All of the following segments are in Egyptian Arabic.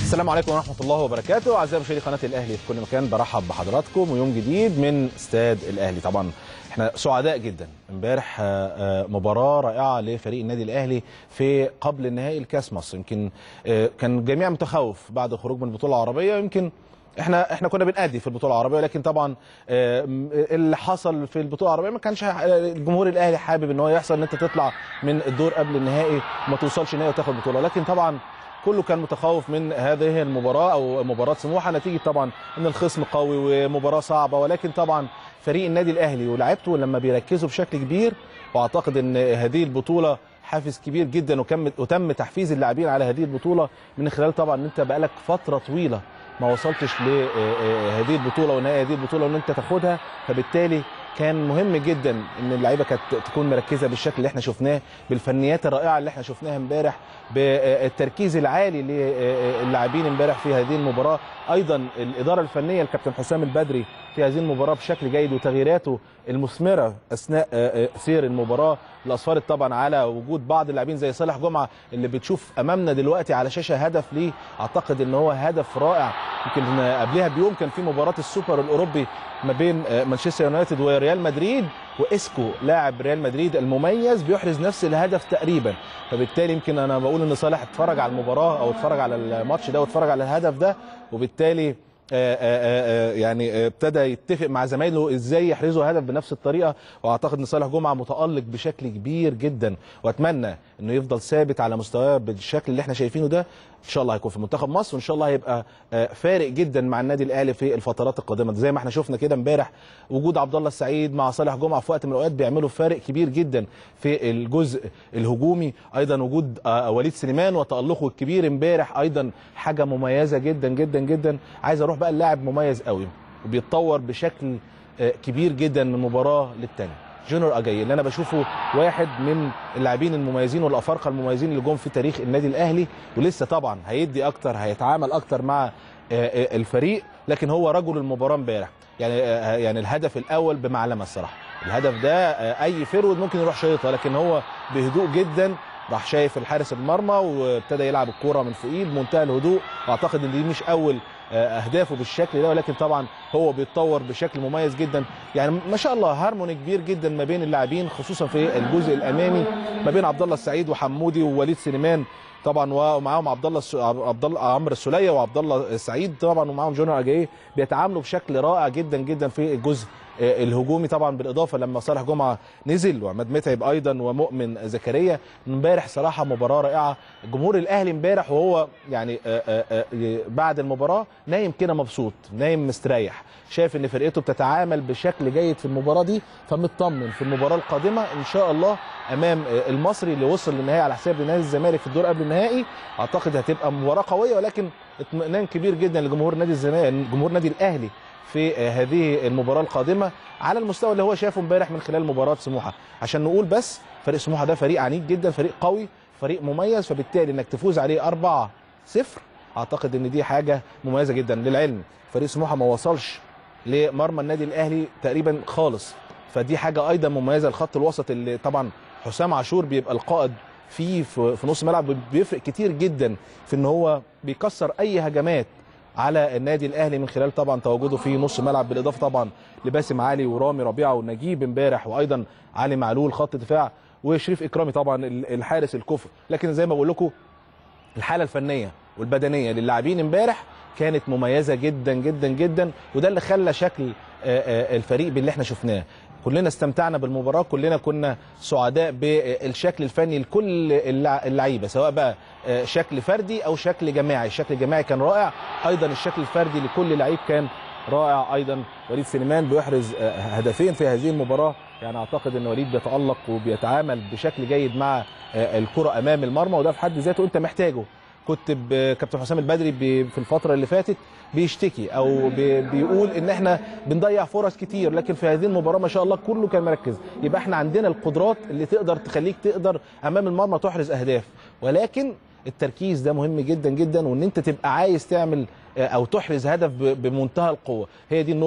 السلام عليكم ورحمة الله وبركاته أعزائي مشاهدي قناة الأهلي في كل مكان برحب بحضراتكم ويوم جديد من استاد الأهلي طبعا احنا سعداء جدا امبارح آه، آه، مباراة رائعة لفريق النادي الأهلي في قبل نهائي الكاس مصر يمكن آه، كان الجميع متخوف بعد الخروج من البطولة العربية يمكن احنا احنا كنا بنأدي في البطوله العربيه لكن طبعا آه، م- اللي حصل في البطوله العربيه ما كانش ح- الجمهور الاهلي حابب ان هو يحصل ان انت تطلع من الدور قبل النهائي وما توصلش نهائي وتاخد بطوله لكن طبعا كله كان متخوف من هذه المباراه او مباراه سموحه نتيجه طبعا ان الخصم قوي ومباراه صعبه ولكن طبعا فريق النادي الاهلي ولاعيبته لما بيركزوا بشكل كبير واعتقد ان هذه البطوله حافز كبير جدا وكم وتم تحفيز اللاعبين على هذه البطوله من خلال طبعا ان انت بقالك فتره طويله ما وصلتش لهذه البطوله ونهائي هذه البطوله وان انت تاخدها فبالتالي كان مهم جدا ان اللعيبه كانت تكون مركزه بالشكل اللي احنا شفناه بالفنيات الرائعه اللي احنا شفناها امبارح بالتركيز العالي للاعبين امبارح في هذه المباراه ايضا الاداره الفنيه الكابتن حسام البدري في هذه المباراه بشكل جيد وتغييراته المثمره اثناء سير المباراه اللي اسفرت طبعا على وجود بعض اللاعبين زي صالح جمعه اللي بتشوف امامنا دلوقتي على شاشه هدف ليه اعتقد ان هو هدف رائع يمكن قبلها بيوم كان في مباراه السوبر الاوروبي ما بين مانشستر يونايتد وريال مدريد واسكو لاعب ريال مدريد المميز بيحرز نفس الهدف تقريبا فبالتالي يمكن انا بقول ان صالح اتفرج على المباراه او اتفرج على الماتش ده واتفرج على الهدف ده وبالتالي آه، آه، آه، يعني آه، ابتدى يتفق مع زمايله ازاي يحرزوا هدف بنفس الطريقه واعتقد ان صالح جمعه متالق بشكل كبير جدا واتمنى انه يفضل ثابت على مستواه بالشكل اللي احنا شايفينه ده ان شاء الله هيكون في منتخب مصر وان شاء الله هيبقى آه، فارق جدا مع النادي الاهلي في الفترات القادمه زي ما احنا شفنا كده امبارح وجود عبد الله السعيد مع صالح جمعه في وقت من الاوقات بيعملوا فارق كبير جدا في الجزء الهجومي ايضا وجود آه، وليد سليمان وتالقه الكبير امبارح ايضا حاجه مميزه جدا جدا جدا عايز اروح بقى اللاعب مميز قوي وبيتطور بشكل آه، كبير جدا من مباراه للتانيه جونيور اجاي اللي انا بشوفه واحد من اللاعبين المميزين والافارقه المميزين اللي جم في تاريخ النادي الاهلي ولسه طبعا هيدي اكتر هيتعامل اكتر مع آه، آه، الفريق لكن هو رجل المباراه امبارح يعني آه، يعني الهدف الاول بمعلمه الصراحه الهدف ده آه، اي فرود ممكن يروح شايطها لكن هو بهدوء جدا راح شايف الحارس المرمى وابتدى يلعب الكوره من فوقيه بمنتهى الهدوء واعتقد ان دي مش اول آه، اهدافه بالشكل ده ولكن طبعا هو بيتطور بشكل مميز جدا يعني ما شاء الله هارموني كبير جدا ما بين اللاعبين خصوصا في الجزء الامامي ما بين عبد الله السعيد وحمودي ووليد سليمان طبعا ومعاهم عبد الله الس- عبد الله عمرو السوليه وعبد الله السعيد طبعا ومعاهم جونيور اجاي بيتعاملوا بشكل رائع جدا جدا في الجزء آه، الهجومي طبعا بالاضافه لما صالح جمعه نزل وعماد متعب ايضا ومؤمن زكريا امبارح صراحه مباراه رائعه الجمهور الاهلي امبارح وهو يعني آه، آه، آه، بعد المباراه نايم كده مبسوط نايم مستريح شايف ان فرقته بتتعامل بشكل جيد في المباراه دي فمطمن في المباراه القادمه ان شاء الله امام آه، المصري اللي وصل للنهائي على حساب نادي الزمالك في الدور قبل النهائي اعتقد هتبقى مباراه قويه ولكن اطمئنان كبير جدا لجمهور نادي الزمالك جمهور نادي الاهلي في آه، هذه المباراه القادمه على المستوى اللي هو شافه امبارح من خلال مباراه سموحه عشان نقول بس فريق سموحه ده فريق عنيد جدا فريق قوي فريق مميز فبالتالي انك تفوز عليه 4 0 اعتقد ان دي حاجه مميزه جدا للعلم فريق سموحه ما وصلش لمرمى النادي الاهلي تقريبا خالص فدي حاجه ايضا مميزه الخط الوسط اللي طبعا حسام عاشور بيبقى القائد فيه في في نص ملعب بيفرق كتير جدا في ان هو بيكسر اي هجمات على النادي الاهلي من خلال طبعا تواجده في نص ملعب بالاضافه طبعا لباسم علي ورامي ربيعه ونجيب امبارح وايضا علي معلول خط دفاع وشريف اكرامي طبعا ال- الحارس الكفء لكن زي ما بقول لكم الحاله الفنيه والبدنيه للاعبين امبارح كانت مميزه جدا جدا جدا وده اللي خلى شكل آه، آه، الفريق باللي احنا شفناه كلنا استمتعنا بالمباراه كلنا كنا سعداء بالشكل الفني لكل اللع- اللعيبه سواء بقى آه، شكل فردي او شكل جماعي الشكل الجماعي كان رائع ايضا الشكل الفردي لكل لعيب كان رائع ايضا وليد سليمان بيحرز آه، هدفين في هذه المباراه يعني اعتقد ان وليد بيتالق وبيتعامل بشكل جيد مع آه، الكره امام المرمى وده في حد ذاته انت محتاجه كنت ب- كابتن حسام البدري ب- في الفتره اللي فاتت بيشتكي او بي- بيقول ان احنا بنضيع فرص كتير لكن في هذه المباراه ما شاء الله كله كان مركز يبقى احنا عندنا القدرات اللي تقدر تخليك تقدر امام المرمى تحرز اهداف ولكن التركيز ده مهم جدا جدا وان انت تبقى عايز تعمل آه، او تحرز هدف ب- بمنتهى القوه هي دي النقطه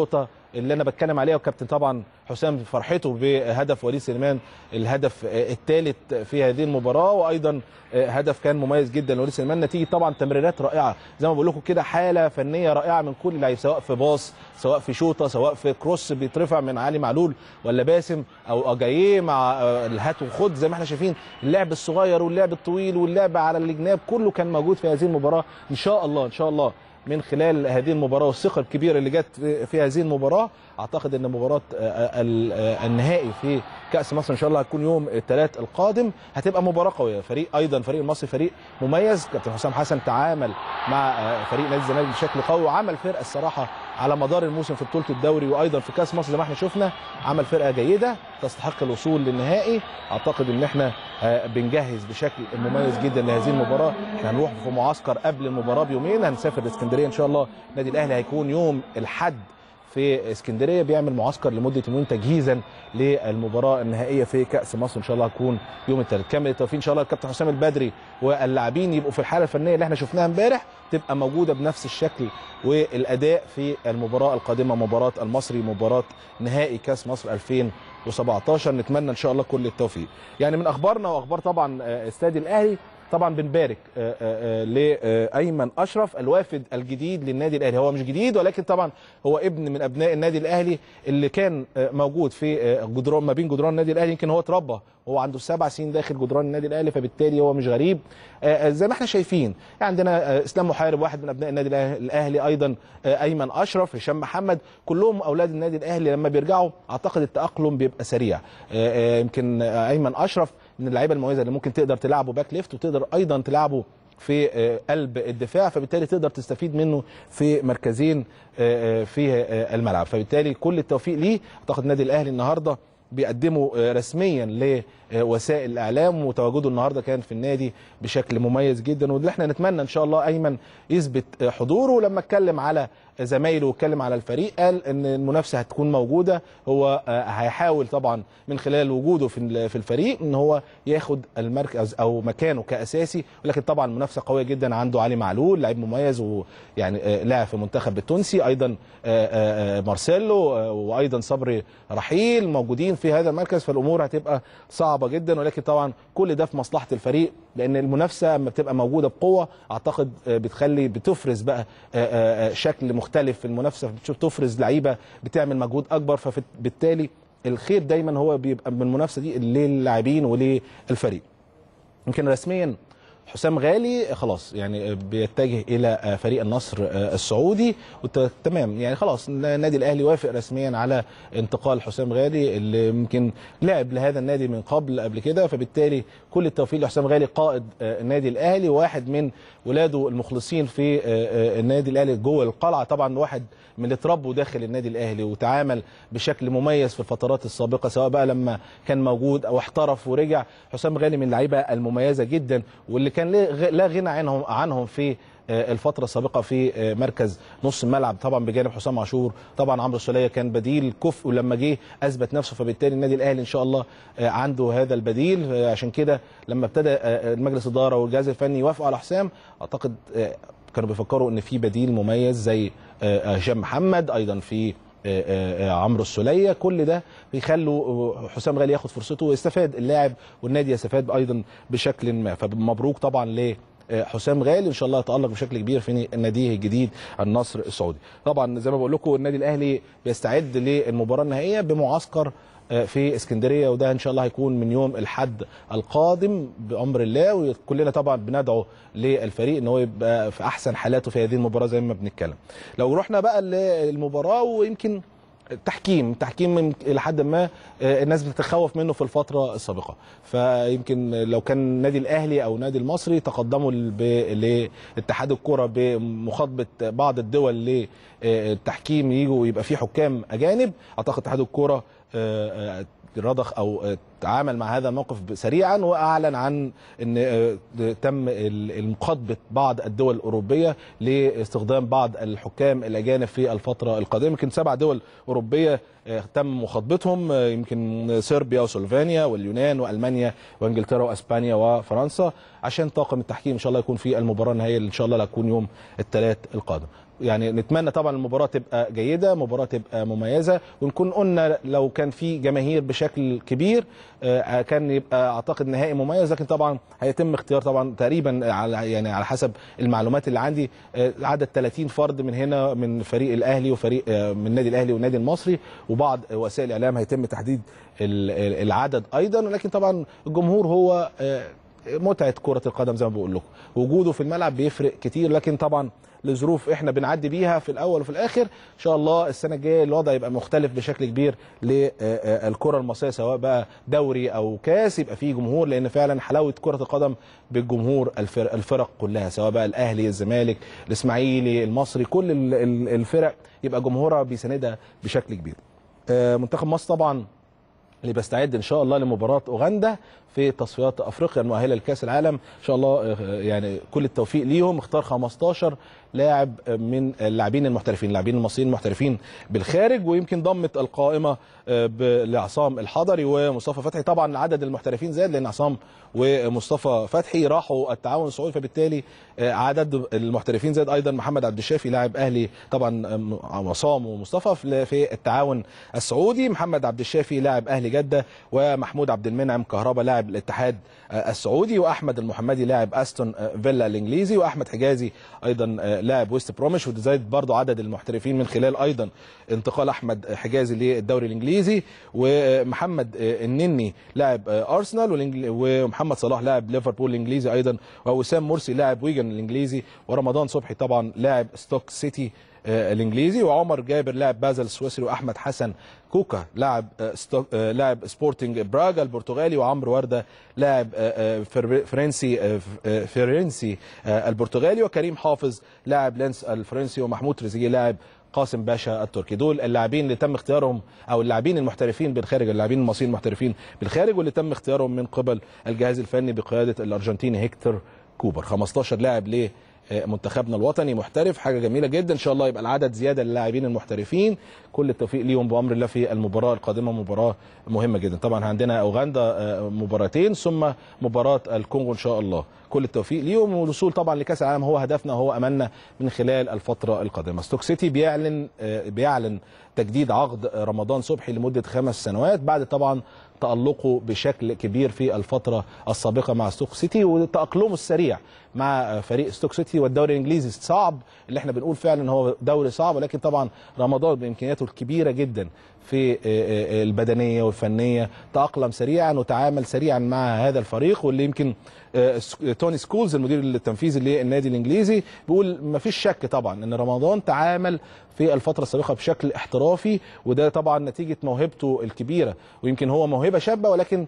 اللي انا بتكلم عليها والكابتن طبعا حسام فرحته بهدف وليد سليمان الهدف الثالث في هذه المباراه وايضا هدف كان مميز جدا لوليد سليمان نتيجه طبعا تمريرات رائعه زي ما بقول لكم كده حاله فنيه رائعه من كل لعيب سواء في باص سواء في شوطه سواء في كروس بيترفع من علي معلول ولا باسم او اجاييه مع الهات وخد زي ما احنا شايفين اللعب الصغير واللعب الطويل واللعب على الجناب كله كان موجود في هذه المباراه ان شاء الله ان شاء الله من خلال هذه المباراه والثقه الكبيره اللي جت في هذه المباراه اعتقد ان مباراه النهائي في كاس مصر ان شاء الله هتكون يوم الثلاث القادم هتبقى مباراه قويه فريق ايضا فريق المصري فريق مميز كابتن حسام حسن تعامل مع فريق نادي الزمالك بشكل قوي وعمل فرقه الصراحه على مدار الموسم في بطوله الدوري وايضا في كاس مصر زي ما احنا شفنا عمل فرقه جيده تستحق الوصول للنهائي اعتقد ان احنا بنجهز بشكل مميز جدا لهذه المباراه احنا هنروح في معسكر قبل المباراه بيومين هنسافر لاسكندريه ان شاء الله النادي الاهلي هيكون يوم الاحد في اسكندريه بيعمل معسكر لمده يومين تجهيزا للمباراه النهائيه في كاس مصر ان شاء الله هتكون يوم الثلاث كامل التوفيق ان شاء الله الكابتن حسام البدري واللاعبين يبقوا في الحاله الفنيه اللي احنا شفناها امبارح تبقى موجوده بنفس الشكل والاداء في المباراه القادمه مباراه المصري مباراه نهائي كاس مصر 2017 نتمنى ان شاء الله كل التوفيق يعني من اخبارنا واخبار طبعا استاد الاهلي طبعا بنبارك لايمن اشرف الوافد الجديد للنادي الاهلي هو مش جديد ولكن طبعا هو ابن من ابناء النادي الاهلي اللي كان موجود في جدران ما بين جدران النادي الاهلي يمكن هو اتربى هو عنده سبع سنين داخل جدران النادي الاهلي فبالتالي هو مش غريب زي ما احنا شايفين عندنا اسلام محارب واحد من ابناء النادي الاهلي ايضا ايمن اشرف هشام محمد كلهم اولاد النادي الاهلي لما بيرجعوا اعتقد التاقلم بيبقى سريع يمكن ايمن اشرف من اللعيبه المميزه اللي ممكن تقدر تلعبه باك ليفت وتقدر ايضا تلعبه في قلب الدفاع فبالتالي تقدر تستفيد منه في مركزين في الملعب فبالتالي كل التوفيق ليه اعتقد النادي الاهلي النهارده بيقدموا رسميا لوسائل الاعلام وتواجده النهارده كان في النادي بشكل مميز جدا واللي احنا نتمنى ان شاء الله ايمن يثبت حضوره لما اتكلم على زمايله واتكلم على الفريق قال ان المنافسه هتكون موجوده هو هيحاول طبعا من خلال وجوده في في الفريق ان هو ياخد المركز او مكانه كاساسي ولكن طبعا منافسه قويه جدا عنده علي معلول لاعب مميز ويعني لاعب في المنتخب التونسي ايضا مارسيلو وايضا صبري رحيل موجودين في هذا المركز فالامور هتبقى صعبه جدا ولكن طبعا كل ده في مصلحه الفريق لان المنافسه لما بتبقى موجوده بقوه اعتقد بتخلي بتفرز بقى شكل مختلف في المنافسه بتفرز لعيبه بتعمل مجهود اكبر فبالتالي الخير دايما هو بيبقى من المنافسه دي للاعبين وللفريق يمكن رسميا حسام غالي خلاص يعني بيتجه الى فريق النصر السعودي تمام يعني خلاص النادي الاهلي وافق رسميا على انتقال حسام غالي اللي يمكن لعب لهذا النادي من قبل قبل كده فبالتالي كل التوفيق لحسام غالي قائد النادي الاهلي واحد من ولاده المخلصين في النادي الاهلي جوه القلعه طبعا واحد من اللي اتربوا داخل النادي الاهلي وتعامل بشكل مميز في الفترات السابقه سواء بقى لما كان موجود او احترف ورجع حسام غالي من اللعيبه المميزه جدا واللي كان لا غنى عنهم عنهم في الفتره السابقه في مركز نص الملعب طبعا بجانب حسام عاشور طبعا عمرو السوليه كان بديل كفء ولما جه اثبت نفسه فبالتالي النادي الاهلي ان شاء الله عنده هذا البديل عشان كده لما ابتدى المجلس الاداره والجهاز الفني يوافقوا على حسام اعتقد كانوا بيفكروا ان في بديل مميز زي هشام محمد ايضا في عمرو السوليه كل ده بيخلوا حسام غالي ياخد فرصته ويستفاد اللاعب والنادي يستفاد ايضا بشكل ما فمبروك طبعا ل حسام غالي ان شاء الله يتالق بشكل كبير في ناديه الجديد النصر السعودي طبعا زي ما بقول لكم النادي الاهلي بيستعد للمباراه النهائيه بمعسكر في اسكندريه وده ان شاء الله هيكون من يوم الاحد القادم بامر الله وكلنا طبعا بندعو للفريق ان هو يبقى في احسن حالاته في هذه المباراه زي ما بنتكلم لو رحنا بقى للمباراه ويمكن التحكيم التحكيم الى حد ما الناس بتتخوف منه في الفتره السابقه فيمكن لو كان النادي الاهلي او النادي المصري تقدموا لاتحاد الكره بمخاطبه بعض الدول للتحكيم يجوا يبقى في حكام اجانب اعتقد اتحاد الكره رضخ او تعامل مع هذا الموقف سريعا واعلن عن ان آه، تم ال- المخاطبه بعض الدول الاوروبيه لاستخدام بعض الحكام الاجانب في الفتره القادمه يمكن سبع دول اوروبيه آه، تم مخاطبتهم آه، يمكن صربيا وسلوفينيا واليونان والمانيا وانجلترا واسبانيا وفرنسا عشان طاقم التحكيم ان شاء الله يكون في المباراه النهائيه اللي ان شاء الله اللي هتكون يوم الثلاث القادم يعني نتمنى طبعا المباراه تبقى جيده مباراه تبقى مميزه ونكون قلنا لو كان في جماهير بشكل كبير آه، كان يبقى اعتقد نهائي مميز لكن طبعا هيتم اختيار طبعا تقريبا على يعني على حسب المعلومات اللي عندي آه، عدد 30 فرد من هنا من فريق الاهلي وفريق آه، من النادي الاهلي والنادي المصري وبعض وسائل الاعلام هيتم تحديد ال- ال- العدد ايضا ولكن طبعا الجمهور هو آه، متعه كره القدم زي ما بقول لكم وجوده في الملعب بيفرق كتير لكن طبعا لظروف احنا بنعدي بيها في الاول وفي الاخر ان شاء الله السنه الجايه الوضع يبقى مختلف بشكل كبير للكره المصريه سواء بقى دوري او كاس يبقى فيه جمهور لان فعلا حلاوه كره القدم بالجمهور الفرق, الفرق كلها سواء بقى الاهلي الزمالك الاسماعيلي المصري كل ال- ال- الفرق يبقى جمهورها بيساندها بشكل كبير آه، منتخب مصر طبعا اللي بيستعد ان شاء الله لمباراه اوغندا في تصفيات افريقيا المؤهله لكاس العالم ان شاء الله آه، يعني كل التوفيق ليهم اختار 15 لاعب من اللاعبين المحترفين اللاعبين المصريين المحترفين بالخارج ويمكن ضمت القائمه آه، ب- لعصام الحضري ومصطفى فتحي طبعا عدد المحترفين زاد لان عصام ومصطفى فتحي راحوا التعاون السعودي فبالتالي آه، عدد المحترفين زاد ايضا محمد عبد الشافي لاعب اهلي طبعا آه، عصام ومصطفى في- في التعاون السعودي محمد عبد الشافي لاعب اهلي جده ومحمود عبد المنعم كهربا لاعب الاتحاد آه، السعودي واحمد المحمدي لاعب استون آه، فيلا الانجليزي واحمد حجازي ايضا آه، لاعب ويست بروميش وزاد برضو عدد المحترفين من خلال ايضا انتقال احمد حجازي للدوري الانجليزي ومحمد آه، النني لاعب آه، ارسنال والإنجل- ومحمد صلاح لاعب ليفربول الانجليزي ايضا ووسام مرسي لاعب ويجن الانجليزي ورمضان صبحي طبعا لاعب ستوك سيتي آه، الانجليزي وعمر جابر لاعب بازل السويسري واحمد حسن كوكا لاعب آه، ستوك آه، لاعب سبورتنج براغا البرتغالي وعمرو ورده لاعب آه، آه، فر- فرنسي آه، ف- آه، فرنسي آه، البرتغالي وكريم حافظ لاعب لينس الفرنسي ومحمود تريزيجيه لاعب قاسم باشا التركي دول اللاعبين اللي تم اختيارهم او اللاعبين المحترفين بالخارج اللاعبين المصريين المحترفين بالخارج واللي تم اختيارهم من قبل الجهاز الفني بقياده الارجنتيني هيكتور كوبر 15 لاعب ليه منتخبنا الوطني محترف حاجه جميله جدا ان شاء الله يبقى العدد زياده للاعبين المحترفين كل التوفيق ليهم بامر الله في المباراه القادمه مباراه مهمه جدا طبعا عندنا اوغندا آه، مباراتين ثم مباراه الكونغو ان شاء الله كل التوفيق ليهم والوصول طبعا لكاس العالم هو هدفنا وهو املنا من خلال الفتره القادمه ستوك سيتي بيعلن آه، بيعلن تجديد عقد رمضان صبحي لمده خمس سنوات بعد طبعا تألقه بشكل كبير في الفترة السابقة مع ستوك سيتي وتأقلمه السريع مع فريق ستوك سيتي والدوري الإنجليزي صعب اللي احنا بنقول فعلا هو دوري صعب ولكن طبعا رمضان بإمكانياته الكبيرة جدا في البدنية والفنية تأقلم سريعا وتعامل سريعا مع هذا الفريق واللي يمكن توني سكولز المدير التنفيذي للنادي الانجليزي بيقول ما فيش شك طبعا ان رمضان تعامل في الفتره السابقه بشكل احترافي وده طبعا نتيجه موهبته الكبيره ويمكن هو موهبه شابه ولكن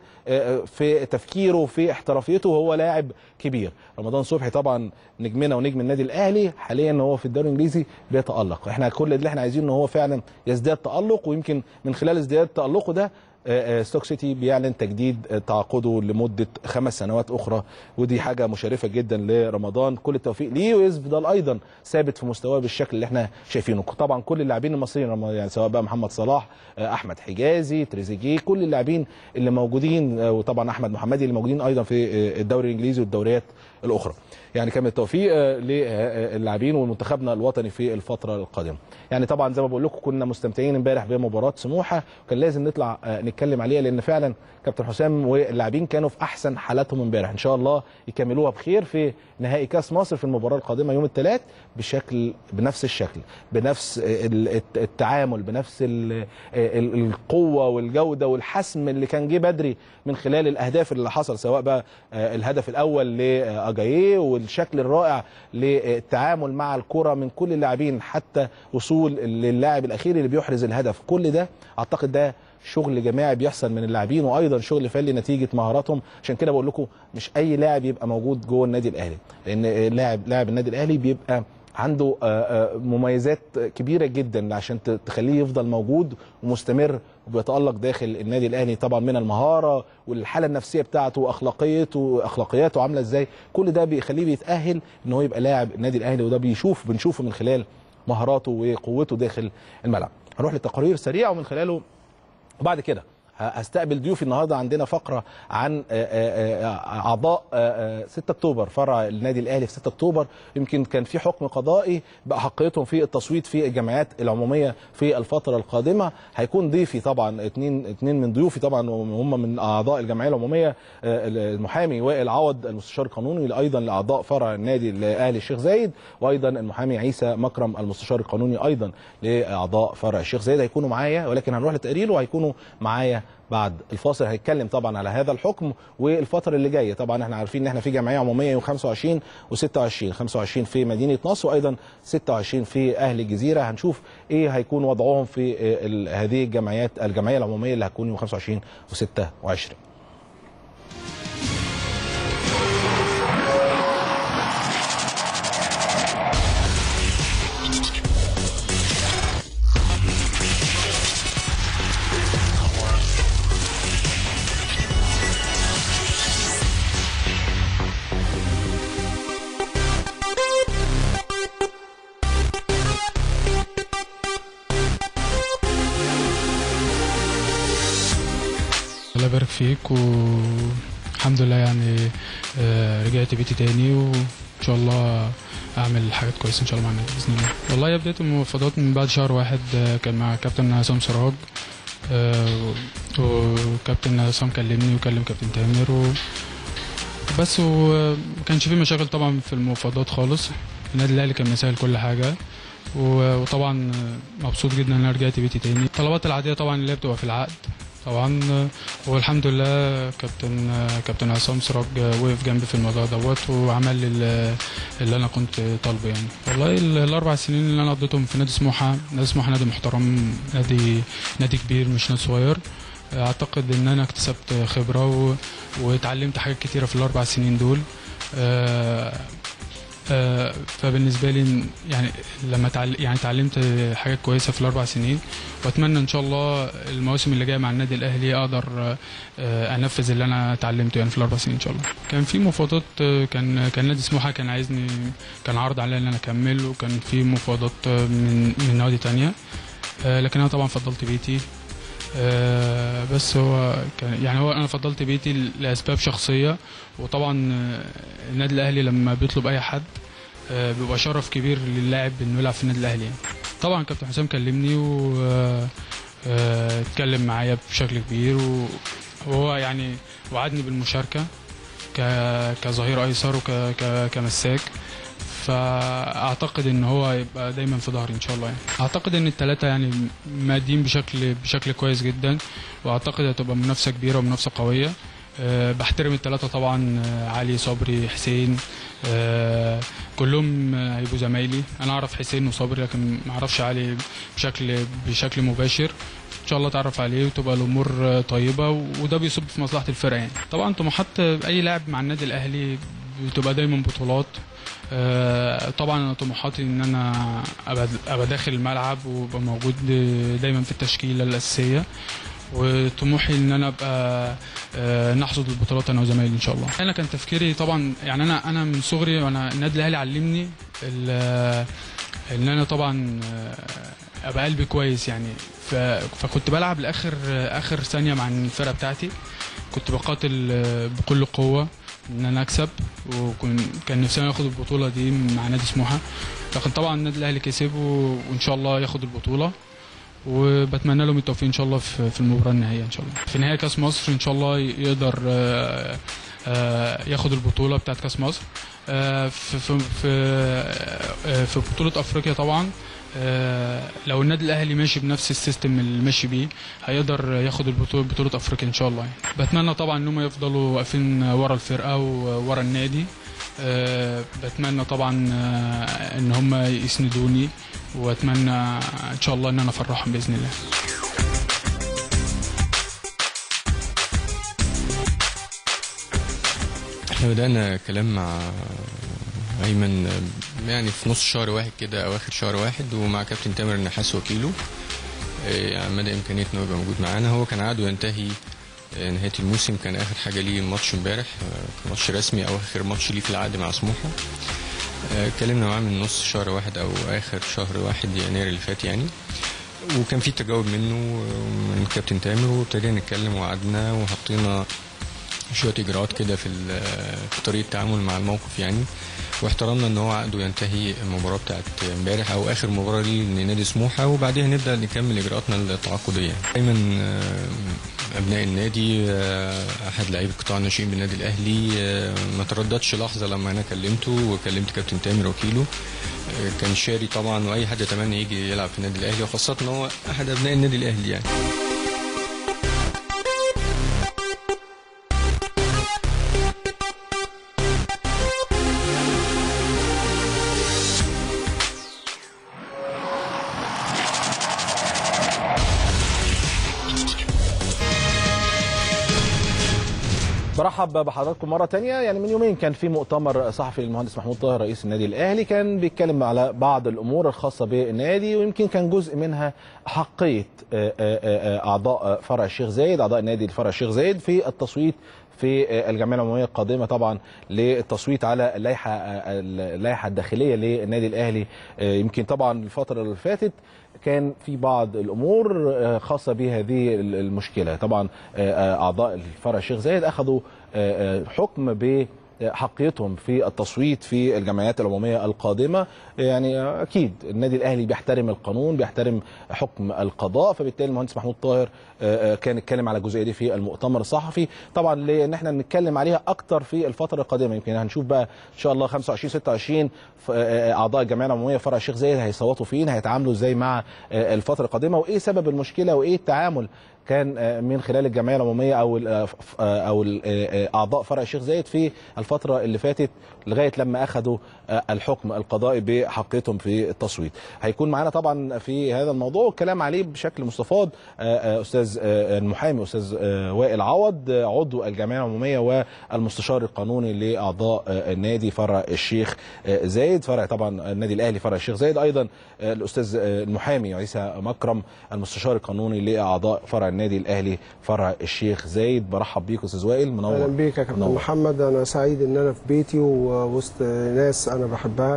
في تفكيره وفي احترافيته هو لاعب كبير رمضان صبحي طبعا نجمنا ونجم النادي الاهلي حاليا هو في الدوري الانجليزي بيتالق احنا كل اللي احنا عايزينه ان هو فعلا يزداد تالق ويمكن من خلال ازدياد تالقه ده ستوك سيتي بيعلن تجديد تعاقده لمده خمس سنوات اخرى ودي حاجه مشرفه جدا لرمضان كل التوفيق ليه ويفضل ايضا ثابت في مستواه بالشكل اللي احنا شايفينه طبعا كل اللاعبين المصريين يعني سواء بقى محمد صلاح احمد حجازي تريزيجيه كل اللاعبين اللي موجودين وطبعا احمد محمدي اللي موجودين ايضا في الدوري الانجليزي والدوريات الاخرى يعني كان التوفيق للاعبين ومنتخبنا الوطني في الفتره القادمه يعني طبعا زي ما بقول لكم كنا مستمتعين امبارح بمباراه سموحه وكان لازم نطلع نتكلم عليها لان فعلا كابتن حسام واللاعبين كانوا في احسن حالاتهم امبارح ان شاء الله يكملوها بخير في نهائي كاس مصر في المباراه القادمه يوم الثلاث بشكل بنفس الشكل بنفس التعامل بنفس القوه والجوده والحسم اللي كان جه بدري من خلال الاهداف اللي حصل سواء بقى الهدف الاول لاجاييه والشكل الرائع للتعامل مع الكره من كل اللاعبين حتى وصول للاعب الاخير اللي بيحرز الهدف كل ده اعتقد ده شغل جماعي بيحصل من اللاعبين وايضا شغل فني نتيجه مهاراتهم عشان كده بقول لكم مش اي لاعب يبقى موجود جوه النادي الاهلي لان لاعب لاعب النادي الاهلي بيبقى عنده آه، آه، مميزات كبيره جدا عشان ت- تخليه يفضل موجود ومستمر وبيتالق داخل النادي الاهلي طبعا من المهاره والحاله النفسيه بتاعته واخلاقيته واخلاقياته عامله ازاي كل ده بيخليه بيتاهل ان هو يبقى لاعب النادي الاهلي وده بيشوف بنشوفه من خلال مهاراته وقوته داخل الملعب هنروح لتقارير سريعه ومن خلاله وبعد كده ه- هستقبل ضيوفي النهارده عندنا فقره عن آه، آه، آه، اعضاء آه، آه، 6 اكتوبر فرع النادي الاهلي في 6 اكتوبر يمكن كان في حكم قضائي باحقيتهم في التصويت في الجمعيات العموميه في الفتره القادمه هيكون ضيفي طبعا اثنين اثنين من ضيوفي طبعا هم من اعضاء الجمعيه العموميه آه، المحامي وائل عوض المستشار القانوني ايضا لاعضاء فرع النادي الاهلي الشيخ زايد وايضا المحامي عيسى مكرم المستشار القانوني ايضا لاعضاء فرع الشيخ زايد هيكونوا معايا ولكن هنروح لتقرير وهيكونوا معايا بعد الفاصل هيتكلم طبعا على هذا الحكم والفتره اللي جايه طبعا احنا عارفين ان احنا في جمعيه عموميه يوم 25 و26 25 في مدينه نصر وايضا 26 في اهل الجزيره هنشوف ايه هيكون وضعهم في آه، ال- هذه الجمعيات الجمعيه العموميه اللي هتكون يوم 25 و26 الله يبارك فيك والحمد لله يعني آه، رجعت بيتي تاني وان شاء الله اعمل حاجات كويسه ان شاء الله مع النادي باذن الله والله يا بدايه المفاوضات من بعد شهر واحد آه، كان مع كابتن عصام سراج آه، وكابتن عصام كلمني وكلم كابتن تامر و بس وما كانش في مشاكل طبعا في المفاوضات خالص النادي الاهلي كان مسهل كل حاجه و- وطبعا مبسوط جدا ان انا رجعت بيتي تاني الطلبات العاديه طبعا اللي هي بتبقى في العقد طبعا والحمد لله كابتن كابتن عصام سراج وقف جنبي في الموضوع دوت وعمل لي ال- اللي انا كنت طالبه يعني والله ال- الاربع سنين اللي انا قضيتهم في نادي سموحه نادي سموحه نادي محترم نادي نادي كبير مش نادي صغير اعتقد ان انا اكتسبت خبره و... واتعلمت حاجات كتيره في الاربع سنين دول آه، آه، فبالنسبه لي يعني لما تعل... يعني اتعلمت حاجات كويسه في الاربع سنين واتمنى ان شاء الله المواسم اللي جايه مع النادي الاهلي اقدر آه، انفذ اللي انا اتعلمته يعني في الاربع سنين ان شاء الله كان في مفاوضات آه، كان كان نادي سموحه كان عايزني كان عرض عليا ان انا اكمل وكان في مفاوضات آه، من من نوادي تانية آه، لكن انا طبعا فضلت بيتي آه، بس هو كان يعني هو انا فضلت بيتي لاسباب شخصيه وطبعا آه، النادي الاهلي لما بيطلب اي حد آه، بيبقى شرف كبير للاعب انه يلعب في النادي الاهلي يعني. طبعا كابتن حسام كلمني و آه، آه، اتكلم معايا بشكل كبير و- وهو يعني وعدني بالمشاركه ك- كظهير ايسر وكمساك فاعتقد ان هو يبقى دايما في ظهري ان شاء الله يعني اعتقد ان الثلاثه يعني مادين بشكل بشكل كويس جدا واعتقد هتبقى منافسه كبيره ومنافسه قويه أه بحترم الثلاثه طبعا آه، علي صبري حسين أه كلهم آه، هيبقوا زمايلي انا اعرف حسين وصبري لكن ما اعرفش علي بشكل بشكل مباشر ان شاء الله تعرف عليه وتبقى الامور آه، طيبه وده بيصب في مصلحه الفرقه يعني طبعا طموحات اي لاعب مع النادي الاهلي بتبقى دايما بطولات آه، طبعا انا طموحاتي ان انا ابقى ابقى داخل الملعب وابقى موجود دايما في التشكيله الاساسيه وطموحي ان انا ابقى آه، نحصد البطولات انا وزمايلي ان شاء الله انا كان تفكيري طبعا يعني انا انا من صغري وانا النادي الاهلي علمني ال- ان انا طبعا آه، ابقى قلبي كويس يعني ف- فكنت بلعب لاخر اخر ثانيه مع الفرقه بتاعتي كنت بقاتل آه، بكل قوه ان انا اكسب وكان كان نفسي أنا اخد البطوله دي مع نادي سموحه لكن طبعا النادي الاهلي كسب و- وان شاء الله ياخد البطوله وبتمنى لهم التوفيق ان شاء الله في في المباراه النهائيه ان شاء الله في نهائي كاس مصر ان شاء الله يقدر آه، آه، ياخد البطوله بتاعت كاس مصر آه، في في في آه، في بطوله افريقيا طبعا آه، لو النادي الاهلي ماشي بنفس السيستم اللي ماشي بيه هيقدر ياخد البطوله بطوله افريقيا ان شاء الله يعني. بتمنى طبعا ان هم يفضلوا واقفين ورا الفرقه وورا النادي آه، بتمنى طبعا آه، ان هم يسندوني واتمنى ان شاء الله ان انا افرحهم باذن الله احنا بدأنا كلام مع ايمن آه، يعني في نص شهر واحد كده او اخر شهر واحد ومع كابتن تامر النحاس وكيله آه، مدى امكانيه انه يبقى موجود معانا هو كان عقده ينتهي آه، نهايه الموسم كان اخر حاجه ليه ماتش امبارح آه، ماتش رسمي او اخر ماتش ليه في العقد مع سموحه آه، اتكلمنا معاه من نص شهر واحد او اخر شهر واحد يناير اللي فات يعني وكان في تجاوب منه من كابتن تامر وابتدينا نتكلم وقعدنا وحطينا شويه اجراءات كده في ال- في طريقه التعامل مع الموقف يعني واحترمنا ان هو عقده ينتهي المباراه بتاعت امبارح او اخر مباراه ليه لنادي سموحه وبعدها نبدا نكمل اجراءاتنا التعاقديه دايما آه، ابناء النادي آه، احد لعيبه قطاع الناشئين بالنادي الاهلي آه، ما ترددش لحظه لما انا كلمته وكلمت كابتن تامر وكيله آه، كان شاري طبعا واي حد يتمنى يجي يلعب في النادي الاهلي وخاصه ان هو احد ابناء النادي الاهلي يعني برحب بحضراتكم مره تانية يعني من يومين كان في مؤتمر صحفي للمهندس محمود طاهر رئيس النادي الاهلي كان بيتكلم على بعض الامور الخاصه بالنادي ويمكن كان جزء منها حقيه آه، آه، آه، اعضاء فرع الشيخ زايد اعضاء النادي الفرع الشيخ زايد في التصويت في الجمعيه العموميه القادمه طبعا للتصويت على اللائحه اللائحه الداخليه للنادي الاهلي آه، يمكن طبعا الفتره اللي فاتت كان في بعض الامور آه، خاصه بهذه المشكله طبعا آه، آه، اعضاء الفرع الشيخ زايد اخذوا آه، آه، حكم ب حقيتهم في التصويت في الجمعيات العموميه القادمه يعني اكيد النادي الاهلي بيحترم القانون بيحترم حكم القضاء فبالتالي المهندس محمود طاهر آه، آه، كان اتكلم على الجزئيه دي في المؤتمر الصحفي طبعا لان احنا نتكلم عليها اكتر في الفتره القادمه يمكن هنشوف بقى ان شاء الله 25 26 ف- آه، اعضاء الجمعيه العموميه فرع الشيخ زايد هيصوتوا فين هيتعاملوا ازاي مع آه، الفتره القادمه وايه سبب المشكله وايه التعامل كان آه، من خلال الجمعيه العموميه او ال- آه، ف- آه، او ال- آه، آه، اعضاء فرع الشيخ زايد في الفتره اللي فاتت لغايه لما اخذوا آه، الحكم القضائي بحقيتهم في التصويت هيكون معانا طبعا في هذا الموضوع والكلام عليه بشكل مستفاض آه، آه، استاذ آه، المحامي استاذ آه، وائل عوض آه، عضو الجمعيه العموميه والمستشار القانوني لاعضاء آه، النادي فرع الشيخ آه، زايد فرع طبعا النادي الاهلي فرع الشيخ زايد ايضا آه، الاستاذ آه، المحامي عيسى مكرم المستشار القانوني لاعضاء فرع النادي الاهلي فرع الشيخ زايد برحب بيك استاذ وائل منور اهلا بيك يا كابتن منور. محمد انا سعيد ان انا في بيتي ووسط ناس انا بحبها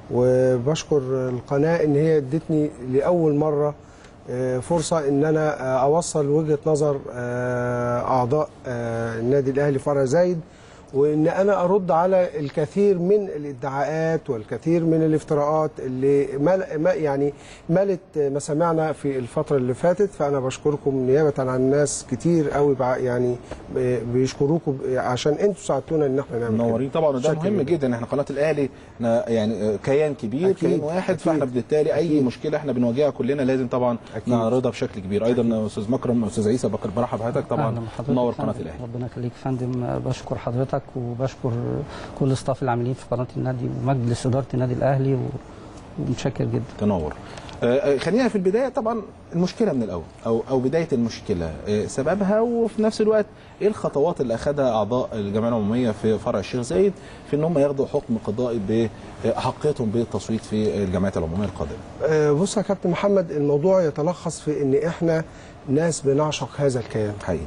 وبشكر القناه ان هي ادتني لاول مره آه، فرصه ان انا آه، اوصل وجهه نظر آه، اعضاء آه، النادي الاهلي فرع زايد وان انا ارد على الكثير من الادعاءات والكثير من الافتراءات اللي مل ما- يعني ملت مسامعنا في الفتره اللي فاتت فانا بشكركم نيابه عن ناس كتير قوي بع- يعني بيشكروكم عشان انتوا ساعدتونا ان احنا نعمل كده. منورين طبعا وده شكراً مهم جداً. جدا احنا قناه الاهلي احنا يعني كيان كبير أكيد، كيان واحد أكيد، فاحنا بالتالي اي أكيد. مشكله احنا بنواجهها كلنا لازم طبعا أكيد. نعرضها بشكل كبير ايضا استاذ مكرم استاذ عيسى بكر برحب بحضرتك أهلا طبعا بحضرتك منور فندم. قناه الاهلي ربنا يخليك يا فندم بشكر حضرتك وبشكر كل الستاف العاملين في قناه النادي ومجلس اداره النادي الاهلي و... ومتشكر جدا تنور آه، آه، خلينا في البدايه طبعا المشكله من الاول او او بدايه المشكله آه، سببها وفي نفس الوقت ايه الخطوات اللي اخذها اعضاء الجمعيه العموميه في فرع الشيخ زايد في ان هم ياخدوا حكم قضائي بحقيتهم بالتصويت في الجمعيات العموميه القادمه آه، بص يا كابتن محمد الموضوع يتلخص في ان احنا ناس بنعشق هذا الكيان حقيقي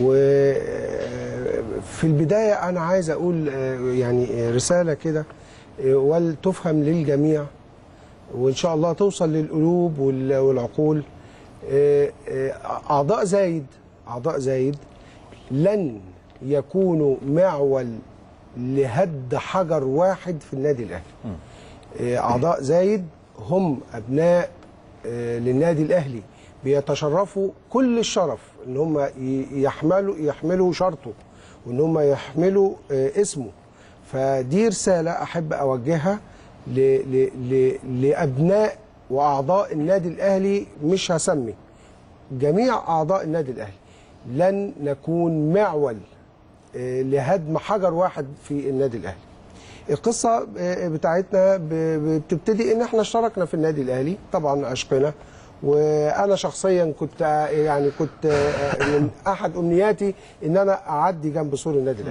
وفي البداية أنا عايز أقول آه، يعني رسالة كده آه، ولتفهم للجميع وإن شاء الله توصل للقلوب وال- والعقول آه، آه، أعضاء زايد أعضاء زايد لن يكونوا معول لهد حجر واحد في النادي الأهلي آه، أعضاء زايد هم أبناء آه، للنادي الأهلي بيتشرفوا كل الشرف ان هم ي- يحملوا يحملوا شرطه وان هم يحملوا آه، اسمه فدي رساله احب اوجهها ل ل ل لابناء واعضاء النادي الاهلي مش هسمي جميع اعضاء النادي الاهلي لن نكون معول آه، لهدم حجر واحد في النادي الاهلي القصه آه، بتاعتنا ب- ب- بتبتدي ان احنا اشتركنا في النادي الاهلي طبعا عشقنا وانا شخصيا كنت آه، يعني كنت آه، من احد امنياتي ان انا اعدي جنب سور النادي الاهلي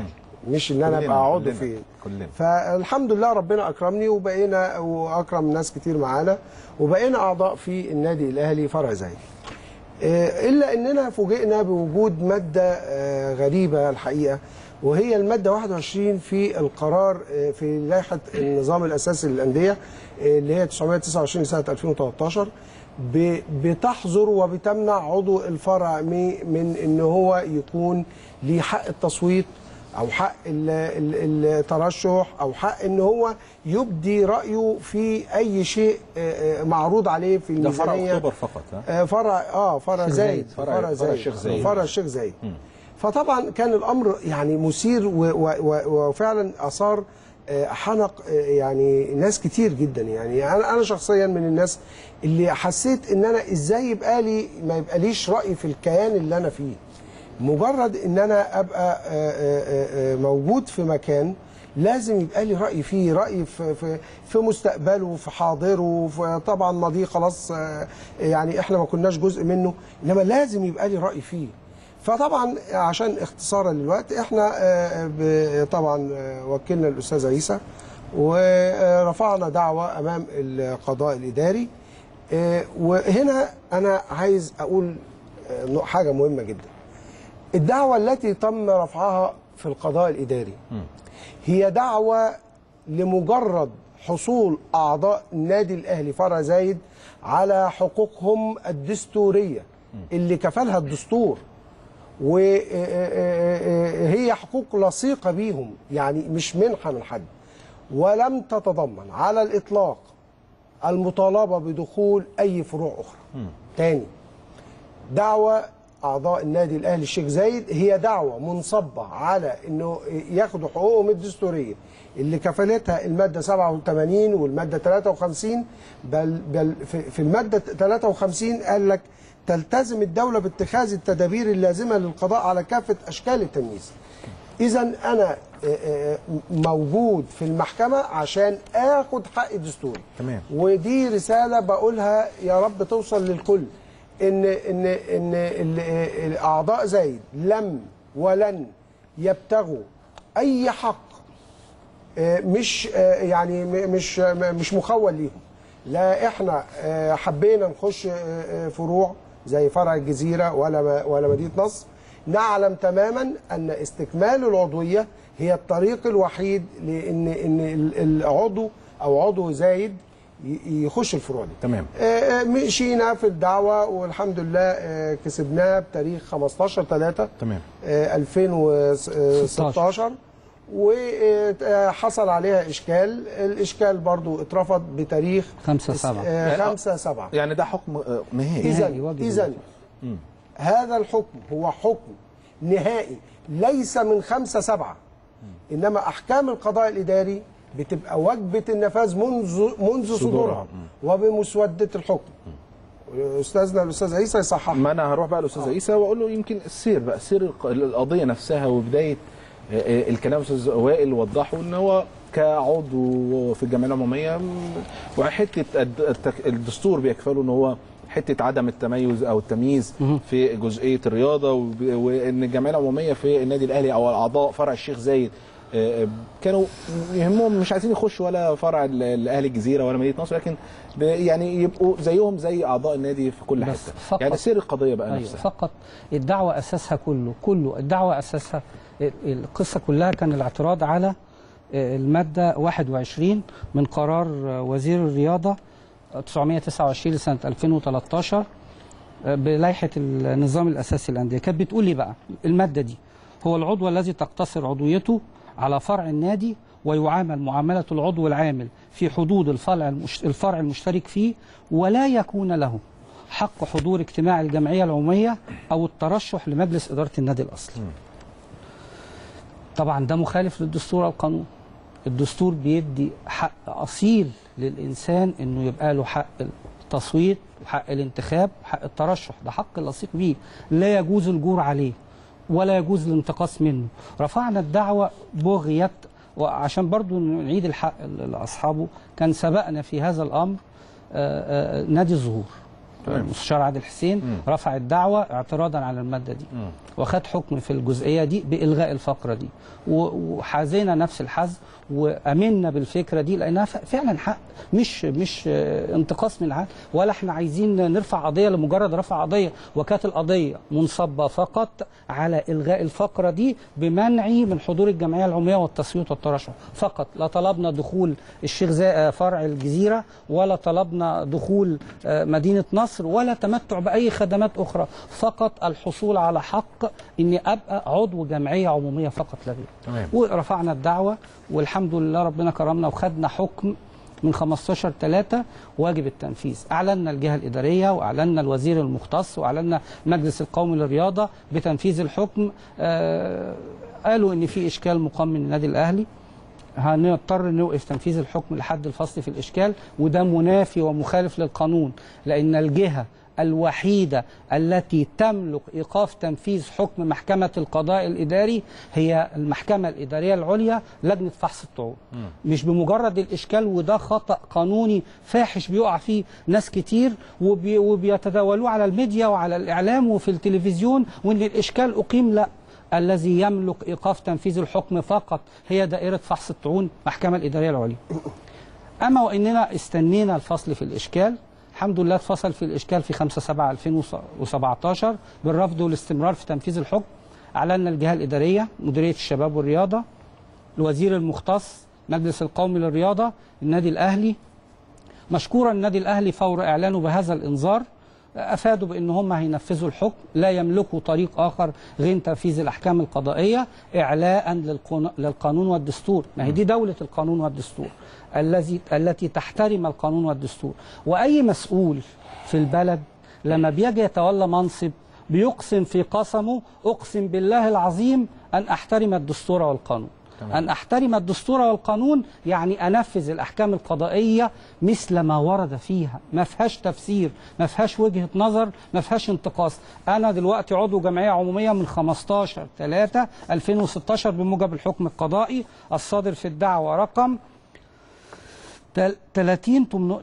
مش ان انا كلنا- ابقى عضو كلنا- فيه كلنا فالحمد لله ربنا اكرمني وبقينا واكرم ناس كتير معانا وبقينا اعضاء في النادي الاهلي فرع زايد آه، الا اننا فوجئنا بوجود ماده آه، غريبه الحقيقه وهي الماده 21 في القرار آه، في لائحه النظام الاساسي للانديه آه، اللي هي 929 لسنه 2013 ب- بتحظر وبتمنع عضو الفرع مي- من ان هو يكون ليه حق التصويت او حق ال- ال- الترشح او حق ان هو يبدي رايه في اي شيء آه، آه، معروض عليه في ده فرع الميزانيه اكتوبر فقط ها آه، فرع اه فرع شيخ زايد زايد. فرع- فرع زايد الشيخ زايد. فرع الشيخ زايد فطبعا كان الامر يعني مثير و- و- و- وفعلا اثار آه، حنق آه، يعني ناس كتير جدا يعني انا انا شخصيا من الناس اللي حسيت ان انا ازاي يبقى لي ما يبقى ليش راي في الكيان اللي انا فيه مجرد ان انا ابقى آه، آه، آه، موجود في مكان لازم يبقى لي راي فيه راي في في في مستقبله في حاضره في طبعا ماضيه خلاص آه، يعني احنا ما كناش جزء منه انما لازم يبقى لي راي فيه فطبعا عشان اختصارا للوقت احنا آه، ب- طبعا آه، وكلنا الاستاذ عيسى ورفعنا دعوه امام القضاء الاداري آه، وهنا انا عايز اقول آه، حاجه مهمه جدا الدعوة التي تم رفعها في القضاء الإداري هي دعوة لمجرد حصول أعضاء النادي الأهلي فرع زايد على حقوقهم الدستورية اللي كفلها الدستور وهي حقوق لصيقة بيهم يعني مش منحة من حد ولم تتضمن على الإطلاق المطالبة بدخول أي فروع أخرى تاني دعوة أعضاء النادي الأهلي الشيخ زايد هي دعوة منصبة على أنه ياخدوا حقوقهم الدستورية اللي كفلتها المادة 87 والمادة 53 بل, بل في في المادة 53 قال لك تلتزم الدولة باتخاذ التدابير اللازمة للقضاء على كافة أشكال التمييز إذا أنا آه، آه، موجود في المحكمة عشان آخد حقي الدستوري تمام. ودي رسالة بقولها يا رب توصل للكل ان ان ان ال- ال- اعضاء زايد لم ولن يبتغوا اي حق آه، مش آه، يعني م- مش م- مش مخول ليهم لا احنا آه، حبينا نخش آه، آه، فروع زي فرع الجزيره ولا م- ولا مدينه نصر نعلم تماما ان استكمال العضويه هي الطريق الوحيد لان ان ال- العضو او عضو زايد ي- يخش الفروع دي تمام. آه، آه، مشينا في الدعوه والحمد لله آه، كسبناها بتاريخ 15 3 تمام 2016 وحصل عليها اشكال الاشكال برضو اترفض بتاريخ خمسة سبعة. 5 7 يعني ده حكم آه، نهائي اذا نهائي واجب اذا الوجوب. هذا الحكم هو حكم نهائي ليس من 5 7 انما احكام القضاء الاداري بتبقى وجبه النفاذ منذ منذ صدورها وبمسوده الحكم استاذنا الاستاذ عيسى يصحح ما انا هروح بقى للاستاذ عيسى واقول له يمكن السير بقى سير الق- القضيه نفسها وبدايه آه، آه، الكلام استاذ وائل وضحوا ان هو كعضو في الجمعيه العموميه م، وحته الد- التك- الدستور بيكفله ان هو حته عدم التميز او التمييز في جزئيه الرياضه وب- وان الجمعيه العموميه في النادي الاهلي او الاعضاء فرع الشيخ زايد آه، آه، كانوا يهمهم مش عايزين يخشوا ولا فرع ال- الاهلي الجزيره ولا مدينه نصر لكن ب- يعني يبقوا زيهم زي اعضاء النادي في كل بس حته فقط- يعني سير القضيه بقى أيوة نفسها فقط الدعوة أساسها كله كله الدعوة أساسها القصة كلها كان الاعتراض على المادة 21 من قرار وزير الرياضة 929 لسنة 2013 بلائحة النظام الأساسي للأندية كانت بتقول لي بقى المادة دي هو العضو الذي تقتصر عضويته على فرع النادي ويعامل معاملة العضو العامل في حدود الفرع المش- الفرع المشترك فيه ولا يكون له حق حضور اجتماع الجمعية العمومية أو الترشح لمجلس إدارة النادي الأصلي طبعا ده مخالف للدستور أو القانون الدستور بيدي حق أصيل للإنسان إنه يبقى له حق التصويت وحق الانتخاب وحق الترشح ده حق لصيق بيه لا يجوز الجور عليه ولا يجوز الانتقاص منه رفعنا الدعوة بغيت وعشان برضو نعيد الحق ل- لأصحابه كان سبقنا في هذا الأمر آه، آه، نادي الزهور المستشار عادل حسين رفع الدعوه اعتراضا على الماده دي وخد حكم في الجزئيه دي بالغاء الفقره دي و- وحازينا نفس الحز وامنا بالفكره دي لانها ف- فعلا حق مش مش آه، انتقاص من العقل ولا احنا عايزين نرفع قضيه لمجرد رفع قضيه وكانت القضيه منصبه فقط على الغاء الفقره دي بمنعي من حضور الجمعيه العموميه والتصويت والترشح فقط لا طلبنا دخول الشيخ زا- آه، فرع الجزيره ولا طلبنا دخول آه، مدينه نصر ولا تمتع باي خدمات اخرى فقط الحصول على حق اني ابقى عضو جمعيه عموميه فقط لا غير تمام. ورفعنا الدعوه والحمد لله ربنا كرمنا وخدنا حكم من 15 3 واجب التنفيذ اعلنا الجهه الاداريه واعلنا الوزير المختص واعلنا المجلس القومي للرياضه بتنفيذ الحكم آه قالوا ان في اشكال مقام من النادي الاهلي هنضطر نوقف تنفيذ الحكم لحد الفصل في الاشكال وده منافي ومخالف للقانون لان الجهه الوحيده التي تملك ايقاف تنفيذ حكم محكمه القضاء الاداري هي المحكمه الاداريه العليا لجنه فحص الطعون مش بمجرد الاشكال وده خطا قانوني فاحش بيقع فيه ناس كتير وبي وبيتداولوه على الميديا وعلى الاعلام وفي التلفزيون وان الاشكال اقيم لا الذي يملك ايقاف تنفيذ الحكم فقط هي دائره فحص الطعون المحكمه الاداريه العليا اما واننا استنينا الفصل في الاشكال الحمد لله اتفصل في الاشكال في 5 7 2017 بالرفض والاستمرار في تنفيذ الحكم اعلنا الجهه الاداريه مديريه الشباب والرياضه الوزير المختص مجلس القومي للرياضه النادي الاهلي مشكورا النادي الاهلي فور اعلانه بهذا الانذار افادوا بان هم هينفذوا الحكم لا يملكوا طريق اخر غير تنفيذ الاحكام القضائيه اعلاء للقون- للقانون والدستور ما هي دي دوله القانون والدستور الذي التي تحترم القانون والدستور واي مسؤول في البلد لما بيجي يتولى منصب بيقسم في قسمه اقسم بالله العظيم ان احترم الدستور والقانون أن أحترم الدستور والقانون يعني أنفذ الأحكام القضائية مثل ما ورد فيها ما فيهاش تفسير ما فيهاش وجهة نظر ما فيهاش انتقاص أنا دلوقتي عضو جمعية عمومية من 15 3 2016 بموجب الحكم القضائي الصادر في الدعوة رقم تل- 30 تمن-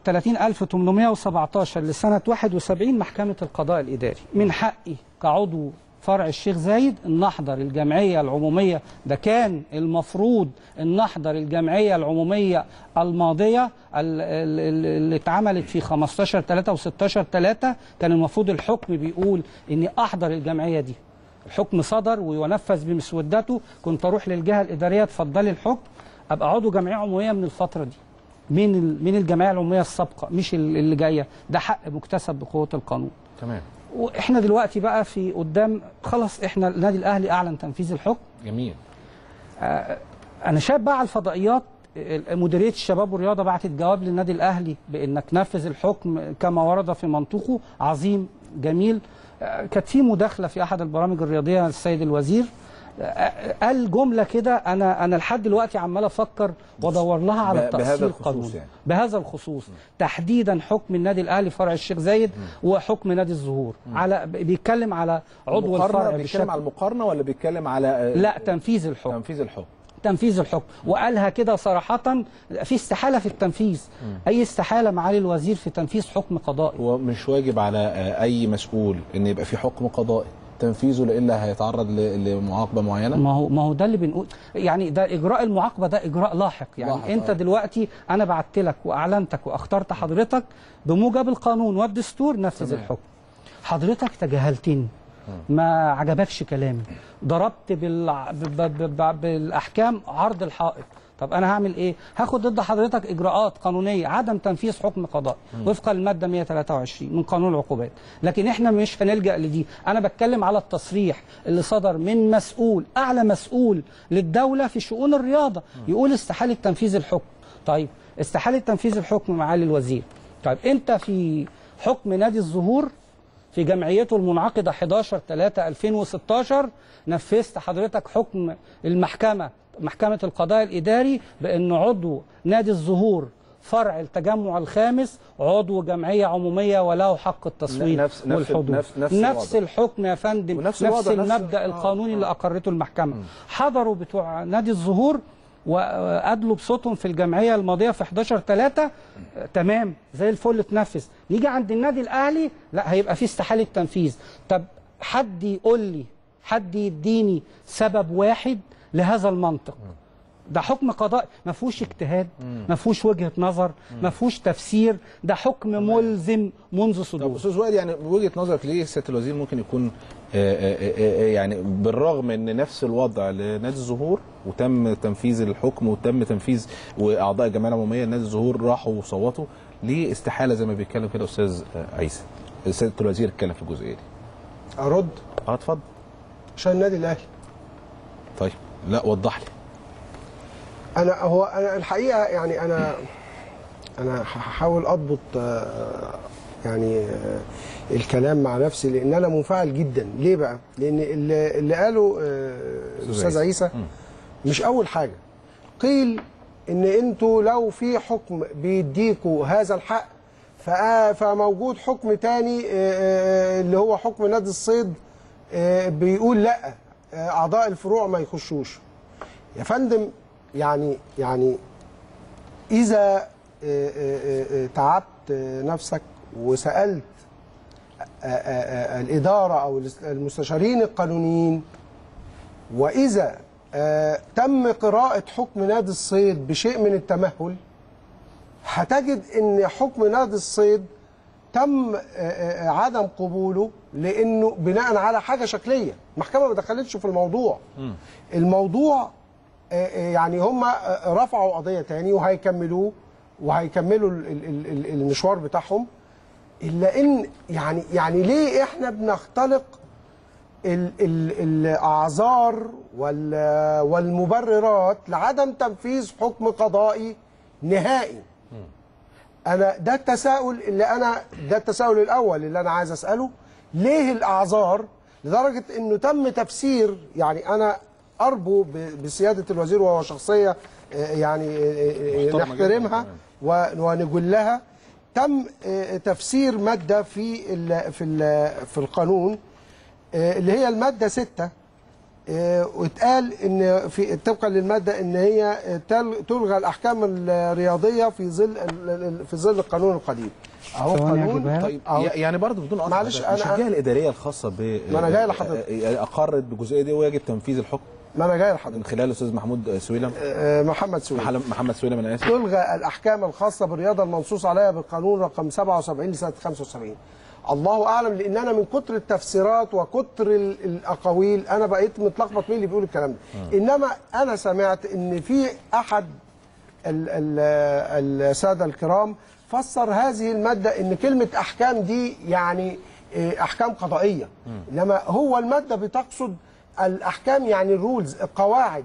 30817 لسنة 71 محكمة القضاء الإداري من حقي كعضو فرع الشيخ زايد ان نحضر الجمعيه العموميه ده كان المفروض ان نحضر الجمعيه العموميه الماضيه ال- ال- ال- اللي اتعملت في 15 3 و16 3 كان المفروض الحكم بيقول اني احضر الجمعيه دي الحكم صدر وينفذ بمسودته كنت اروح للجهه الاداريه تفضلي الحكم ابقى عضو جمعيه عموميه من الفتره دي من ال- من الجمعيه العموميه السابقه مش ال- اللي جايه ده حق مكتسب بقوه القانون تمام واحنا دلوقتي بقى في قدام خلاص احنا النادي الاهلي اعلن تنفيذ الحكم جميل انا شايف بقى على الفضائيات ال- مديريه الشباب والرياضه بعتت جواب للنادي الاهلي بانك نفذ الحكم كما ورد في منطوقه عظيم جميل آه، كانت في مداخله في احد البرامج الرياضيه السيد الوزير آه، قال جمله كده انا انا لحد دلوقتي عمال افكر وادور لها على ب- بهذا التاصيل الخصوص القانوني يعني. بهذا الخصوص تحديدا حكم النادي الاهلي فرع الشيخ زايد وحكم نادي الزهور على بيتكلم على عضو المقارنة الفرع بيتكلم بشكل على المقارنه ولا بيتكلم على آه، لا تنفيذ الحكم تنفيذ الحكم تنفيذ الحكم وقالها كده صراحة في استحالة في التنفيذ أي استحالة معالي الوزير في تنفيذ حكم قضائي هو مش واجب على آه، اي مسؤول ان يبقى في حكم قضائي تنفيذه والا هيتعرض ل- لمعاقبه معينه ما هو ما هو ده اللي بنقول يعني ده اجراء المعاقبه ده اجراء لاحق يعني لاحق، انت آه. دلوقتي انا بعت لك واعلنتك واخترت حضرتك بموجب القانون والدستور نفذ تمام. الحكم حضرتك تجاهلتني ما عجبكش كلامي ضربت بالع... ب... ب... ب... بالاحكام عرض الحائط طب انا هعمل ايه هاخد ضد حضرتك اجراءات قانونيه عدم تنفيذ حكم قضائي وفقا للماده 123 من قانون العقوبات لكن احنا مش هنلجا لدي انا بتكلم على التصريح اللي صدر من مسؤول اعلى مسؤول للدوله في شؤون الرياضه يقول استحاله تنفيذ الحكم طيب استحاله تنفيذ الحكم معالي الوزير طيب انت في حكم نادي الزهور في جمعيته المنعقدة 11 3 2016 نفذت حضرتك حكم المحكمة محكمة القضاء الإداري بأن عضو نادي الزهور فرع التجمع الخامس عضو جمعية عمومية وله حق التصويت نفس- نفس- والحضور نفس- نفس نفس الوضع. الحكم يا فندم ونفس نفس, الوضع، نفس- المبدأ آه، القانوني آه. اللي أقرته المحكمة حضروا بتوع نادي الزهور وادلوا بصوتهم في الجمعيه الماضيه في 11 3 تمام زي الفل اتنفذ نيجي عند النادي الاهلي لا هيبقى في استحاله تنفيذ طب حد يقول لي حد يديني سبب واحد لهذا المنطق ده حكم قضائي ما فيهوش اجتهاد ما فيهوش وجهه نظر ما فيهوش تفسير ده حكم ملزم منذ طب صدوره استاذ وائل يعني بوجهه نظرك ليه سياده الوزير ممكن يكون آه، آه، آه، يعني بالرغم ان نفس الوضع لنادي الزهور وتم تنفيذ الحكم وتم تنفيذ واعضاء الجمعيه العموميه لنادي الزهور راحوا وصوتوا ليه استحاله زي ما بيتكلم كده استاذ آه، عيسى سياده الوزير اتكلم في الجزئيه دي ارد اه اتفضل عشان النادي الاهلي طيب لا وضح لي انا هو انا الحقيقه يعني انا انا هحاول اضبط آه، يعني آه، الكلام مع نفسي لان انا منفعل جدا ليه بقى لان اللي, اللي قاله آه، الاستاذ عيسى مش اول حاجه قيل ان انتوا لو في حكم بيديكوا هذا الحق فآ- فموجود حكم تاني آه، آه، اللي هو حكم نادي الصيد آه، بيقول لا آه، اعضاء الفروع ما يخشوش يا فندم يعني يعني اذا آه، آه، آه، تعبت آه، نفسك وسالت آه، آه، آه، الاداره او المستشارين القانونيين واذا آه، تم قراءه حكم نادي الصيد بشيء من التمهل هتجد ان حكم نادي الصيد تم آه، آه، عدم قبوله لانه بناء على حاجه شكليه المحكمه ما دخلتش في الموضوع الموضوع آه، آه، يعني هم آه، رفعوا قضيه تاني وهيكملوه وهيكملوا ال- ال- ال- المشوار بتاعهم الا ان يعني يعني ليه احنا بنختلق ال ال الاعذار وال والمبررات لعدم تنفيذ حكم قضائي نهائي انا ده التساؤل اللي انا ده التساؤل الاول اللي انا عايز اساله ليه الاعذار لدرجه انه تم تفسير يعني انا اربو ب- بسياده الوزير وهو شخصيه آه، يعني آه، آه، محترمة نحترمها جداً. و- ونجلها تم آه، تفسير ماده في ال في ال في القانون آه، اللي هي الماده 6 آه، واتقال ان في طبقا للماده ان هي آه، تل- تلغى الاحكام الرياضيه في ظل ال- ال- في ظل القانون القديم اهو ثواني قانون هجيبها لك. طيب أهو. يعني برضه بدون قطع معلش ده، مش أنا- الجهه الاداريه الخاصه ب ما أنا جاي لحضرتك. يعني اقرت بالجزئيه دي ويجب تنفيذ الحكم ما انا جاي من لحضرتك خلال الاستاذ محمود سويلم آه، محمد سويد محل- محمد سويلم انا اسف تلغى الاحكام الخاصه بالرياضه المنصوص عليها بالقانون رقم 77 لسنه 75 الله اعلم لان انا من كتر التفسيرات وكتر ال- الاقاويل انا بقيت متلخبط مين اللي بيقول الكلام ده انما انا سمعت ان في احد ال- ال- الساده الكرام فسر هذه الماده ان كلمه احكام دي يعني إيه، احكام قضائيه انما هو الماده بتقصد الاحكام يعني الرولز القواعد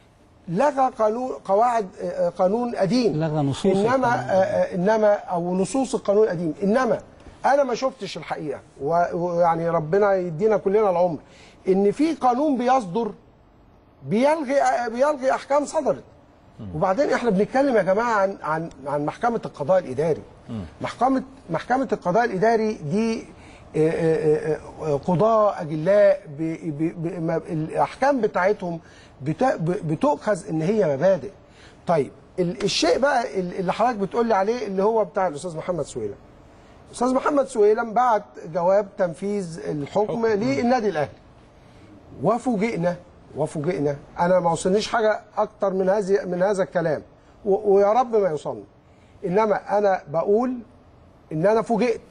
لغى قانون قواعد آه، قانون قديم لغى نصوص انما القانون. آه، آه، انما او نصوص القانون القديم انما انا ما شفتش الحقيقه و- ويعني ربنا يدينا كلنا العمر ان في قانون بيصدر بيلغي آه، بيلغي احكام صدرت وبعدين احنا بنتكلم يا جماعه عن عن عن محكمه القضاء الاداري محكمه محكمه القضاء الاداري دي آه، آه، آه، قضاة أجلاء ب- ب- ب- ما- الأحكام بتاعتهم بت- ب- بتؤخذ إن هي مبادئ. طيب ال- الشيء بقى ال- اللي حضرتك بتقول لي عليه اللي هو بتاع الأستاذ محمد سويلم. الأستاذ محمد سويلم بعت جواب تنفيذ الحكم للنادي الأهلي. وفوجئنا وفوجئنا انا ما وصلنيش حاجه اكتر من هذه من هذا الكلام و- ويا رب ما يوصلني انما انا بقول ان انا فوجئت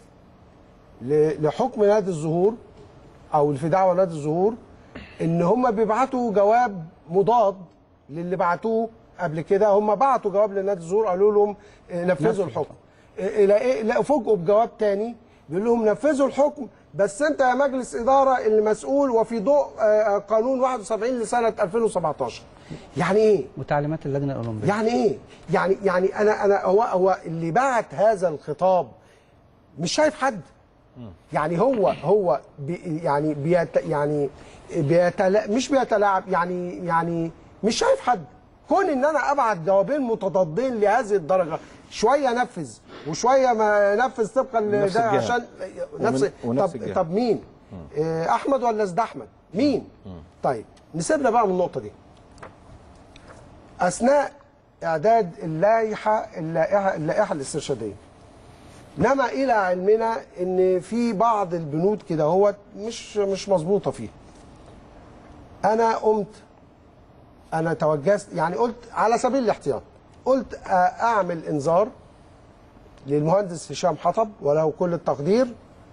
ل- لحكم نادي الزهور او في دعوه نادي الزهور ان هم بيبعتوا جواب مضاد للي بعتوه قبل كده هم بعتوا جواب لنادي الزهور قالوا لهم آه، نفذوا الحكم آه، الى ايه لا فوجئوا بجواب تاني بيقول لهم نفذوا الحكم بس انت يا مجلس اداره اللي مسؤول وفي ضوء آه، قانون 71 لسنه 2017 يعني ايه وتعليمات اللجنه الاولمبيه يعني ايه يعني يعني انا انا هو هو اللي بعت هذا الخطاب مش شايف حد يعني هو هو بي يعني بيت يعني بيتلا مش بيتلاعب يعني يعني مش شايف حد كون ان انا ابعت جوابين متضادين لهذه الدرجه شويه نفذ وشويه ما نفذ طبقا نفس لده الجهة. عشان نفس ومن- ونفس طب الجهة. طب مين آه، احمد ولا ازد احمد مين طيب نسيبنا بقى من النقطه دي اثناء اعداد اللائحه اللائحه اللائحه الاسترشاديه نما الى علمنا ان في بعض البنود كده هو مش مش مظبوطه فيها انا قمت انا توجست يعني قلت على سبيل الاحتياط قلت أ- اعمل انذار للمهندس هشام حطب وله كل التقدير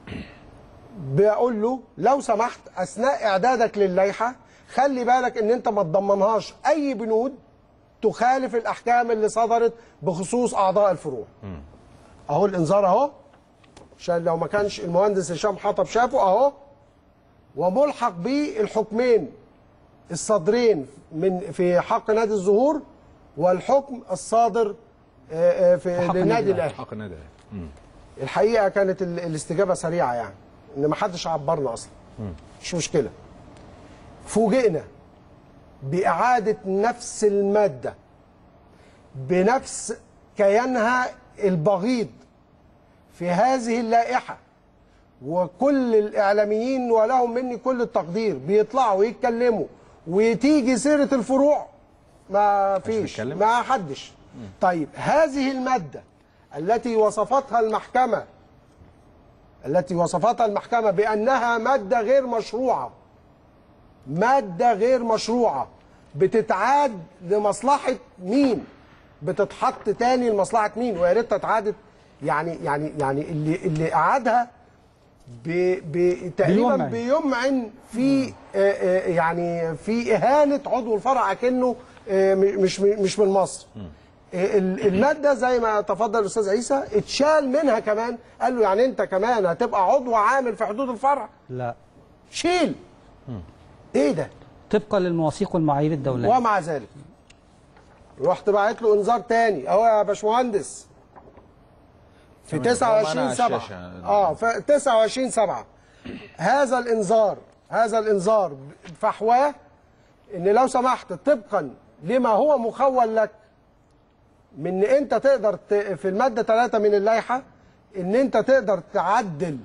بقول له لو سمحت اثناء اعدادك للائحه خلي بالك ان انت ما تضمنهاش اي بنود تخالف الاحكام اللي صدرت بخصوص اعضاء الفروع اهو الانذار اهو عشان لو ما كانش المهندس هشام حطب شافه اهو وملحق به الحكمين الصادرين من في حق نادي الزهور والحكم الصادر آه، آه، في حق للنادي النادي الاهلي حق النادي الأهلي. الحقيقه كانت ال- الاستجابه سريعه يعني ان ما حدش عبرنا اصلا مش مشكله فوجئنا باعاده نفس الماده بنفس كيانها البغيض في هذه اللائحه وكل الاعلاميين ولهم مني كل التقدير بيطلعوا يتكلموا وتيجي سيره الفروع ما فيش بيتكلم؟ ما حدش طيب هذه الماده التي وصفتها المحكمه التي وصفتها المحكمه بانها ماده غير مشروعه ماده غير مشروعه بتتعاد لمصلحه مين بتتحط تاني لمصلحه مين ويا ريت اتعادت يعني يعني يعني اللي اللي اعادها ب ب تقريبا بيمعن. بيمعن في آه، آه، يعني في اهانه عضو الفرع كانه آه، م- مش مش من مصر آه، ال- الماده زي ما تفضل الاستاذ عيسى اتشال منها كمان قال له يعني انت كمان هتبقى عضو عامل في حدود الفرع لا شيل ايه ده طبقا للمواثيق والمعايير الدوليه ومع ذلك رحت باعت له انذار تاني اهو يا باشمهندس في تمام. هو 29 معانا على 7 الشاشة. اه في 29 7 هذا الانذار هذا الانذار فحواه ان لو سمحت طبقا لما هو مخول لك من ان انت تقدر ت... في الماده 3 من اللائحه ان انت تقدر تعدل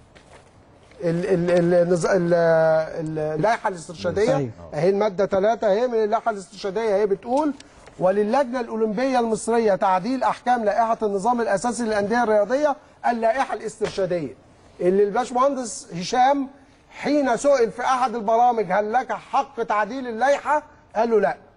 ال- ال- ال- النظ- ال- ال- اللائحه الاسترشاديه أيوة. اهي الماده 3 اهي من اللائحه الاسترشاديه اهي بتقول وللجنه الاولمبيه المصريه تعديل احكام لائحه النظام الاساسي للانديه الرياضيه اللائحه الاسترشاديه اللي الباشمهندس هشام حين سئل في احد البرامج هل لك حق تعديل اللائحه قال له لا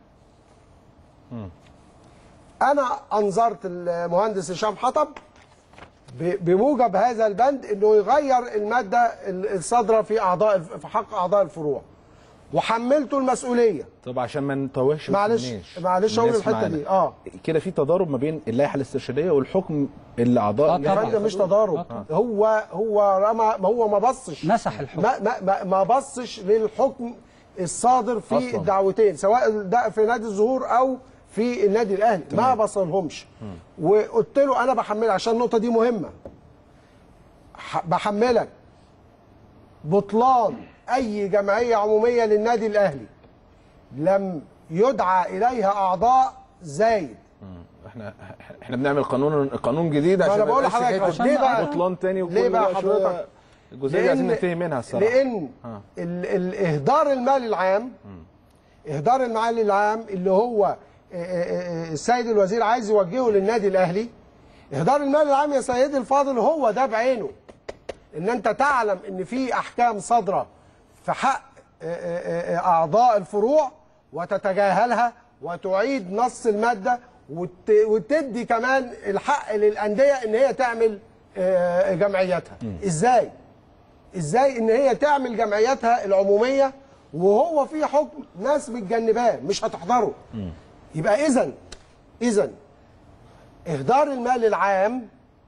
انا انظرت المهندس هشام حطب ب- بموجب هذا البند انه يغير الماده ال- الصادره في اعضاء الف- في حق اعضاء الفروع وحملته المسؤوليه طب عشان ما نتوهش معلش ونتناش معلش اقول الناس الحته معانا. دي اه كده في تضارب ما بين اللائحه الاسترشاديه والحكم اللي اعضاء آه اللجنة طبعاً. الكلام ده مش خدوه. تضارب هو هو رمى ما هو ما بصش مسح الحكم ما ما ما, ما بصش للحكم الصادر في أصلاً. الدعوتين سواء ده في نادي الزهور او في النادي الاهلي ما بصلهمش وقلت له انا بحمل عشان النقطه دي مهمه ح- بحملك بطلان اي جمعيه عموميه للنادي الاهلي لم يدعى اليها اعضاء زايد احنا احنا بنعمل قانون قانون جديد عشان انا بقول ما يبقاش لحضرتك حتة ليه بقى بطلان تاني وكل ليه بقى ده شوية حضرتك؟ الجزئيه دي عايزين ننتهي منها الصراحه لان آه. ال ال اهدار المال العام اهدار المال العام اللي هو آه، آه، آه، السيد الوزير عايز يوجهه للنادي الاهلي اهدار المال العام يا سيدي الفاضل هو ده بعينه ان انت تعلم ان في احكام صادره في حق آه، آه، آه، اعضاء الفروع وتتجاهلها وتعيد نص الماده وت- وتدي كمان الحق للانديه ان هي تعمل آه، جمعياتها ازاي ازاي ان هي تعمل جمعياتها العموميه وهو في حكم ناس متجنباه مش هتحضره يبقى اذا اذا اهدار المال العام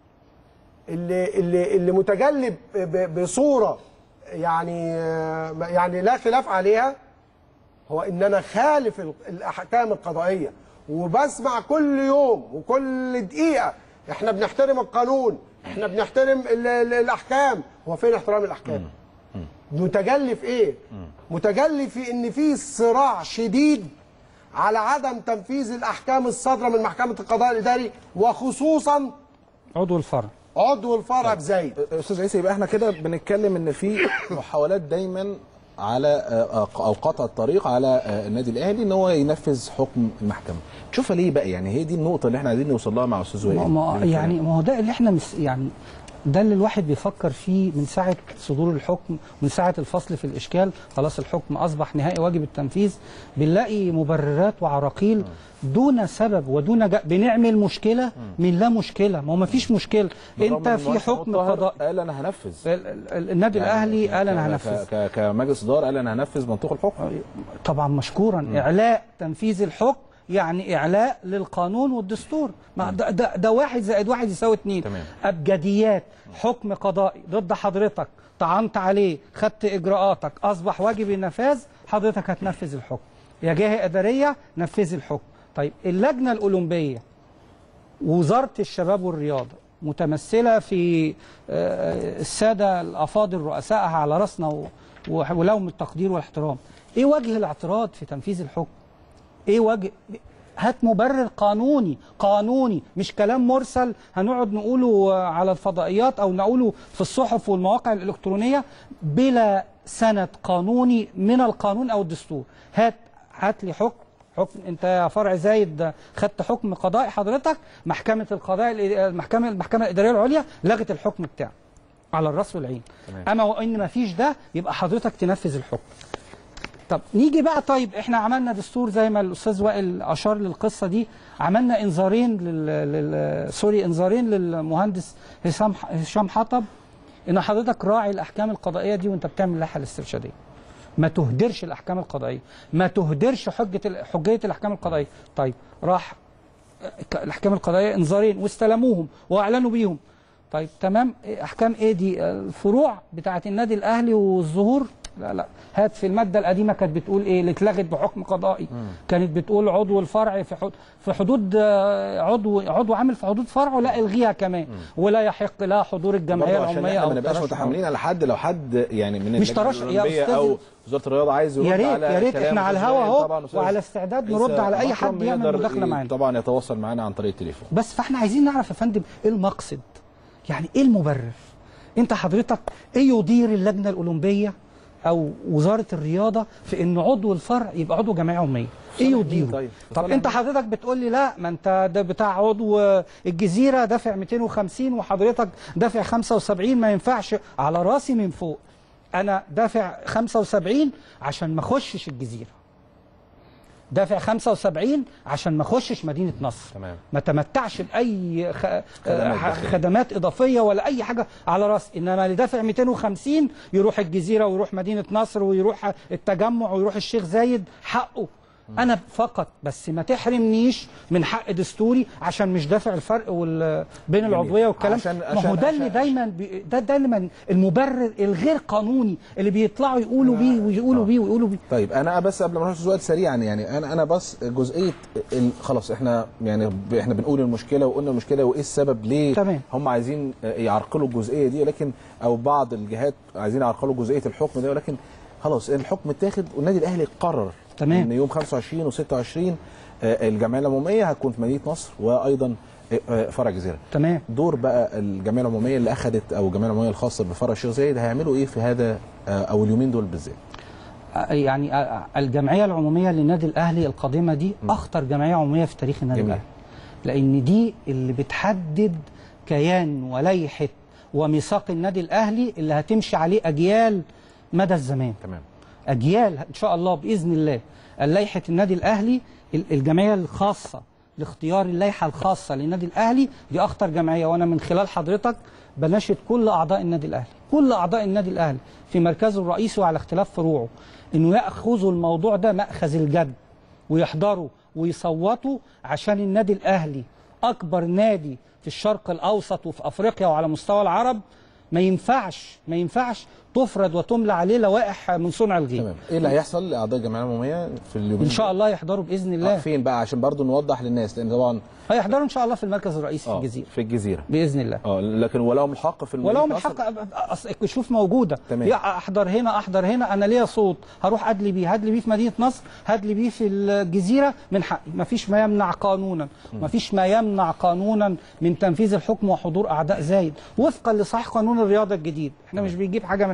اللي اللي اللي متجلب ب- بصوره يعني يعني لا خلاف عليها هو ان انا خالف ال- الاحكام القضائيه وبسمع كل يوم وكل دقيقه احنا بنحترم القانون احنا بنحترم ال- ال- الاحكام هو فين احترام الاحكام متجلي في ايه متجلي في ان في صراع شديد على عدم تنفيذ الاحكام الصادره من محكمه القضاء الاداري وخصوصا عضو الفرع عضو الفرع بزايد استاذ عيسى يبقى احنا كده بنتكلم ان في محاولات دايما على آه، او قطع الطريق على آه، النادي الاهلي ان هو ينفذ حكم المحكمه تشوفها ليه بقى يعني هي دي النقطه اللي احنا عايزين نوصل لها مع استاذ وائل ما ما من الكلام. يعني ما هو ده اللي احنا مس يعني ده اللي الواحد بيفكر فيه من ساعه صدور الحكم من ساعه الفصل في الاشكال خلاص الحكم اصبح نهائي واجب التنفيذ بنلاقي مبررات وعراقيل دون سبب ودون جا... بنعمل مشكله من لا مشكله ما هو ما فيش مشكله بالرغم انت إن في المهندس حكم محمود طاهر قضائي قال انا هنفذ ال- ال- النادي يعني الاهلي قال انا ك- هنفذ ك- ك- كمجلس اداره قال انا هنفذ منطوق الحكم طبعا مشكورا اعلاء تنفيذ الحكم يعني اعلاء للقانون والدستور ما ده, ده, ده واحد زائد واحد يساوي اتنين تمام. ابجديات حكم قضائي ضد حضرتك طعنت عليه خدت اجراءاتك اصبح واجب النفاذ حضرتك هتنفذ الحكم يا جهه اداريه نفذي الحكم طيب اللجنه الاولمبيه وزاره الشباب والرياضه متمثله في آه، الساده الافاضل رؤسائها على راسنا و- و- ولهم التقدير والاحترام ايه وجه الاعتراض في تنفيذ الحكم ايه وجه هات مبرر قانوني قانوني مش كلام مرسل هنقعد نقوله على الفضائيات او نقوله في الصحف والمواقع الالكترونيه بلا سند قانوني من القانون او الدستور هات هات لي حكم حكم انت يا فرع زايد خدت حكم قضائي حضرتك محكمه القضاء المحكمه المحكمه الاداريه العليا لغت الحكم بتاعك على الراس والعين تمام. اما وان ما فيش ده يبقى حضرتك تنفذ الحكم طب نيجي بقى طيب احنا عملنا دستور زي ما الاستاذ وائل اشار للقصه دي عملنا انذارين لل... لل... سوري انذارين للمهندس هشام هشام حطب ان حضرتك راعي الاحكام القضائيه دي وانت بتعمل اللائحه الاسترشاديه ما تهدرش الاحكام القضائيه ما تهدرش حجه ال- حجيه الاحكام القضائيه طيب راح الاحكام القضائيه انذارين واستلموهم واعلنوا بيهم طيب تمام إيه احكام ايه دي الفروع بتاعه النادي الاهلي والظهور لا لا هات في الماده القديمه كانت بتقول ايه اللي اتلغت بحكم قضائي كانت بتقول عضو الفرع في حدود في حدود آه، عضو عضو عامل في حدود فرعه لا الغيها كمان ولا يحق لها حضور الجمعيه برضه عشان العموميه احنا او ما نبقاش الترشح. متحملين على حد لو حد يعني من مش اللجنة ترشح يا الأولمبية أستاذ. او وزاره الرياضه عايز يرد يا ريت على يا ريت كلام احنا على أستاذ الهوا وائل طبعاً اهو أستاذ وعلى استعداد عيسى نرد على اي مكرم حد يعمل يقدر مداخله معانا طبعا يتواصل معنا عن طريق التليفون بس فاحنا عايزين نعرف يا فندم ايه المقصد يعني ايه المبرر انت حضرتك ايه يدير اللجنه الاولمبيه او وزاره الرياضه في ان عضو الفرع يبقى عضو جمعيه عموميه ايه صالح يديره مين طيب؟ طب صالح انت مين؟ حضرتك بتقول لي لا ما انت ده بتاع عضو الجزيره دافع 250 وحضرتك دافع 75 ما ينفعش على راسي من فوق انا دافع 75 عشان ما اخشش الجزيره دافع 75 عشان ما اخشش مدينه نصر تمام. ما تمتعش باي خ... خدمات آه، داخلية. خدمات اضافيه ولا اي حاجه على راس انما اللي دافع 250 يروح الجزيره ويروح مدينه نصر ويروح التجمع ويروح الشيخ زايد حقه انا فقط بس ما تحرمنيش من حق دستوري عشان مش دافع الفرق وال... بين العضويه والكلام عشان- ما هو عشان- ده اللي عشان- دايما بي... ده دايما المبرر الغير قانوني اللي بيطلعوا يقولوا بيه ويقولوا بيه ويقولوا بيه طيب انا بس قبل ما نروح سؤال سريعا يعني انا انا بس جزئيه ال- خلاص احنا يعني ب- احنا بنقول المشكله وقلنا المشكله وايه السبب ليه تمام. هم عايزين يعرقلوا الجزئيه دي ولكن او بعض الجهات عايزين يعرقلوا جزئيه الحكم ده ولكن خلاص الحكم اتاخد والنادي الاهلي قرر تمام. ان يوم 25 و26 الجمعيه العموميه هتكون في مدينه نصر وايضا آه، آه، فرع الجزيره تمام دور بقى الجمعيه العموميه اللي اخذت او الجمعيه العموميه الخاصه بفرع الشيخ زايد هيعملوا ايه في هذا آه، او اليومين دول بالذات يعني الجمعيه العموميه للنادي الاهلي القادمه دي اخطر جمعيه عموميه في تاريخ النادي جميل. الاهلي لان دي اللي بتحدد كيان ولائحه وميثاق النادي الاهلي اللي هتمشي عليه اجيال مدى الزمان تمام اجيال ان شاء الله باذن الله لائحه النادي الاهلي ال- الجمعيه الخاصه لاختيار اللائحه الخاصه للنادي الاهلي دي اخطر جمعيه وانا من خلال حضرتك بناشد كل اعضاء النادي الاهلي كل اعضاء النادي الاهلي في مركزه الرئيسي وعلى اختلاف فروعه انه ياخذوا الموضوع ده ماخذ الجد ويحضروا ويصوتوا عشان النادي الاهلي اكبر نادي في الشرق الاوسط وفي افريقيا وعلى مستوى العرب ما ينفعش ما ينفعش تفرض وتملى عليه لوائح من صنع الغيب تمام ايه اللي هيحصل لاعضاء الجمعيه العموميه في اليومين ان شاء الله يحضروا باذن آه، الله فين بقى عشان برضو نوضح للناس لان طبعا هيحضروا ان شاء الله في المركز الرئيسي في آه، الجزيره في الجزيره باذن الله اه لكن ولهم الحق في المدينة ولو من نصر؟ حق أص- شوف موجوده تمام. يا احضر هنا احضر هنا انا ليا صوت هروح ادلي بيه هدلي بيه في مدينه نصر هدلي بيه في الجزيره من حقي ما فيش ما يمنع قانونا ما فيش ما يمنع قانونا من تنفيذ الحكم وحضور اعداء زايد وفقا لصحيح قانون الرياضه الجديد احنا مش بنجيب حاجه من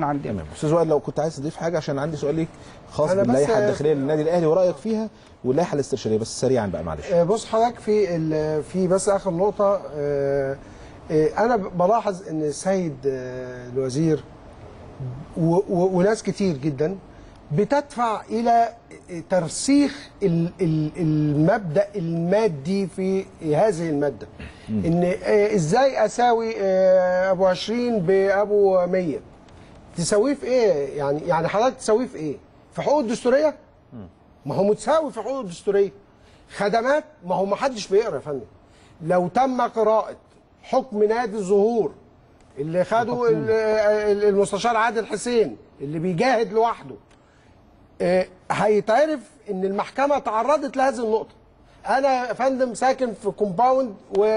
عندنا تمام استاذ وائل لو كنت عايز تضيف حاجه عشان عندي سؤال ليك خاص أنا بس- باللائحه الداخليه للنادي الاهلي ورايك فيها واللائحه الاسترشاديه بس سريعا بقى معلش آه، بص حضرتك في ال- في بس اخر نقطه آه، آه، انا بلاحظ ان السيد آه، الوزير و- و- وناس كتير جدا بتدفع الى ترسيخ ال- ال- المبدا المادي في هذه الماده ان آه، ازاي اساوي آه، ابو 20 بابو 100 تساويه في ايه يعني يعني حضرتك تساويه في ايه في حقوق الدستوريه ما هو متساوي في حقوق الدستوريه خدمات ما هو ما حدش بيقرا يا فندم لو تم قراءه حكم نادي الظهور اللي خده ال- ال- المستشار عادل حسين اللي بيجاهد لوحده آه، هيتعرف ان المحكمه تعرضت لهذه النقطه انا يا فندم ساكن في كومباوند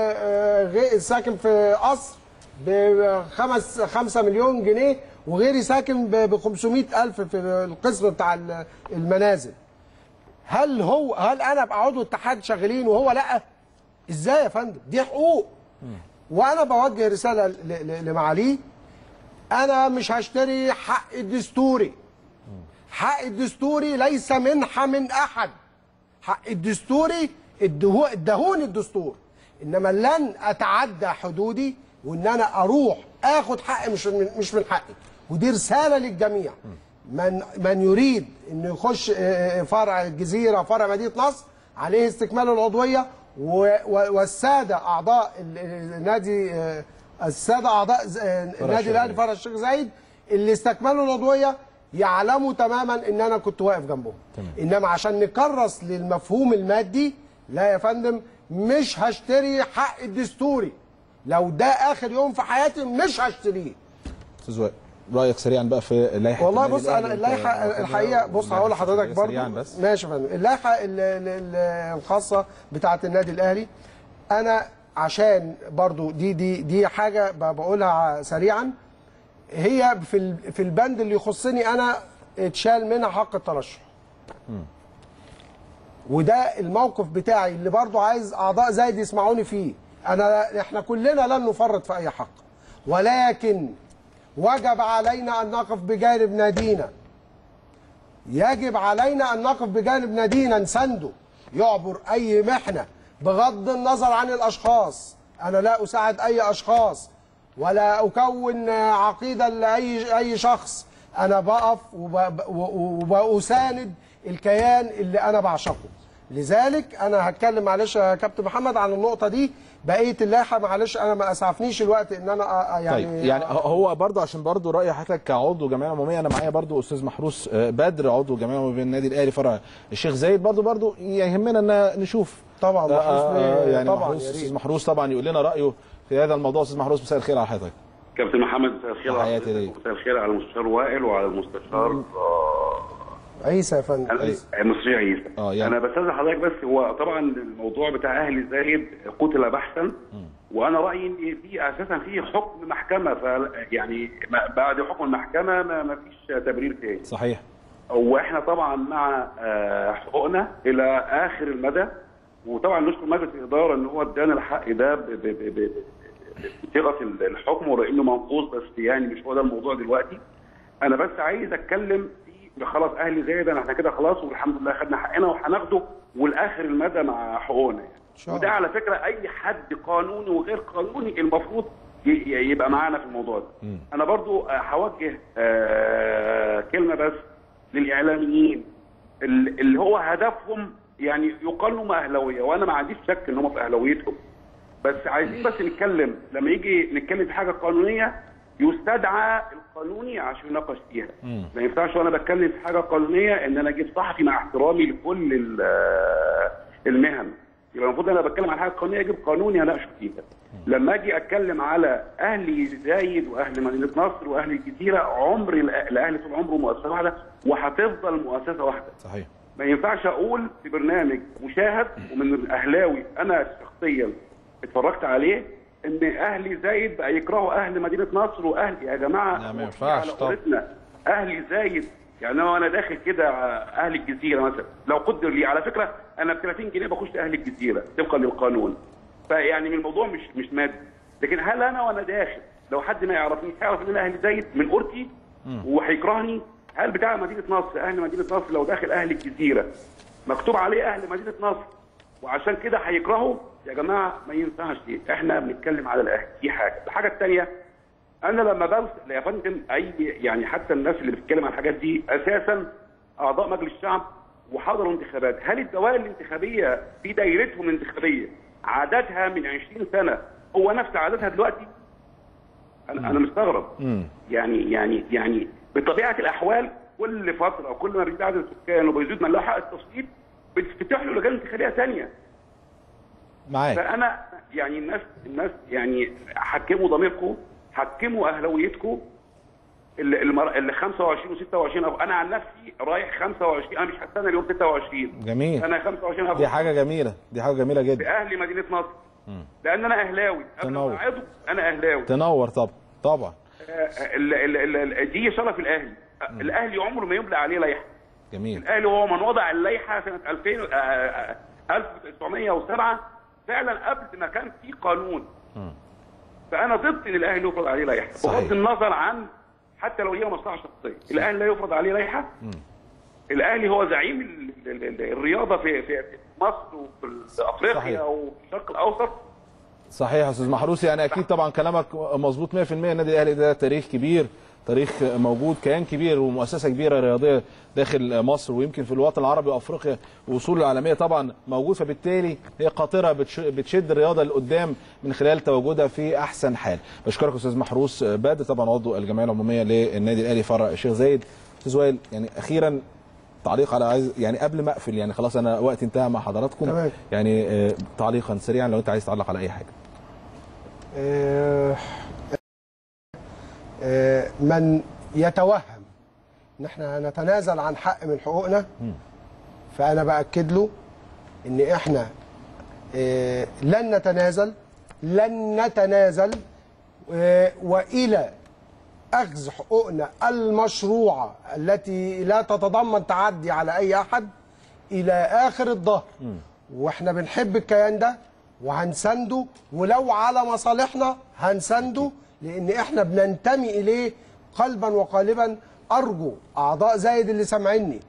وساكن في قصر بخمس خمسة مليون جنيه وغيري ساكن ب 500 ألف في القسم بتاع ال- المنازل هل هو هل انا ابقى عضو اتحاد شغالين وهو لا ازاي يا فندم دي حقوق وانا بوجه رساله ل- ل- لمعاليه انا مش هشتري حق الدستوري حق الدستوري ليس منحة من أحد حق الدستوري ادهو- ادهوني الدستور إنما لن أتعدى حدودي وإن أنا أروح آخد حق مش من مش من حقي ودي رسالة للجميع من من يريد إنه يخش آه، فرع الجزيرة فرع مدينة نصر عليه استكمال العضوية و- و- والسادة أعضاء ال- ال- النادي آه، السادة أعضاء ز- آه، النادي الشيخ الأهلي زايد. فرع الشيخ زايد اللي استكملوا العضويه يعلموا تماما ان انا كنت واقف جنبهم تمام. انما عشان نكرس للمفهوم المادي لا يا فندم مش هشتري حق الدستوري لو ده اخر يوم في حياتي مش هشتريه استاذ وائل رايك سريعا بقى في اللائحه والله النادي بص انا الأهلي. اللائحه أنت- الحقيقه بص هقول لحضرتك برضه سريعا بس ماشي يا فندم اللائحه ال- ال- ال- الخاصه بتاعه النادي الاهلي انا عشان برضه دي دي دي حاجه ب- بقولها سريعا هي في ال- في البند اللي يخصني انا اتشال منها حق الترشح وده الموقف بتاعي اللي برضو عايز اعضاء زايد يسمعوني فيه انا احنا كلنا لن نفرط في اي حق ولكن وجب علينا ان نقف بجانب نادينا يجب علينا ان نقف بجانب نادينا نسنده يعبر اي محنه بغض النظر عن الاشخاص انا لا اساعد اي اشخاص ولا اكون عقيده لاي اي شخص انا بقف وب- وب- وبساند الكيان اللي انا بعشقه لذلك انا هتكلم معلش يا كابتن محمد عن النقطه دي بقيه اللائحه معلش انا ما اسعفنيش الوقت ان انا أ- يعني طيب يعني هو برضه عشان برضه راي حضرتك كعضو جمعيه عموميه انا معايا برضه استاذ محروس آه، بدر عضو جمعيه عموميه النادي الاهلي فرع الشيخ زايد برضه برضه يهمنا ان نشوف طبعا آه، محروس آه، بيه، يعني طبعا محروس يا استاذ ريت. محروس طبعا يقول لنا رايه في هذا الموضوع استاذ محروس مساء الخير على حضرتك كابتن محمد مساء الخير على تحياتي حضرتك ليك. ومساء الخير على المستشار وائل وعلى المستشار آه، عيسى يا فندم أنا- مصري عيسى آه، يعني- انا بستاذن حضرتك بس هو طبعا الموضوع بتاع اهلي زايد قتل بحثا وانا رايي ان في اساسا في حكم محكمه ف يعني ما- بعد حكم المحكمه ما ما فيش تبرير تاني صحيح واحنا طبعا مع آه، حقوقنا الى اخر المدى وطبعا نشكر مجلس الاداره ان هو ادانا الحق ده ب- ب- ب- ب- بصيغه الحكم ولانه منقوص بس يعني مش هو ده الموضوع دلوقتي انا بس عايز اتكلم في خلاص اهلي زايد انا احنا كده خلاص والحمد لله خدنا حقنا وهناخده والاخر المدى مع حقوقنا يعني شاء وده الله. على فكره اي حد قانوني وغير قانوني المفروض ي- ي- يبقى معانا في الموضوع ده انا برضو آه، هوجه آه، كلمه بس للاعلاميين ال- اللي هو هدفهم يعني يقالوا هم اهلاويه وانا ما عنديش شك ان هم في اهلاويتهم بس عايزين بس نتكلم لما يجي نتكلم في حاجه قانونيه يستدعى القانوني عشان يناقش فيها ما ينفعش وانا بتكلم في حاجه قانونيه ان انا اجيب صحفي مع احترامي لكل ال- آه، المهن يبقى المفروض انا بتكلم عن حاجه قانونيه اجيب قانوني اناقشه فيها لما اجي اتكلم على اهلي زايد واهل مدينه نصر واهل الجزيره عمر الأ- الاهلي طول عمره مؤسسه واحده وهتفضل مؤسسه واحده صحيح ما ينفعش اقول في برنامج مشاهد ومن الاهلاوي انا شخصيا اتفرجت عليه ان اهلي زايد بقى يكرهوا اهل مدينه نصر واهل يا جماعه لا، ما هو ينفعش على طبعا. قولتنا اهلي زايد يعني انا وانا داخل كده اهل الجزيره مثلا لو قدر لي على فكره انا ب 30 جنيه بخش اهل الجزيره طبقا للقانون فيعني من الموضوع مش مش مادي لكن هل انا وانا داخل لو حد ما يعرفنيش هيعرف ان انا اهلي زايد من قرتي وهيكرهني هل بتاع مدينه نصر اهل مدينه نصر لو داخل اهل الجزيره مكتوب عليه اهل مدينه نصر وعشان كده هيكرهه يا جماعه ما ينفعش دي احنا بنتكلم على الاهل دي حاجه الحاجه الثانيه انا لما بوصل يا فندم اي يعني حتى الناس اللي بتتكلم عن الحاجات دي اساسا اعضاء مجلس الشعب وحضروا انتخابات هل الدوائر الانتخابيه في دايرتهم الانتخابيه عددها من 20 سنه هو نفس عددها دلوقتي انا انا مستغرب يعني يعني يعني بطبيعه الاحوال كل فتره وكل ما بيزيد عدد السكان وبيزيد من له حق التصويت بتفتح له لجان انتخابيه ثانيه معاك فانا يعني الناس الناس يعني حكموا ضميركم حكموا اهلاويتكم اللي المر... اللي 25 و26 أف... انا عن نفسي رايح 25 انا مش هستنى اليوم 26 جميل انا 25 أفضل. دي حاجه جميله دي حاجه جميله جدا باهلي مدينه نصر لان انا اهلاوي قبل تنور. ما أعيده انا اهلاوي تنور طبعا طبعا ال... ال... ال... ال... دي شرف الاهلي الاهلي عمره ما يملى عليه لائحه جميل الاهلي هو من وضع اللائحه سنه 2000 آه، آه، 1907 فعلا قبل ما كان في قانون فانا ضد ان الاهلي يفرض عليه لائحه صحيح. بغض النظر عن حتى لو هي مصلحه شخصيه الاهلي لا يفرض عليه لائحه الاهلي هو زعيم ال- ال- ال- الرياضه في في في مصر وفي صحيح. افريقيا وفي الشرق الاوسط صحيح يا استاذ محروس يعني اكيد طبعا كلامك مظبوط 100% النادي الاهلي ده تاريخ كبير تاريخ موجود كيان كبير ومؤسسه كبيره رياضيه داخل مصر ويمكن في الوطن العربي وافريقيا وصول العالميه طبعا موجود فبالتالي هي قاطره بتش- بتشد الرياضه لقدام من خلال تواجدها في احسن حال بشكرك استاذ محروس بدر طبعا عضو الجمعيه العموميه للنادي الاهلي فرع الشيخ زايد استاذ وائل يعني اخيرا تعليق على عايز يعني قبل ما اقفل يعني خلاص انا وقتي انتهى مع حضراتكم تمام. يعني آه، تعليقا سريعا لو انت عايز تعلق على اي حاجه آه، آه، من يتوهم ان احنا نتنازل عن حق من حقوقنا فانا باكد له ان احنا آه، لن نتنازل لن نتنازل آه، والى اخذ حقوقنا المشروعه التي لا تتضمن تعدي على اي احد الى اخر الظهر واحنا بنحب الكيان ده وهنسنده ولو على مصالحنا هنسنده لان احنا بننتمي اليه قلبا وقالبا ارجو اعضاء زايد اللي سامعيني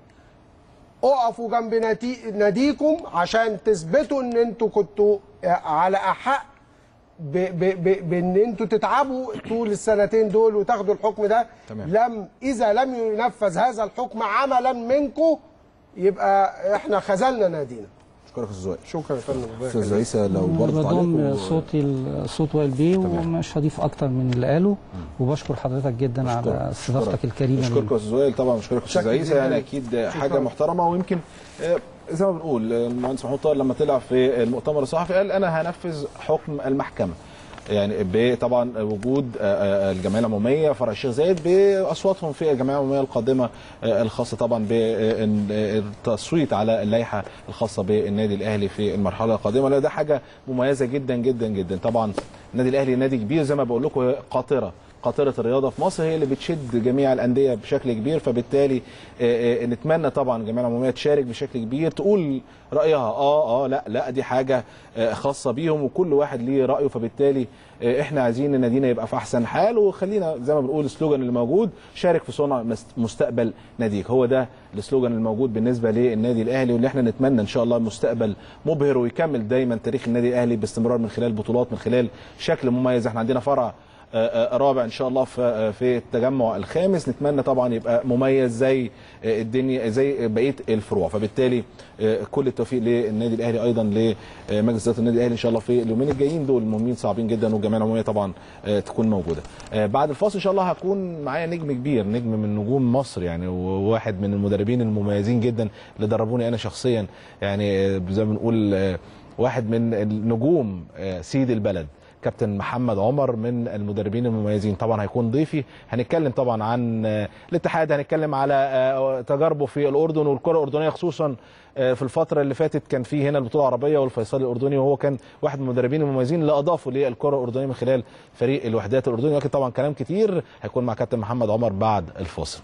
اقفوا جنب نتي- ناديكم عشان تثبتوا ان انتوا كنتوا على احق ب- ب- ب- بان انتوا تتعبوا طول السنتين دول وتاخدوا الحكم ده تمام. لم اذا لم ينفذ هذا الحكم عملا منكم يبقى احنا خذلنا نادينا اشكرك يا استاذ وائل شكرا يا فندم الله استاذ يخليك. عيسى لو برضه بضم تعليق و- صوتي صوت وائل بيه ومش هضيف اكتر من اللي قاله وبشكر حضرتك جدا على استضافتك الكريمه اشكرك يا استاذ وائل طبعا اشكرك يا استاذ شكرا عيسى يعني جداً. اكيد حاجه شكرا. محترمه ويمكن آه، زي ما بنقول آه، المهندس محمود طاهر لما طلع في المؤتمر الصحفي قال انا هنفذ حكم المحكمه يعني طبعا وجود آه، آه، الجمعيه العموميه فرع الشيخ زايد باصواتهم في الجمعيه العموميه القادمه آه، الخاصه طبعا بالتصويت على اللائحه الخاصه بالنادي الاهلي في المرحله القادمه لا ده حاجه مميزه جدا جدا جدا طبعا النادي الاهلي نادي كبير زي ما بقول لكم قاطره قاطره الرياضه في مصر هي اللي بتشد جميع الانديه بشكل كبير فبالتالي آه، آه، نتمنى طبعا الجمعيه العموميه تشارك بشكل كبير تقول رايها اه اه لا لا دي حاجه آه، خاصه بيهم وكل واحد ليه رايه فبالتالي آه، احنا عايزين نادينا يبقى في احسن حال وخلينا زي ما بنقول السلوجان اللي موجود شارك في صنع مست- مستقبل ناديك هو ده السلوجان الموجود بالنسبه للنادي الاهلي واللي احنا نتمنى ان شاء الله مستقبل مبهر ويكمل دايما تاريخ النادي الاهلي باستمرار من خلال بطولات من خلال شكل مميز احنا عندنا فرع آه، آه، رابع ان شاء الله في آه، في التجمع الخامس نتمنى طبعا يبقى مميز زي آه، الدنيا زي بقيه الفروع فبالتالي آه، كل التوفيق للنادي الاهلي ايضا لمجلس اداره النادي الاهلي ان شاء الله في اليومين الجايين دول مهمين صعبين جدا والجمعيه العموميه طبعا آه، تكون موجوده آه، بعد الفاصل ان شاء الله هكون معايا نجم كبير نجم من نجوم مصر يعني وواحد من المدربين المميزين جدا اللي دربوني انا شخصيا يعني آه، زي ما بنقول آه، واحد من النجوم آه، سيد البلد كابتن محمد عمر من المدربين المميزين طبعا هيكون ضيفي هنتكلم طبعا عن آه، الاتحاد هنتكلم على آه، تجاربه في الاردن والكره الاردنيه خصوصا آه، في الفتره اللي فاتت كان في هنا البطوله العربيه والفيصلي الاردني وهو كان واحد من المدربين المميزين اللي اضافوا للكره الاردنيه من خلال فريق الوحدات الاردني ولكن طبعا كلام كتير هيكون مع كابتن محمد عمر بعد الفاصل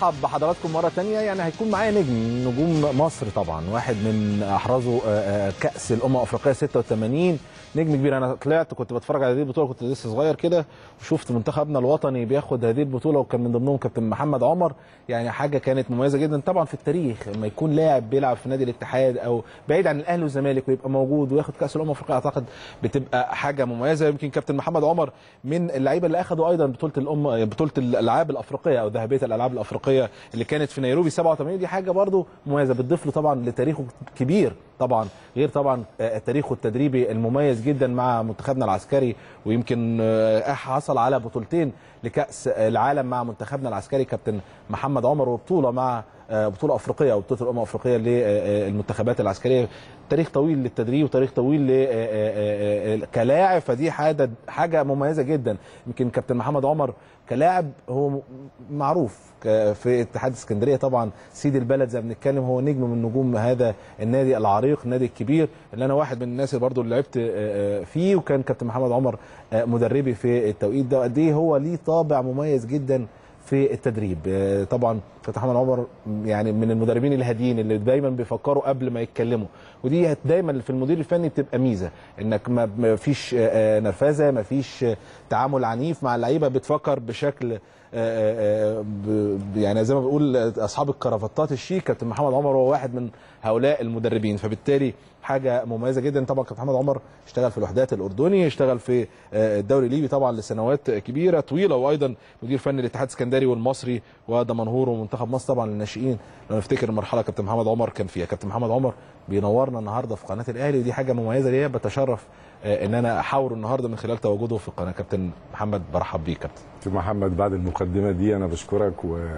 برحب بحضراتكم مره تانية يعني هيكون معايا نجم من نجوم مصر طبعا واحد من احرزوا آه، آه، كاس الامم الافريقيه 86 نجم كبير انا طلعت كنت بتفرج على هذه البطوله كنت لسه صغير كده وشفت منتخبنا الوطني بياخد هذه البطوله وكان من ضمنهم كابتن محمد عمر يعني حاجه كانت مميزه جدا طبعا في التاريخ لما يكون لاعب بيلعب في نادي الاتحاد او بعيد عن الاهلي والزمالك ويبقى موجود وياخد كاس الامم الافريقيه اعتقد بتبقى حاجه مميزه يمكن كابتن محمد عمر من اللعيبه اللي اخذوا ايضا بطوله الام بطوله الالعاب الافريقيه او ذهبيه الالعاب الافريقيه اللي كانت في نيروبي 87 دي حاجه برضو مميزه بتضيف له طبعا لتاريخه كبير طبعا غير طبعا آه، تاريخه التدريبي المميز جدا مع منتخبنا العسكري ويمكن آه، حصل على بطولتين لكاس العالم مع منتخبنا العسكري كابتن محمد عمر وبطوله مع آه، بطوله افريقيه او بطوله الامم الافريقيه للمنتخبات العسكريه تاريخ طويل للتدريب وتاريخ طويل ل- آه، آه، آه، كلاعب فدي حاجه حاجه مميزه جدا يمكن كابتن محمد عمر كلاعب هو م- معروف ك- في اتحاد اسكندريه طبعا سيد البلد زي ما بنتكلم هو نجم من نجوم هذا النادي العريق النادي الكبير اللي انا واحد من الناس اللي برضو اللي لعبت آه، آه، فيه وكان كابتن محمد عمر آه، مدربي في التوقيت ده قد ايه هو ليه طابع مميز جدا في التدريب آه، طبعا كابتن محمد عمر يعني من المدربين الهاديين اللي دايما بيفكروا قبل ما يتكلموا ودي دايما في المدير الفني بتبقى ميزه انك ما ما فيش آه، آه، نرفزه ما فيش آه، تعامل عنيف مع اللعيبه بتفكر بشكل آه، آه، ب- ب- يعني زي ما بقول اصحاب الكرافتات الشيك كابتن محمد عمر هو واحد من هؤلاء المدربين فبالتالي حاجه مميزه جدا طبعا كابتن محمد عمر اشتغل في الوحدات الاردني اشتغل في آه، الدوري الليبي طبعا لسنوات كبيره طويله وايضا مدير فني الاتحاد السكندري والمصري ودمنهور ومنتخب مصر طبعا للناشئين لو نفتكر المرحله كابتن محمد عمر كان فيها كابتن محمد عمر بينورنا النهارده في قناه الاهلي ودي حاجه مميزه ليا بتشرف آه، ان انا احاوره النهارده من خلال تواجده في القناه كابتن محمد برحب بيك كابتن كابتن محمد بعد المقدمة دي أنا بشكرك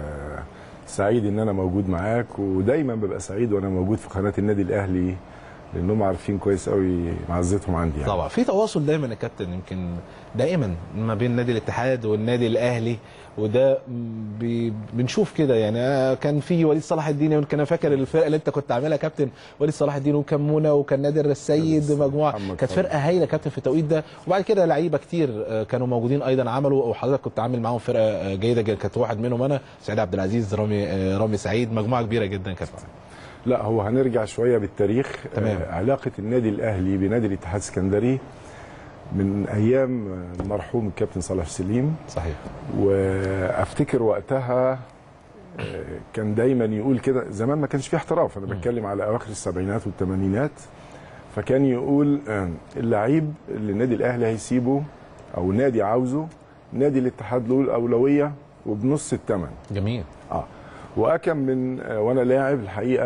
وسعيد إن أنا موجود معاك ودايما ببقى سعيد وأنا موجود في قناة النادي الأهلي لأنهم عارفين كويس قوي معزتهم عندي يعني. طبعا في تواصل دايما يا كابتن يمكن دائما ما بين نادي الاتحاد والنادي الاهلي وده بي بنشوف كده يعني أنا كان في وليد صلاح الدين يمكن انا فاكر الفرقه اللي انت كنت عاملها كابتن وليد صلاح الدين وكان منى وكان نادر السيد مجموعه محمد كانت فضل. فرقه هايله كابتن في التوقيت ده وبعد كده لعيبه كتير آه، كانوا موجودين ايضا عملوا وحضرتك كنت عامل معاهم فرقه آه، جيده جدا كانت واحد منهم انا سعيد عبد العزيز رامي آه، رامي سعيد مجموعه كبيره جدا كابتن لا هو هنرجع شوية بالتاريخ تمام. آه، علاقة النادي الأهلي بنادي الاتحاد السكندري من أيام آه، المرحوم الكابتن صالح سليم صحيح وافتكر وقتها آه، كان دايما يقول كده زمان ما كانش فيه احتراف انا بتكلم على اواخر السبعينات والثمانينات فكان يقول آه، اللعيب اللي النادي الاهلي هيسيبه او نادي عاوزه نادي الاتحاد له الاولويه وبنص الثمن جميل اه واكم من آه، وانا لاعب الحقيقه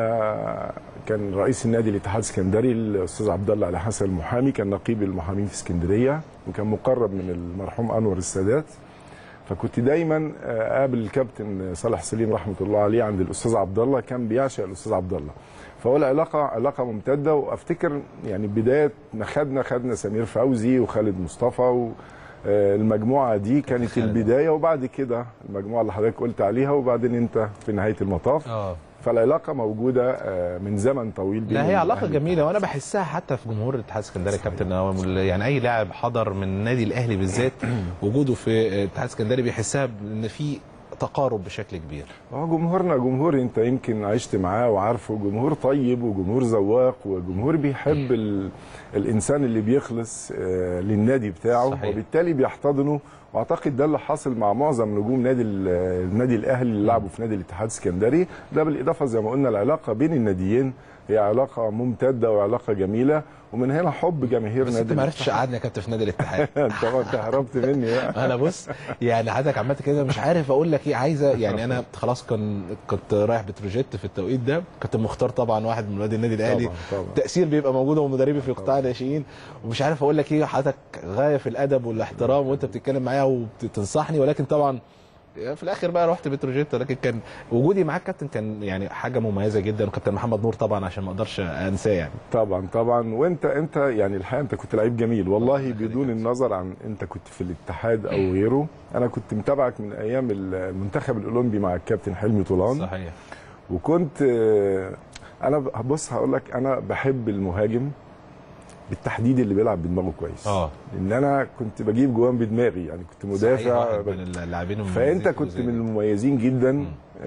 كان رئيس النادي الاتحاد السكندري الاستاذ عبد الله علي حسن المحامي كان نقيب المحامين في اسكندريه وكان مقرب من المرحوم انور السادات فكنت دايما آه، اقابل الكابتن صالح سليم رحمه الله عليه عند الاستاذ عبد الله كان بيعشق الاستاذ عبد الله فهو العلاقه علاقه ممتده وافتكر يعني بدايه ما خدنا خدنا سمير فوزي وخالد مصطفى و آه، المجموعه دي كانت خالد. البدايه وبعد كده المجموعه اللي حضرتك قلت عليها وبعدين انت في نهايه المطاف اه فالعلاقه موجوده آه، من زمن طويل بين لا هي علاقه الأهلي جميله وانا بحسها حتى في جمهور الاتحاد السكندري يا كابتن أو يعني اي لاعب حضر من النادي الاهلي بالذات وجوده في الاتحاد السكندري بيحسها ان في تقارب بشكل كبير اه جمهورنا جمهور انت يمكن عشت معاه وعارفه جمهور طيب وجمهور ذواق وجمهور بيحب ال... الانسان اللي بيخلص آه، للنادي بتاعه صحيح. وبالتالي بيحتضنه واعتقد ده اللي حاصل مع معظم نجوم نادي ال- النادي الاهلي اللي لعبوا في نادي الاتحاد السكندري ده بالاضافه زي ما قلنا العلاقه بين الناديين هي علاقه ممتده وعلاقه جميله ومن هنا حب جماهير بس نادي انت ما عرفتش الاتحاد. قعدني يا كابتن في نادي الاتحاد انت انت هربت مني بقى انا بص يعني حضرتك عملت كده مش عارف اقول لك ايه عايزه يعني انا خلاص كان كنت رايح بتروجيت في التوقيت ده كنت مختار طبعا واحد من ولاد النادي الاهلي طبعا طبعا التاثير بيبقى موجود هو مدربي في قطاع الناشئين ومش عارف اقول لك ايه حضرتك غايه في الادب والاحترام وانت بتتكلم معايا وبتنصحني ولكن طبعا في الاخر بقى رحت بتروجيت ولكن كان وجودي معاك كابتن كان يعني حاجه مميزه جدا وكابتن محمد نور طبعا عشان ما اقدرش انساه يعني طبعا طبعا وانت انت يعني الحقيقه انت كنت لعيب جميل والله يخليك بدون يا النظر عن انت كنت في الاتحاد او غيره انا كنت متابعك من ايام المنتخب الاولمبي مع الكابتن حلمي طولان صحيح وكنت آه، انا ب- بص هقول لك انا بحب المهاجم بالتحديد اللي بيلعب بدماغه كويس اه ان انا كنت بجيب جوان بدماغي يعني كنت صحيح، مدافع واحد من اللاعبين المميزين فانت في كنت الجزئية من دي. المميزين جدا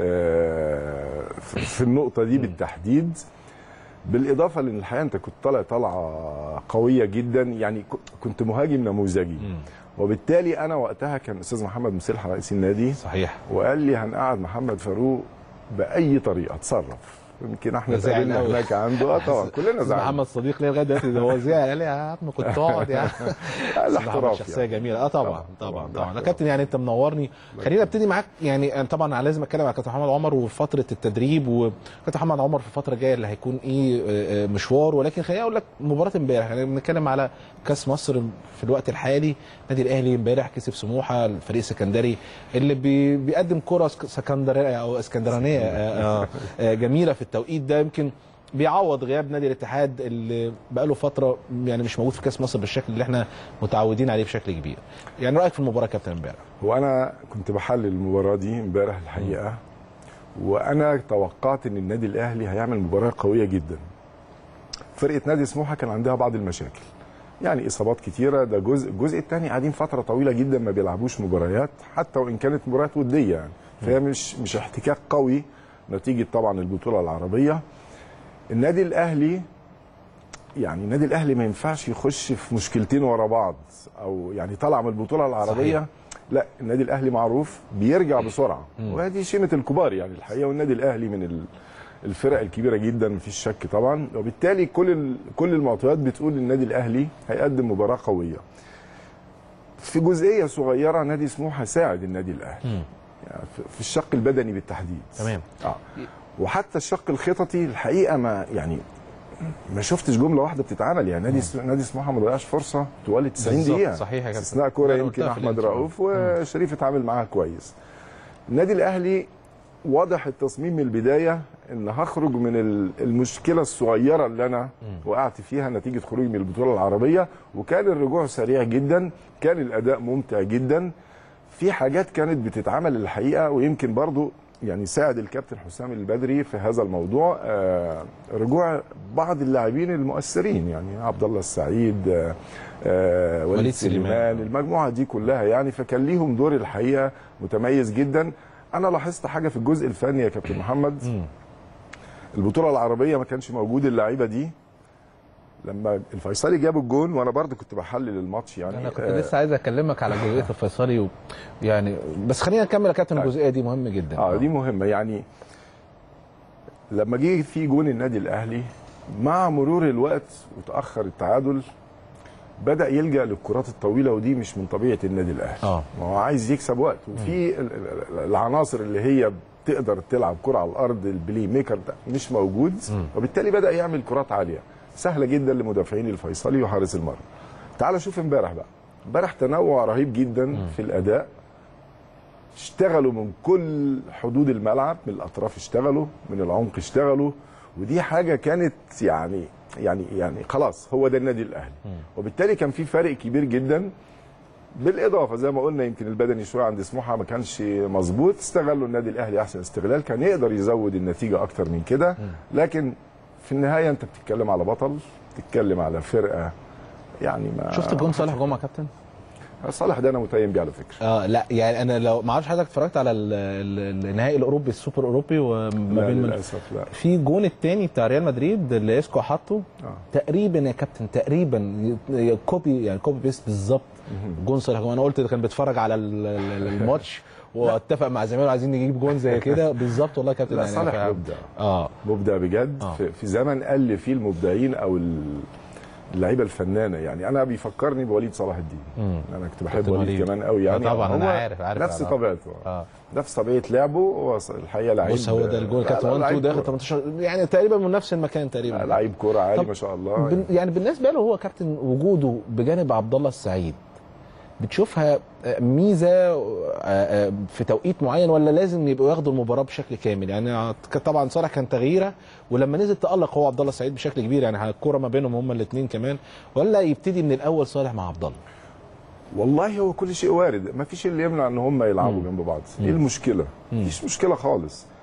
آه، في في النقطه دي بالتحديد بالاضافه لان الحقيقه انت كنت طالع طالعه قويه جدا يعني ك- كنت مهاجم نموذجي مم. وبالتالي انا وقتها كان الاستاذ محمد مسلح رئيس النادي صحيح وقال لي هنقعد محمد فاروق باي طريقه اتصرف يمكن احنا زعل اتقابلنا أوي. هناك عنده اه طبعا كلنا زعلنا محمد صديق ليه لغايه دلوقتي ده هو زعل قال لي يا عم كنت اقعد يا عم الاحتراف شخصيه يعني. جميله اه طبعا طبعاً، طبعا طبعاً، طبعا الاحتراف. يا كابتن يعني انت منورني خلينا ابتدي معاك يعني أنا طبعا أنا لازم اتكلم على كابتن محمد عمر وفتره التدريب وكابتن محمد عمر في الفتره الجايه اللي هيكون ايه آه، آه، مشوار ولكن خليني اقول لك مباراه امبارح يعني بنتكلم على كاس مصر في الوقت الحالي النادي الاهلي امبارح كسب سموحه الفريق السكندري اللي بي بيقدم كره سك- سكندريه او اسكندرانيه آه، آه، آه، جميله في التوقيت ده يمكن بيعوض غياب نادي الاتحاد اللي بقاله فتره يعني مش موجود في كاس مصر بالشكل اللي احنا متعودين عليه بشكل كبير. يعني رايك في المباراه يا كابتن امبارح؟ وانا كنت بحلل المباراه دي امبارح الحقيقه وانا توقعت ان النادي الاهلي هيعمل مباراه قويه جدا فرقه نادي سموحه كان عندها بعض المشاكل يعني اصابات كتيره ده جزء الجزء الثاني قاعدين فتره طويله جدا ما بيلعبوش مباريات حتى وان كانت مباريات وديه يعني فهي مش مش احتكاك قوي نتيجه طبعا البطوله العربيه النادي الاهلي يعني النادي الاهلي ما ينفعش يخش في مشكلتين ورا بعض او يعني طلع من البطوله العربيه صحيح. لا النادي الاهلي معروف بيرجع بسرعه وهذه شيمه الكبار يعني الحقيقه والنادي الاهلي من ال- الفرق الكبيره جدا مفيش شك طبعا وبالتالي كل ال- كل المعطيات بتقول النادي الاهلي هيقدم مباراه قويه في جزئيه صغيره نادي سموحه ساعد النادي الاهلي يعني في- في الشق البدني بالتحديد تمام. اه وحتى الشق الخططي الحقيقه ما يعني ما شفتش جمله واحده بتتعمل يعني نادي س- نادي سموحه ما ضيعش فرصه طوال 90 بالظبط، دقيقه صحيح يا كابتن. استثناء ده كوره أنا يمكن قلتها في احمد الانترو. رؤوف وشريف اتعامل معاها كويس النادي الاهلي واضح التصميم من البدايه ان هخرج من ال- المشكله الصغيره اللي انا وقعت فيها نتيجه خروجي من البطوله العربيه وكان الرجوع سريع جدا كان الاداء ممتع جدا في حاجات كانت بتتعمل الحقيقه ويمكن برضو يعني ساعد الكابتن حسام البدري في هذا الموضوع آه رجوع بعض اللاعبين المؤثرين يعني عبد الله السعيد آه آه وليد, وليد سليمان. سليمان المجموعه دي كلها يعني فكان ليهم دور الحقيقه متميز جدا انا لاحظت حاجه في الجزء الفني يا كابتن محمد البطوله العربيه ما كانش موجود اللعيبه دي لما الفيصلي جاب الجون وانا برضه كنت بحلل الماتش يعني انا كنت آه، لسه عايز اكلمك على جزئيه الفيصلي و... يعني بس خلينا نكمل يا كابتن الجزئيه دي مهمه جدا اه دي مهمه يعني لما جه في جون النادي الاهلي مع مرور الوقت وتاخر التعادل بدا يلجا للكرات الطويله ودي مش من طبيعه النادي الاهلي اه ما هو عايز يكسب وقت وفي ال- ال- العناصر اللي هي تقدر تلعب كره على الارض البلاي ميكر ده مش موجود وبالتالي بدا يعمل كرات عاليه سهله جدا لمدافعين الفيصلي وحارس المرمى تعال شوف امبارح بقى امبارح تنوع رهيب جدا في الاداء اشتغلوا من كل حدود الملعب من الاطراف اشتغلوا من العمق اشتغلوا ودي حاجه كانت يعني يعني يعني خلاص هو ده النادي الاهلي وبالتالي كان في فرق كبير جدا بالاضافه زي ما قلنا يمكن البدني شويه عند سموحه ما كانش مظبوط استغلوا النادي الاهلي احسن استغلال كان يقدر يزود النتيجه اكتر من كده لكن في النهايه انت بتتكلم على بطل بتتكلم على فرقه يعني ما شفت جون صالح جمعه يا كابتن؟ صالح ده انا متيم بيه على فكره اه لا يعني انا لو ما اعرفش حضرتك اتفرجت على ال- ال- النهائي الاوروبي السوبر الاوروبي وما لا بين للاسف لا في جون التاني بتاع ريال مدريد اللي اسكو حطه آه. تقريبا يا كابتن تقريبا ي- كوبي يعني كوبي بيست بالظبط جون صالح جمعه انا قلت ده كان بيتفرج على ال- ال- الماتش واتفق مع زمايله عايزين نجيب جون زي كده بالظبط والله يا كابتن لا يعني صالح ف- مبدع اه مبدع بجد آه. في, في زمن قل فيه المبدعين او ال- اللعيبه الفنانه يعني انا بيفكرني بوليد صلاح الدين مم. انا كنت بحب كابتن وليد وليد. كمان قوي يعني آه طبعاً، هو أنا عارف- عارف نفس العلاقة. طبيعته اه نفس طبيعه لعبه هو ص- الحقيقه لعيب بص هو ده الجون لا، كابتن لا، 1 2 لعيب داخل كورة. 18 يعني تقريبا من نفس المكان تقريبا لا، لعيب كوره عالي طب ما شاء الله بن يعني بالنسبه له هو كابتن وجوده بجانب عبد الله السعيد بتشوفها ميزه آه، آه، في توقيت معين ولا لازم يبقوا ياخدوا المباراه بشكل كامل يعني طبعا صالح كان تغييره ولما نزل تالق هو عبد الله السعيد بشكل كبير يعني الكوره ما بينهم هما الاثنين كمان ولا يبتدي من الاول صالح مع عبد الله والله هو كل شيء وارد ما فيش اللي يمنع ان هم يلعبوا جنب بعض ايه المشكله مفيش مشكله خالص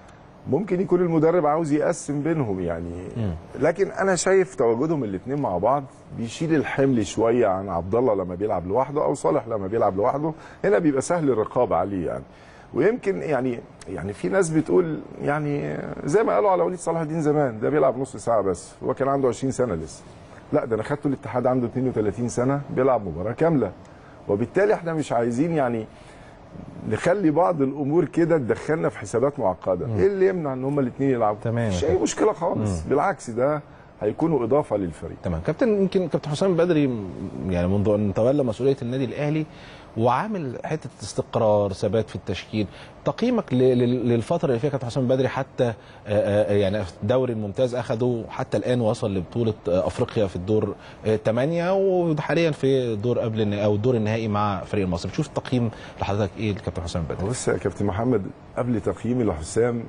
ممكن يكون المدرب عاوز يقسم بينهم يعني لكن انا شايف تواجدهم الاثنين مع بعض بيشيل الحمل شويه عن عبد الله لما بيلعب لوحده او صالح لما بيلعب لوحده هنا بيبقى سهل الرقابه عليه يعني ويمكن يعني يعني في ناس بتقول يعني زي ما قالوا على وليد صلاح الدين زمان ده بيلعب نص ساعه بس هو كان عنده 20 سنه لسه لا ده انا خدته الاتحاد عنده 32 سنه بيلعب مباراه كامله وبالتالي احنا مش عايزين يعني نخلي بعض الامور كده تدخلنا في حسابات معقده ايه اللي يمنع ان هما الاثنين يلعبوا تمام. مش اي مشكله خالص بالعكس ده هيكونوا اضافه للفريق تمام كابتن يمكن كابتن حسام بدري م- يعني منذ ان تولى مسؤوليه النادي الاهلي وعامل حته استقرار ثبات في التشكيل تقييمك ل- لل- للفتره اللي فيها كابتن حسام بدري حتى آه، آه، يعني الدوري الممتاز اخده حتى الان وصل لبطوله آه، افريقيا في الدور الثمانيه وحاليا في الدور قبل النهائي او الدور النهائي مع فريق مصر بتشوف تقييم لحضرتك ايه لكابتن حسام بدري بص يا كابتن محمد قبل تقييمي لحسام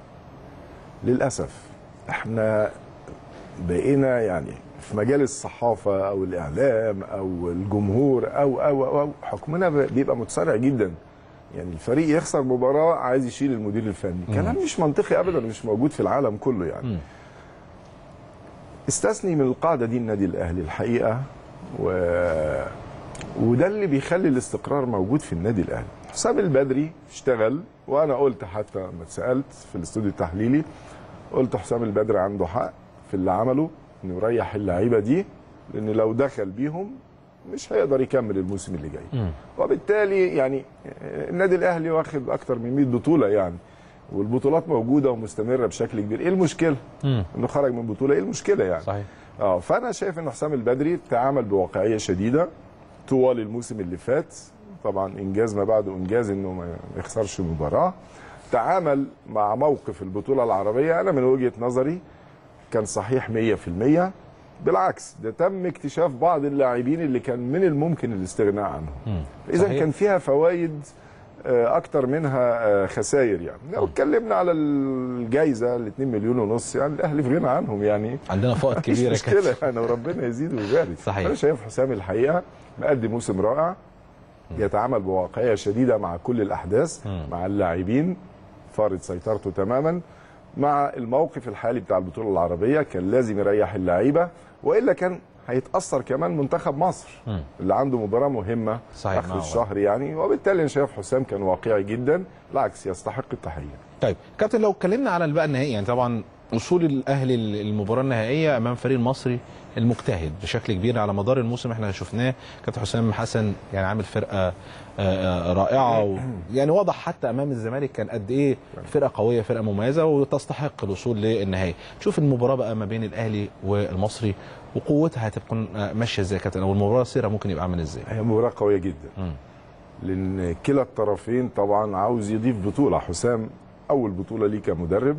للاسف احنا بقينا يعني في مجال الصحافه او الاعلام او الجمهور او او او, أو حكمنا بيبقى متسارع جدا يعني الفريق يخسر مباراه عايز يشيل المدير الفني كلام مش منطقي ابدا مش موجود في العالم كله يعني مم. استثني من القاعده دي النادي الاهلي الحقيقه و... وده اللي بيخلي الاستقرار موجود في النادي الاهلي حسام البدري اشتغل وانا قلت حتى لما اتسالت في الاستوديو التحليلي قلت حسام البدري عنده حق في اللي عمله انه يريح اللعيبه دي لان لو دخل بيهم مش هيقدر يكمل الموسم اللي جاي وبالتالي يعني النادي الاهلي واخد اكتر من 100 بطوله يعني والبطولات موجوده ومستمره بشكل كبير ايه المشكله مم. انه خرج من بطوله ايه المشكله يعني صحيح اه فانا شايف ان حسام البدري تعامل بواقعيه شديده طوال الموسم اللي فات طبعا انجاز ما بعده انجاز انه ما يخسرش مباراه تعامل مع موقف البطوله العربيه انا من وجهه نظري كان صحيح 100% بالعكس ده تم اكتشاف بعض اللاعبين اللي كان من الممكن الاستغناء عنهم اذا صحيح. كان فيها فوائد آه، اكتر منها آه، خسائر يعني لو اتكلمنا على الجائزه ال 2 مليون ونص يعني الاهلي في غنى عنهم يعني عندنا فائض مفيش كبير يا كابتن مشكله يعني وربنا يزيد ويبارك صحيح. انا شايف حسام الحقيقه مقدم موسم رائع يتعامل بواقعيه شديده مع كل الاحداث مع اللاعبين فارض سيطرته تماما مع الموقف الحالي بتاع البطوله العربيه كان لازم يريح اللعيبه والا كان هيتاثر كمان منتخب مصر اللي عنده مباراه مهمه صحيح، اخر نعم. الشهر يعني وبالتالي انا شايف حسام كان واقعي جدا بالعكس يستحق التحيه طيب كابتن لو اتكلمنا على بقى النهائي يعني طبعا وصول الاهلي للمباراه النهائيه امام فريق المصري المجتهد بشكل كبير على مدار الموسم احنا شفناه كابتن حسام حسن يعني عامل فرقه آه، آه، رائعه و يعني واضح حتى امام الزمالك كان قد ايه فرقه قويه فرقه مميزه وتستحق الوصول للنهائي شوف المباراه بقى ما بين الاهلي والمصري وقوتها هتكون آه، ماشيه ازاي يا كابتن او المباراه سيرها ممكن يبقى عامل ازاي هي مباراه قويه جدا مم. لان كلا الطرفين طبعا عاوز يضيف بطوله حسام اول بطوله ليه كمدرب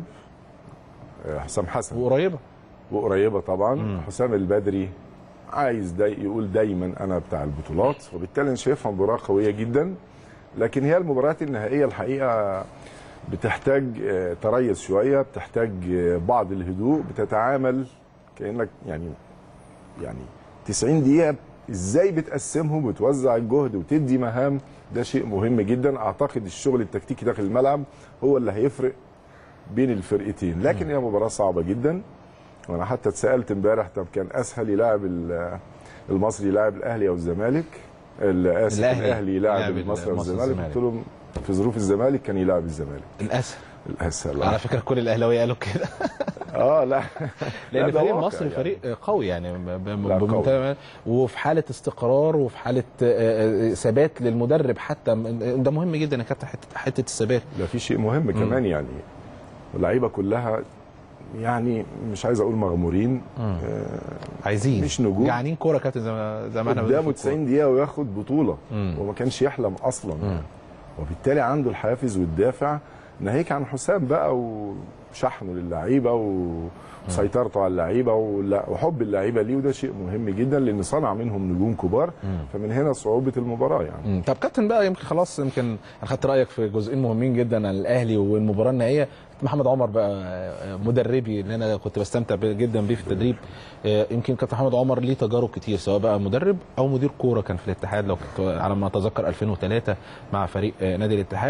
آه، حسام حسن وقريبه وقريبه طبعا حسام البدري عايز داي يقول دايما انا بتاع البطولات وبالتالي انا شايفها مباراه قويه جدا لكن هي المباريات النهائيه الحقيقه بتحتاج آه، تريث شويه بتحتاج آه، بعض الهدوء بتتعامل كانك يعني يعني 90 دقيقه ازاي بتقسمهم وتوزع الجهد وتدي مهام ده شيء مهم جدا اعتقد الشغل التكتيكي داخل الملعب هو اللي هيفرق بين الفرقتين لكن هي مباراه صعبه جدا وانا حتى اتسالت امبارح طب كان اسهل يلاعب ال- المصري يلاعب الاهلي او الزمالك ال- اسف الأهلي الاهلي يلاعب يلاعب المصري او المصري الزمالك والزمالك. قلت لهم في ظروف الزمالك كان يلاعب الزمالك الاسهل الاسهل على فكره كل الاهلاويه قالوا كده اه لا لان لا، ده فريق واقع مصر يعني. فريق قوي يعني ب- ب- لا، بمنتهى وفي حاله استقرار وفي حاله آه، آه، ثبات للمدرب حتى ده مهم جدا يا كابتن حته حته الثبات ده في شيء مهم كمان يعني اللعيبه كلها يعني مش عايز اقول مغمورين آه عايزين مش نجوم. جعانين كوره كابتن زي ما زي ما احنا بنقول قدامه في الكورة. 90 دقيقه وياخد بطوله مم. وما كانش يحلم اصلا يعني. وبالتالي عنده الحافز والدافع ناهيك عن حسام بقى وشحنه للعيبه وسيطرته على اللعيبه ولا- وحب اللعيبه ليه وده شيء مهم جدا لان صنع منهم نجوم كبار فمن هنا صعوبه المباراه يعني مم. طب كابتن بقى يمكن خلاص يمكن انا خدت رايك في جزئين مهمين جدا عن الاهلي والمباراه النهائيه محمد عمر بقى آه، مدربي اللي انا كنت بستمتع ب- جدا بيه في التدريب آه، يمكن كابتن محمد عمر ليه تجارب كتير سواء بقى مدرب او مدير كوره كان في الاتحاد لو كنت على ما اتذكر 2003 مع فريق آه، نادي الاتحاد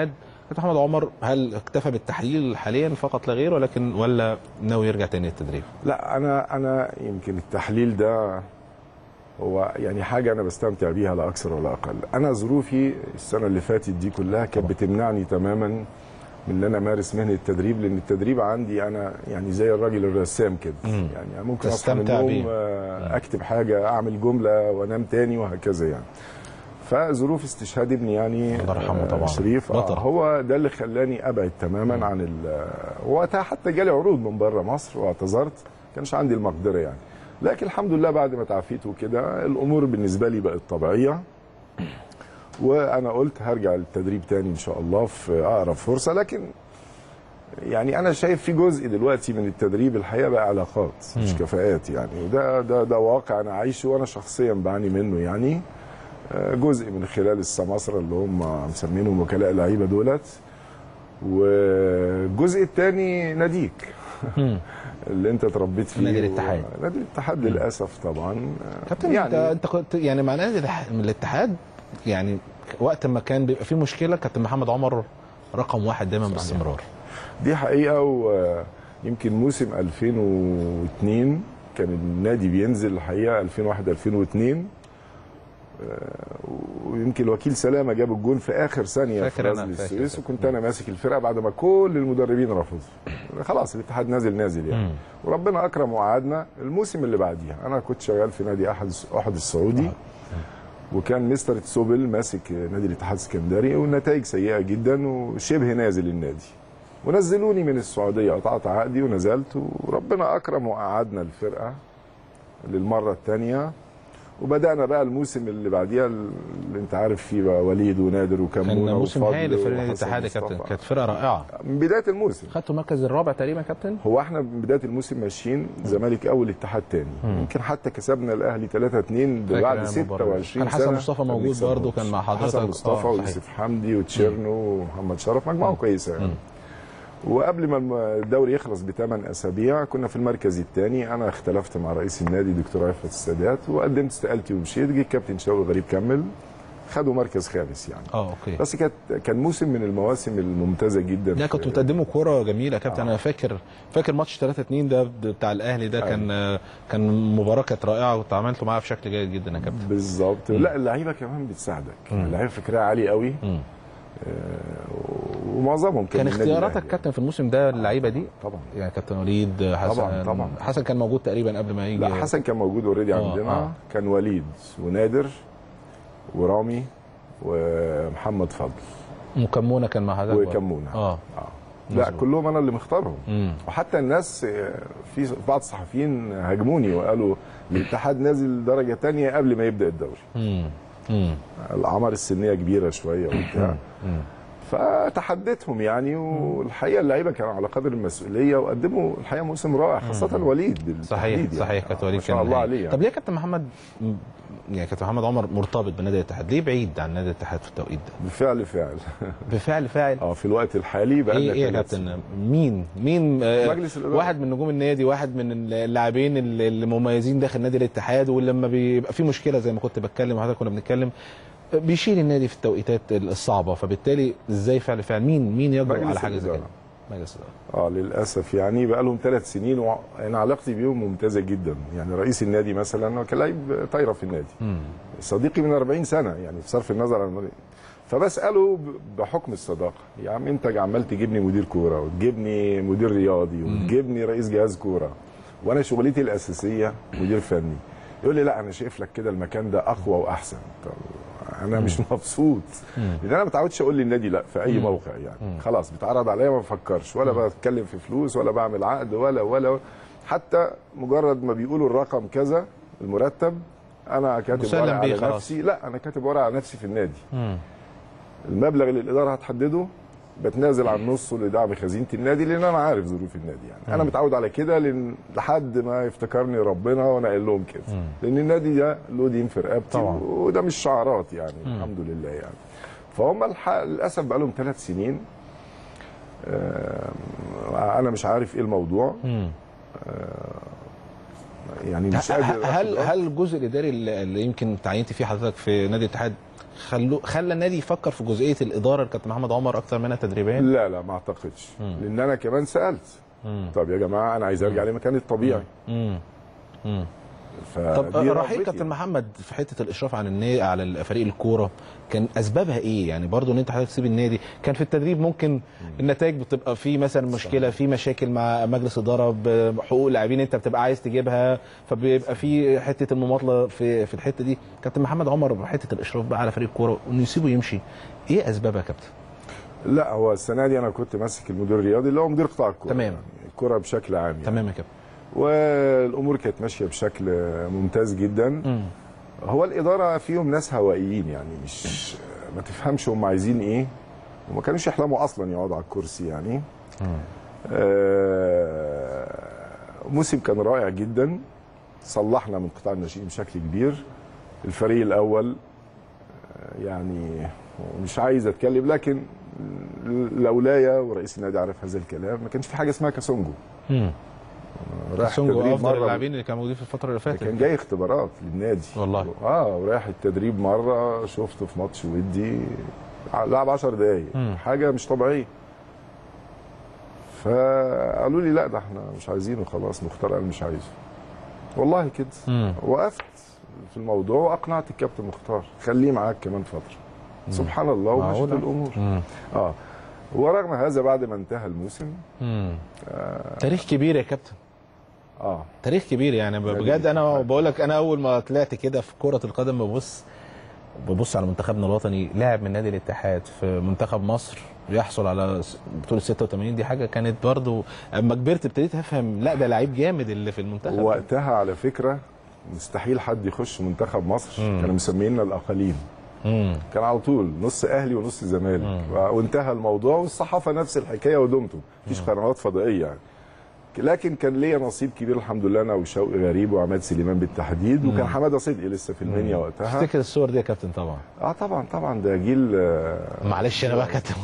كابتن محمد عمر هل اكتفى بالتحليل حاليا فقط لا غير ولكن ولا ناوي يرجع تاني للتدريب؟ لا انا انا يمكن التحليل ده هو يعني حاجه انا بستمتع بيها لا اكثر ولا اقل انا ظروفي السنه اللي فاتت دي كلها كانت بتمنعني تماما من ان انا امارس مهنه التدريب لان التدريب عندي انا يعني زي الراجل الرسام كده مم. يعني ممكن اصحى من تستمتع النوم بيه. آه، اكتب حاجه اعمل جمله وانام تاني وهكذا يعني فظروف استشهاد ابني يعني الله يرحمه آه، طبعا. شريف بطل. آه هو ده اللي خلاني ابعد تماما عن ال- وقتها حتى جالي عروض من بره مصر واعتذرت كانش عندي المقدره يعني لكن الحمد لله بعد ما تعافيت وكده الامور بالنسبه لي بقت طبيعيه وانا قلت هرجع للتدريب تاني ان شاء الله في اقرب فرصه لكن يعني انا شايف في جزء دلوقتي من التدريب الحقيقه بقى علاقات مش كفاءات يعني وده ده ده واقع انا عايشه وانا شخصيا بعاني منه يعني آه، جزء من خلال السماسره اللي هم مسمينهم وكلاء اللعيبه دولت والجزء الثاني ناديك اللي انت اتربيت فيه نادي الاتحاد. و- نادي الاتحاد للاسف طبعا آه، كابتن يعني انت انت كنت يعني مع نادي الح- من الاتحاد يعني وقت ما كان بيبقى في مشكله كابتن محمد عمر رقم واحد دايما باستمرار دي حقيقه ويمكن موسم 2002 كان النادي بينزل الحقيقه 2001 2002 آه، ويمكن الوكيل سلامه جاب الجون في اخر ثانيه في فاكر أنا، نزل فاكر، السويس فاكر. وكنت انا ماسك الفرقه بعد ما كل المدربين رفضوا خلاص الاتحاد نازل نازل يعني مم. وربنا اكرم وقعدنا الموسم اللي بعديها انا كنت شغال في نادي احد احد السعودي وكان مستر تسوبل ماسك نادي الاتحاد السكندري والنتائج سيئه جدا وشبه نازل النادي ونزلوني من السعوديه قطعت عقدي ونزلت وربنا اكرم وقعدنا الفرقه للمره الثانيه وبدانا بقى الموسم اللي بعديها اللي انت عارف فيه بقى وليد ونادر وكمونه كان موسم وفضل هايل لفريق نادي وحسن الاتحاد يا كابتن مصطفى. كانت فرقه رائعه من بدايه الموسم خدتوا المركز الرابع تقريبا يا كابتن هو احنا من بدايه الموسم ماشيين زمالك اول اتحاد تاني يمكن حتى كسبنا الاهلي 3 2 فاكر بعد أنا المباراة. 26 كان حسن سنة مصطفى كان موجود بيكسب برضه، ماتش. كان مع حضرتك. حسن آه، مصطفى صحيح. ويوسف حمدي وتشيرنو ومحمد شرف مجموعه كويسه يعني وقبل ما الم- الدوري يخلص بثمان اسابيع كنا في المركز الثاني انا اختلفت مع رئيس النادي دكتور عفت السادات وقدمت استقالتي ومشيت جه الكابتن شوقي غريب كمل خدوا مركز خامس يعني اه اوكي بس كانت كان موسم من المواسم الممتازه جدا لا في- كنتوا بتقدموا كوره جميله يا كابتن انا فاكر فاكر ماتش 3 2 ده بتاع الاهلي ده كان كان مباراه كانت رائعه وكنت عملته معاها بشكل جيد جدا يا كابتن بالظبط لا اللعيبه كمان بتساعدك اللعيبه فكرها عالي قوي مم. ومعظمهم كان من النادي اختياراتك الأهلي. كابتن في الموسم ده اللعيبه دي طبعا يعني كابتن وليد حسن طبعاً، طبعاً. حسن كان موجود تقريبا قبل ما يجي لا حسن كان موجود اوريدي آه، عندنا آه. كان وليد ونادر ورامي ومحمد فضل وكمونه كان مع حضرتك برضه. وكمونه اه آه. لا مظبوط. كلهم انا اللي مختارهم مم. وحتى الناس آه، في بعض الصحفيين هاجموني وقالوا الاتحاد نازل درجه تانية قبل ما يبدا الدوري مم. مم. الاعمار السنيه كبيره شويه وبتاع مم. فتحديتهم يعني والحقيقه اللعيبه كانوا على قدر المسؤوليه وقدموا الحقيقه موسم رائع خاصه وليد بالتحديد صحيح يعني. صحيح كابتن وليد ما شاء كان الله هايل. عليه يعني. طب ليه يا كابتن محمد م- يعني كابتن محمد عمر مرتبط بنادي الاتحاد ليه بعيد عن نادي الاتحاد في التوقيت ده بالفعل فعل بفعل فاعل اه في الوقت الحالي بقى ايه ايه يا كابتن مين مين آه مجلس الإدارة. واحد من نجوم النادي واحد من اللاعبين اللي اللي مميزين داخل نادي الاتحاد ولما بيبقى في مشكله زي ما كنت بتكلم وحضرتك كنا بنتكلم آه، بيشيل النادي في التوقيتات الصعبه فبالتالي ازاي فعل فعل مين مين يجرؤ مجلس على حاجه زي كده الإدارة. مجلس الإدارة. اه للاسف يعني بقى لهم ثلاث سنين وانا علاقتي بيهم ممتازه جدا يعني رئيس النادي مثلا هو كان لعيب طايره في النادي مم. صديقي من 40 سنه يعني بصرف النظر عن المريض. فبساله ب- بحكم الصداقه يا عم انت عمال تجيبني مدير كوره وتجيبني مدير رياضي وتجيبني رئيس جهاز كوره وانا شغلتي الاساسيه مدير فني يقول لي لا انا شايف لك كده المكان ده اقوى واحسن طب انا مش مبسوط لان انا ما متعودش اقول للنادي لا في اي موقع يعني خلاص بيتعرض عليا ما بفكرش ولا بتكلم في فلوس ولا بعمل عقد ولا ولا حتى مجرد ما بيقولوا الرقم كذا المرتب انا كاتب مسلم ورقه بيه على خلاص. نفسي لا انا كاتب ورقه على نفسي في النادي مم. المبلغ اللي الاداره هتحدده بتنازل عن نصه لدعم خزينه النادي لان انا عارف ظروف النادي يعني انا متعود على كده لان لحد ما يفتكرني ربنا وانا قايل لهم كده لان النادي ده له دين في رقبتي طبعا. وده مش شعارات يعني الحمد لله يعني فهم الح... للاسف بقى لهم ثلاث سنين آه، انا مش عارف ايه الموضوع مم. يعني مش قادر هل أخد رأي. هل الجزء الاداري اللي اللي يمكن تعينت فيه حضرتك في نادي الاتحاد خلو خلى النادي يفكر في جزئيه الاداره الكابتن محمد عمر اكتر منها تدريبيا لا لا ما اعتقدش لان انا كمان سالت طب يا جماعه انا عايز ارجع لمكاني الطبيعي مم. مم. فدي طب رحيل رغبتي. كابتن محمد في حته الاشراف على النادي على فريق الكوره كان اسبابها ايه يعني برضو ان انت حضرتك تسيب النادي كان في التدريب ممكن النتائج بتبقى في مثلا مشكله في مشاكل مع مجلس اداره بحقوق اللاعبين انت بتبقى عايز تجيبها فبيبقى في حته المماطله في في الحته دي كابتن محمد عمر في حته الاشراف بقى على فريق الكوره انه يسيبه يمشي ايه اسبابها يا كابتن لا هو السنه دي انا كنت ماسك المدير الرياضي اللي هو مدير قطاع الكوره تمام. يعني الكوره بشكل عام يعني. تمام يا كابتن والامور كانت ماشيه بشكل ممتاز جدا هو الاداره فيهم ناس هوائيين يعني مش ما تفهمش هم عايزين ايه وما كانوش يحلموا اصلا يقعدوا على الكرسي يعني آه موسم كان رائع جدا صلحنا من قطاع الناشئين بشكل كبير الفريق الاول آه، يعني مش عايز اتكلم لكن لولايا ورئيس النادي عارف هذا الكلام ما كانش في حاجه اسمها كاسونجو رايح سونجو تدريب افضل مرة اللاعبين اللي كانوا موجودين في الفتره اللي فاتت كان جاي اختبارات للنادي والله. اه ورايح التدريب مره شفته في ماتش ودي لعب 10 دقايق حاجه مش طبيعيه فقالوا لي لا ده احنا مش عايزينه خلاص مختار قال مش عايزه والله كده مم. وقفت في الموضوع واقنعت الكابتن مختار خليه معاك كمان فتره سبحان الله ومشت معقولة؟ الامور مم. اه ورغم هذا بعد ما انتهى الموسم مم. تاريخ كبير يا كابتن اه تاريخ كبير يعني بجد انا بقول لك انا اول ما طلعت كده في كره القدم ببص ببص على منتخبنا الوطني لاعب من نادي الاتحاد في منتخب مصر يحصل على س- بطوله 86 دي حاجه كانت برضو اما كبرت ابتديت افهم لا ده لعيب جامد اللي في المنتخب وقتها على فكره مستحيل حد يخش منتخب مصر كانوا مسمينا الاقاليم مم. كان على طول نص اهلي ونص زمالك وانتهى الموضوع والصحافه نفس الحكايه ودمتم مفيش قنوات فضائيه يعني لكن كان ليا نصيب كبير الحمد لله انا وشوقي غريب وعماد سليمان بالتحديد وكان حماده صدقي لسه في المنيا وقتها افتكر الصور دي يا كابتن طبعا اه طبعا طبعا ده جيل آه، معلش انا بقى كابتن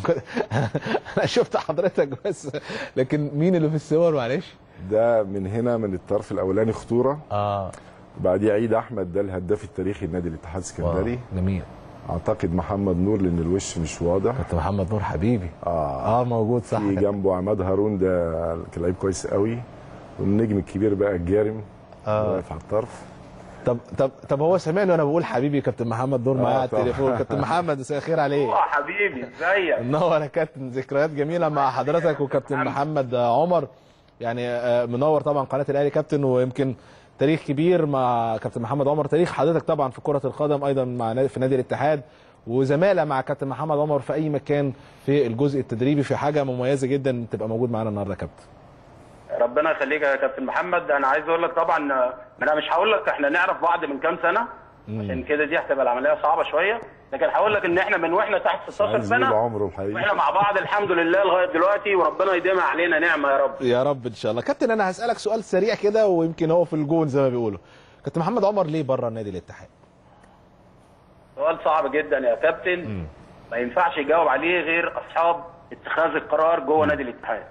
انا شفت حضرتك بس لكن مين اللي في الصور معلش ده من هنا من الطرف الاولاني خطوره اه بعديه عيد احمد ده الهداف التاريخي لنادي الاتحاد السكندري جميل اعتقد محمد نور لان الوش مش واضح كابتن محمد نور حبيبي اه اه موجود صح في جنبه عماد هارون ده كان لعيب كويس قوي والنجم الكبير بقى الجارم آه. واقف على الطرف طب طب طب هو سامعني وانا بقول حبيبي كابتن محمد نور معايا آه، على طبعا. التليفون كابتن محمد مساء الخير عليك اه حبيبي ازيك منور يا كابتن ذكريات جميله مع حضرتك وكابتن محمد عمر يعني آه، منور طبعا قناه الاهلي كابتن ويمكن تاريخ كبير مع كابتن محمد عمر تاريخ حضرتك طبعا في كره القدم ايضا مع نادي- في نادي الاتحاد وزماله مع كابتن محمد عمر في اي مكان في الجزء التدريبي في حاجه مميزه جدا تبقى موجود معانا النهارده يا كابتن ربنا يخليك يا كابتن محمد انا عايز اقول لك طبعا آه، انا مش هقول لك احنا نعرف بعض من كام سنه عشان كده دي هتبقى العمليه صعبه شويه لكن هقول لك ان احنا من واحنا تحت 16 عايز يجيب سنه عمره الحقيقي واحنا مع بعض الحمد لله لغايه دلوقتي وربنا يديمها علينا نعمه يا رب يا رب ان شاء الله كابتن انا هسالك سؤال سريع كده ويمكن هو في الجون زي ما بيقولوا كابتن محمد عمر ليه بره نادي الاتحاد سؤال صعب جدا يا كابتن ما ينفعش يجاوب عليه غير اصحاب اتخاذ القرار جوه نادي الاتحاد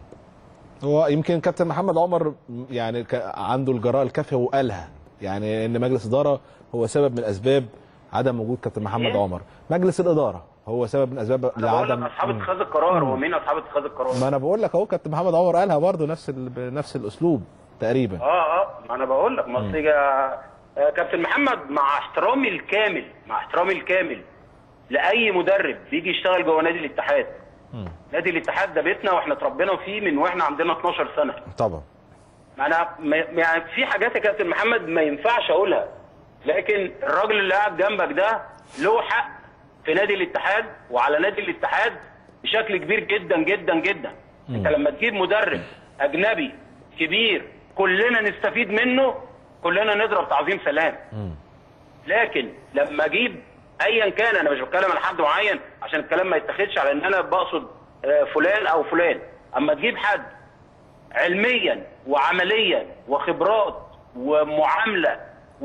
هو يمكن كابتن محمد عمر يعني ك- عنده الجراءه الكافيه وقالها يعني ان مجلس اداره هو سبب من اسباب عدم وجود كابتن محمد إيه؟ عمر مجلس الاداره هو سبب من اسباب انا بقول لك لعدم اصحاب اتخاذ القرار هو مين اصحاب اتخاذ القرار ما انا بقول لك اهو كابتن محمد عمر قالها برضه نفس ال... بنفس الاسلوب تقريبا اه اه ما انا بقول لك ما أصل يا- آه، كابتن محمد مع احترامي الكامل مع احترامي الكامل لاي مدرب بيجي يشتغل جوه نادي الاتحاد نادي الاتحاد ده بيتنا واحنا اتربينا فيه من واحنا عندنا 12 سنه طبعا ما انا ما- يعني في حاجات يا كابتن محمد ما ينفعش اقولها لكن الراجل اللي قاعد جنبك ده له حق في نادي الاتحاد وعلى نادي الاتحاد بشكل كبير جدا جدا جدا انت لما تجيب مدرب اجنبي كبير كلنا نستفيد منه كلنا نضرب تعظيم سلام لكن لما اجيب ايا كان انا مش بتكلم على حد معين عشان الكلام ما يتاخدش على ان انا بقصد آه، فلان او فلان اما تجيب حد علميا وعمليا وخبرات ومعامله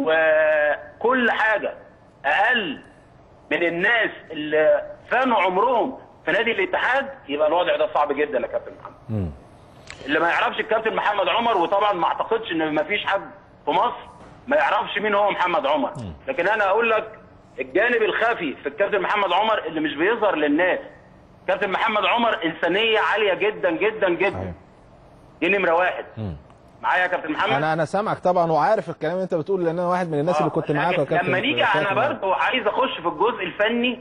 وكل حاجه اقل من الناس اللي فانوا عمرهم في نادي الاتحاد يبقى الوضع ده صعب جدا يا كابتن محمد. اللي ما يعرفش الكابتن محمد عمر وطبعا ما اعتقدش ان ما فيش حد في مصر ما يعرفش مين هو محمد عمر لكن انا اقول لك الجانب الخفي في الكابتن محمد عمر اللي مش بيظهر للناس كابتن محمد عمر انسانيه عاليه جدا جدا جدا صحيح. دي نمره واحد معايا يا كابتن محمد انا انا سامعك طبعا وعارف الكلام اللي انت بتقوله لان انا واحد من الناس اللي كنت آه، معاك لكن يا كابتن لما نيجي فاتن. انا برضه عايز اخش في الجزء الفني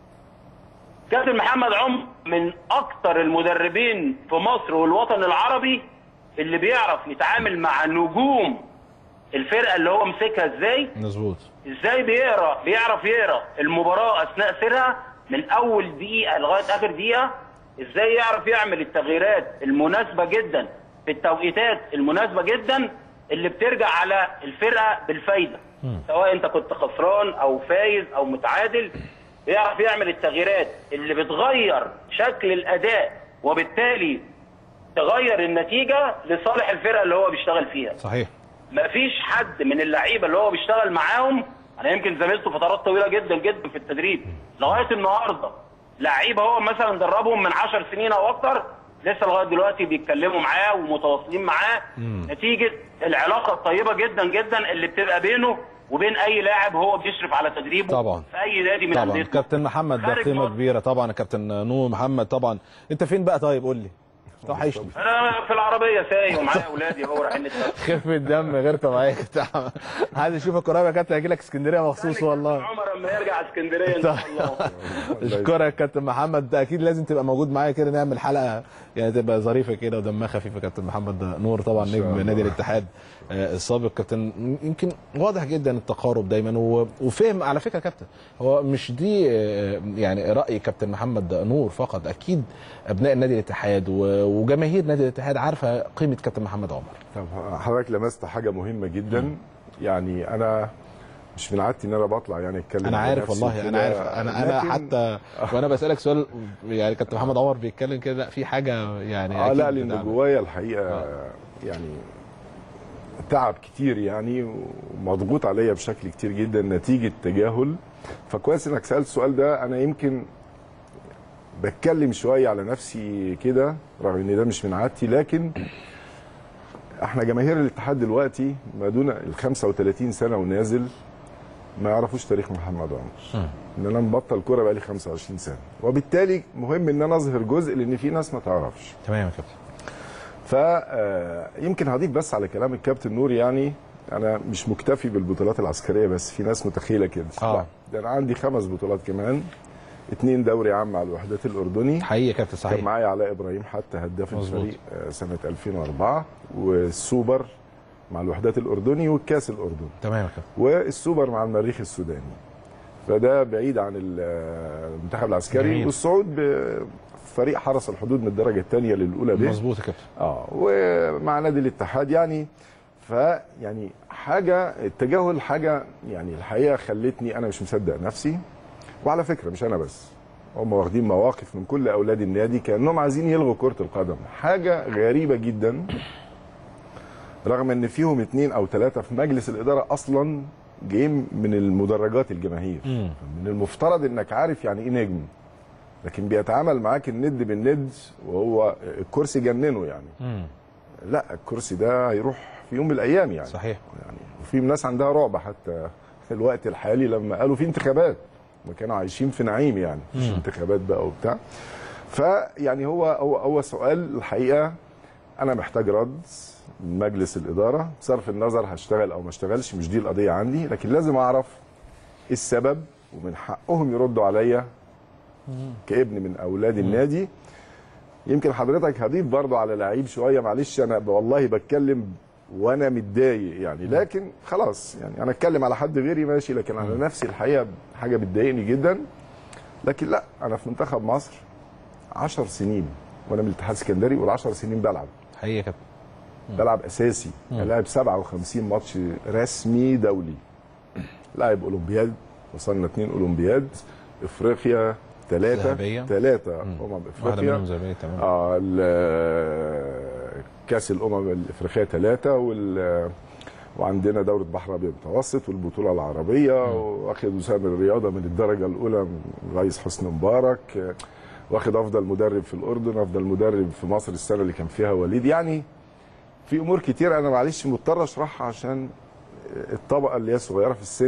كابتن محمد عمر من اكتر المدربين في مصر والوطن العربي اللي بيعرف يتعامل مع نجوم الفرقه اللي هو مسكها ازاي مظبوط ازاي بيقرا بيعرف يقرا المباراه اثناء سيرها من اول دقيقه لغايه اخر دقيقه ازاي يعرف يعمل التغييرات المناسبه جدا في التوقيتات المناسبه جدا اللي بترجع على الفرقه بالفايده سواء انت كنت خسران او فايز او متعادل بيعرف يعمل التغييرات اللي بتغير شكل الاداء وبالتالي تغير النتيجه لصالح الفرقه اللي هو بيشتغل فيها صحيح مفيش حد من اللعيبه اللي هو بيشتغل معاهم انا يمكن زميلته فترات طويله جدا جدا في التدريب لغايه النهارده لعيبه هو مثلا دربهم من 10 سنين او اكتر لسه لغايه دلوقتي بيتكلموا معاه ومتواصلين معاه نتيجه العلاقه الطيبه جدا جدا اللي بتبقى بينه وبين اي لاعب هو بيشرف على تدريبه طبعا. في اي نادي من طبعا انديه كابتن محمد ده خارج قيمه مصر. كبيره طبعا كابتن نور محمد طبعا انت فين بقى طيب قول لي توحشني انا في العربيه سايق ومعايا اولادي اهو رايحين نتفرج خفه دم غير طبيعيه كابتن محمد. عايز اشوفك قريب يا كابتن هاجي لك اسكندريه مخصوص والله عمر لما يرجع اسكندريه ان شاء الله اشكرك يا كابتن محمد ده اكيد لازم تبقى موجود معايا كده نعمل حلقه يعني تبقى ظريفه كده ودمها خفيف يا كابتن محمد نور طبعا نجم نادي الاتحاد آه، السابق كابتن يمكن واضح جدا التقارب دايما و- وفهم على فكره يا كابتن هو مش دي آه، يعني راي كابتن محمد نور فقط اكيد ابناء نادي الاتحاد و- وجماهير نادي الاتحاد عارفه قيمه كابتن محمد عمر طب حضرتك لمست حاجه مهمه جدا يعني انا مش من عادتي ان انا بطلع يعني اتكلم انا عن عارف نفسي والله انا كده، عارف انا انا لكن- حتى وانا بسالك سؤال يعني كابتن محمد عمر بيتكلم كده لا في حاجه يعني اه أكيد لا لان بتعمل. جوايا الحقيقه يعني تعب كتير يعني ومضغوط عليا بشكل كتير جدا نتيجه تجاهل فكويس انك سالت السؤال ده انا يمكن بتكلم شويه على نفسي كده رغم ان ده مش من عادتي لكن احنا جماهير الاتحاد دلوقتي ما دون ال 35 سنه ونازل ما يعرفوش تاريخ محمد عمر ان انا مبطل كوره بقالي 25 سنه وبالتالي مهم ان انا اظهر جزء لان في ناس ما تعرفش تمام يا كابتن فيمكن هضيف بس على كلام الكابتن نور يعني انا مش مكتفي بالبطولات العسكريه بس في ناس متخيله كده آه. لا، ده انا عندي خمس بطولات كمان اتنين دوري عام مع الوحدات الاردني حقيقي يا كابتن كان صحيح معايا علاء ابراهيم حتى هداف مظبوط. الفريق آه، سنه 2004 والسوبر مع الوحدات الاردني والكاس الاردني تمام يا كابتن والسوبر مع المريخ السوداني فده بعيد عن ال- المنتخب العسكري جميل. والصعود بفريق حرس الحدود من الدرجه الثانيه للاولى ب مظبوط يا كابتن اه ومع نادي الاتحاد يعني فيعني حاجه التجاهل حاجه يعني الحقيقه خلتني انا مش مصدق نفسي وعلى فكره مش انا بس هم واخدين مواقف من كل اولاد النادي كانهم عايزين يلغوا كره القدم حاجه غريبه جدا رغم ان فيهم اتنين او ثلاثه في مجلس الاداره اصلا جايين من المدرجات الجماهير من المفترض انك عارف يعني ايه نجم لكن بيتعامل معاك الند بالند وهو الكرسي جننه يعني لا الكرسي ده هيروح في يوم من الايام يعني صحيح يعني وفي ناس عندها رعب حتى في الوقت الحالي لما قالوا في انتخابات ما كانوا عايشين في نعيم يعني مش انتخابات بقى وبتاع فيعني هو هو هو سؤال الحقيقه انا محتاج رد من مجلس الاداره بصرف النظر هشتغل او ما اشتغلش مش دي القضيه عندي لكن لازم اعرف إيه السبب ومن حقهم يردوا عليا كابن من اولاد النادي يمكن حضرتك هضيف برضه على لعيب شويه معلش انا ب- والله بتكلم وانا متضايق يعني لكن خلاص يعني انا اتكلم على حد غيري ماشي لكن على نفسي الحقيقه حاجه بتضايقني جدا لكن لا انا في منتخب مصر 10 سنين وانا من الاتحاد السكندري وال10 سنين بلعب حقيقي يا كابتن بلعب اساسي لاعب 57 ماتش رسمي دولي لاعب اولمبياد وصلنا اثنين اولمبياد افريقيا ثلاثه ذهبية. ثلاثه امم واحده افريقيا منهم زي تمام اه ال- كاس الامم الافريقيه ثلاثه وال وعندنا دوره بحر ابيض متوسط والبطوله العربيه واخد وسام الرياضه من الدرجه الاولى من الرئيس حسني مبارك آه، واخد افضل مدرب في الاردن افضل مدرب في مصر السنه اللي كان فيها وليد يعني في امور كتير انا معلش مضطر اشرحها عشان الطبقه اللي هي صغيره في السن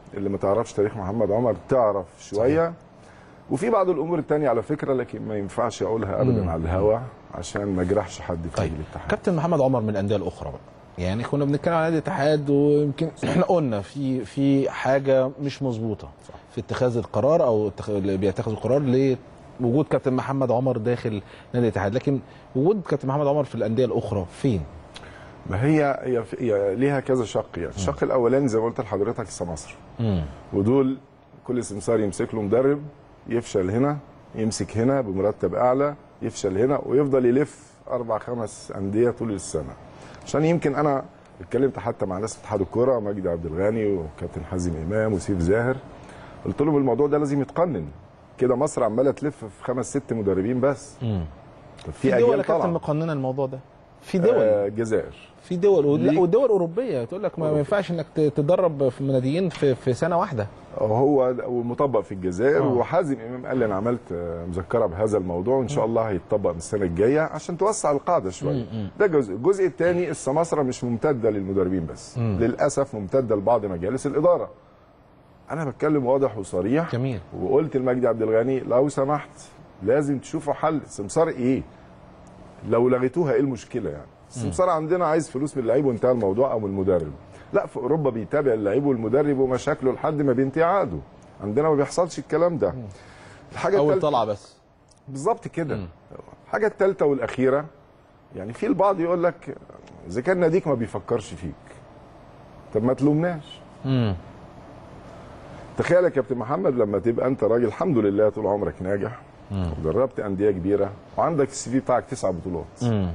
اللي ما تعرفش تاريخ محمد عمر تعرف شويه وفي بعض الامور التانية على فكره لكن ما ينفعش اقولها ابدا على الهوا عشان ما اجرحش حد في طيب نادي الاتحاد كابتن محمد عمر من الانديه الاخرى بقى يعني كنا بنتكلم عن نادي الاتحاد ويمكن احنا قلنا في في حاجه مش مظبوطه في اتخاذ القرار او اتخ- اللي بيتخذ القرار لوجود كابتن محمد عمر داخل نادي الاتحاد لكن وجود كابتن محمد عمر في الانديه الاخرى فين؟ ما هي هي, هي ليها كذا شق يعني الشق الاولاني زي ما قلت لحضرتك السماسره ودول كل سمسار يمسك له مدرب يفشل هنا يمسك هنا بمرتب اعلى يفشل هنا ويفضل يلف اربع خمس انديه طول السنه عشان يمكن انا اتكلمت حتى مع ناس في اتحاد الكوره مجدي عبد الغني وكابتن حازم امام وسيف زاهر قلت لهم الموضوع ده لازم يتقنن كده مصر عماله تلف في خمس ست مدربين بس طب في دول يا أجيال كابتن طالعة. مقننه الموضوع ده في دول آه، الجزائر في دول لا ليه؟ ودول اوروبيه تقول لك ما ما ينفعش انك ت- تدرب في مناديين في, في سنه واحده هو ومطبق في الجزائر آه. وحازم امام قال لي انا عملت آه، مذكره بهذا الموضوع وان شاء الله هيتطبق من السنه الجايه عشان توسع القاعده شويه ده جزء الجزء الثاني السماسره مش ممتده للمدربين بس للاسف ممتده لبعض مجالس الاداره انا بتكلم واضح وصريح جميل وقلت لمجدي عبد الغني لو سمحت لازم تشوفوا حل السمسار ايه لو لغيتوها ايه المشكله يعني السمسار عندنا عايز فلوس من اللعيب وانتهى الموضوع او من المدرب لا في اوروبا بيتابع اللعيب والمدرب ومشاكله لحد ما بينتهي عقده عندنا ما بيحصلش الكلام ده الحاجه اول التالتة- طلعه بس بالظبط كده الحاجه الثالثه والاخيره يعني في البعض يقول لك اذا كان ناديك ما بيفكرش فيك طب ما تلومناش امم تخيل يا كابتن محمد لما تبقى انت راجل الحمد لله طول عمرك ناجح ودربت انديه كبيره وعندك السي في بتاعك تسع بطولات امم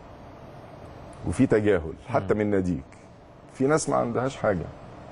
وفي تجاهل حتى من ناديك في ناس ما عندهاش حاجه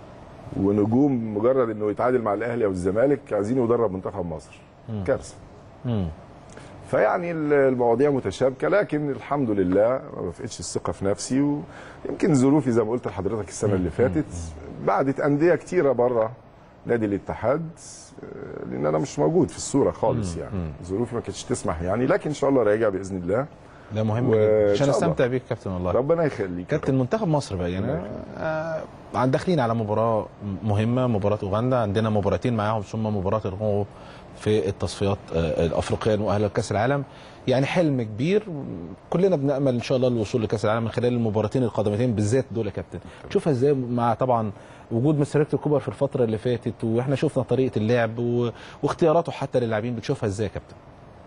ونجوم مجرد انه يتعادل مع الاهلي او الزمالك عايزين يدرب منتخب مصر كارثه امم فيعني ال- المواضيع متشابكه لكن الحمد لله ما بفقدش الثقه في نفسي ويمكن ظروفي زي ما قلت لحضرتك السنه اللي فاتت بعدت انديه كتيره بره نادي الاتحاد آه، لان انا مش موجود في الصوره خالص يعني ظروفي ما كانتش تسمح يعني لكن ان شاء الله راجع باذن الله ده مهم وإن جدا عشان شاء الله. استمتع بيك كابتن والله ربنا يخليك يا كابتن منتخب مصر بقى يعني آه آه، داخلين على مباراه مهمه مباراه اوغندا عندنا مباراتين معاهم ثم مباراه الكونغو في التصفيات آه الافريقيه المؤهله لكاس العالم يعني حلم كبير كلنا بنامل ان شاء الله الوصول لكاس العالم من خلال المباراتين القادمتين بالذات دول يا كابتن تشوفها ازاي مع طبعا وجود مستر هيكتور كوبر في الفتره اللي فاتت واحنا شفنا طريقه اللعب و... واختياراته حتى للاعبين بتشوفها ازاي يا كابتن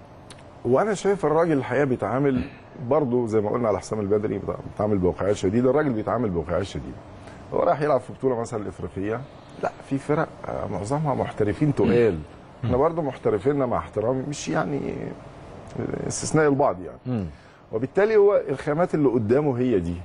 وانا شايف الراجل الحقيقه بيتعامل برضه زي ما قلنا على حسام البدري بيتعامل بواقعيه شديده الراجل بيتعامل بواقعيه شديده هو رايح يلعب في بطوله مثلا الافريقيه لا في فرق آه، معظمها محترفين تقال احنا برضه محترفيننا مع احترامي مش يعني استثناء البعض يعني مم. وبالتالي هو الخامات اللي قدامه هي دي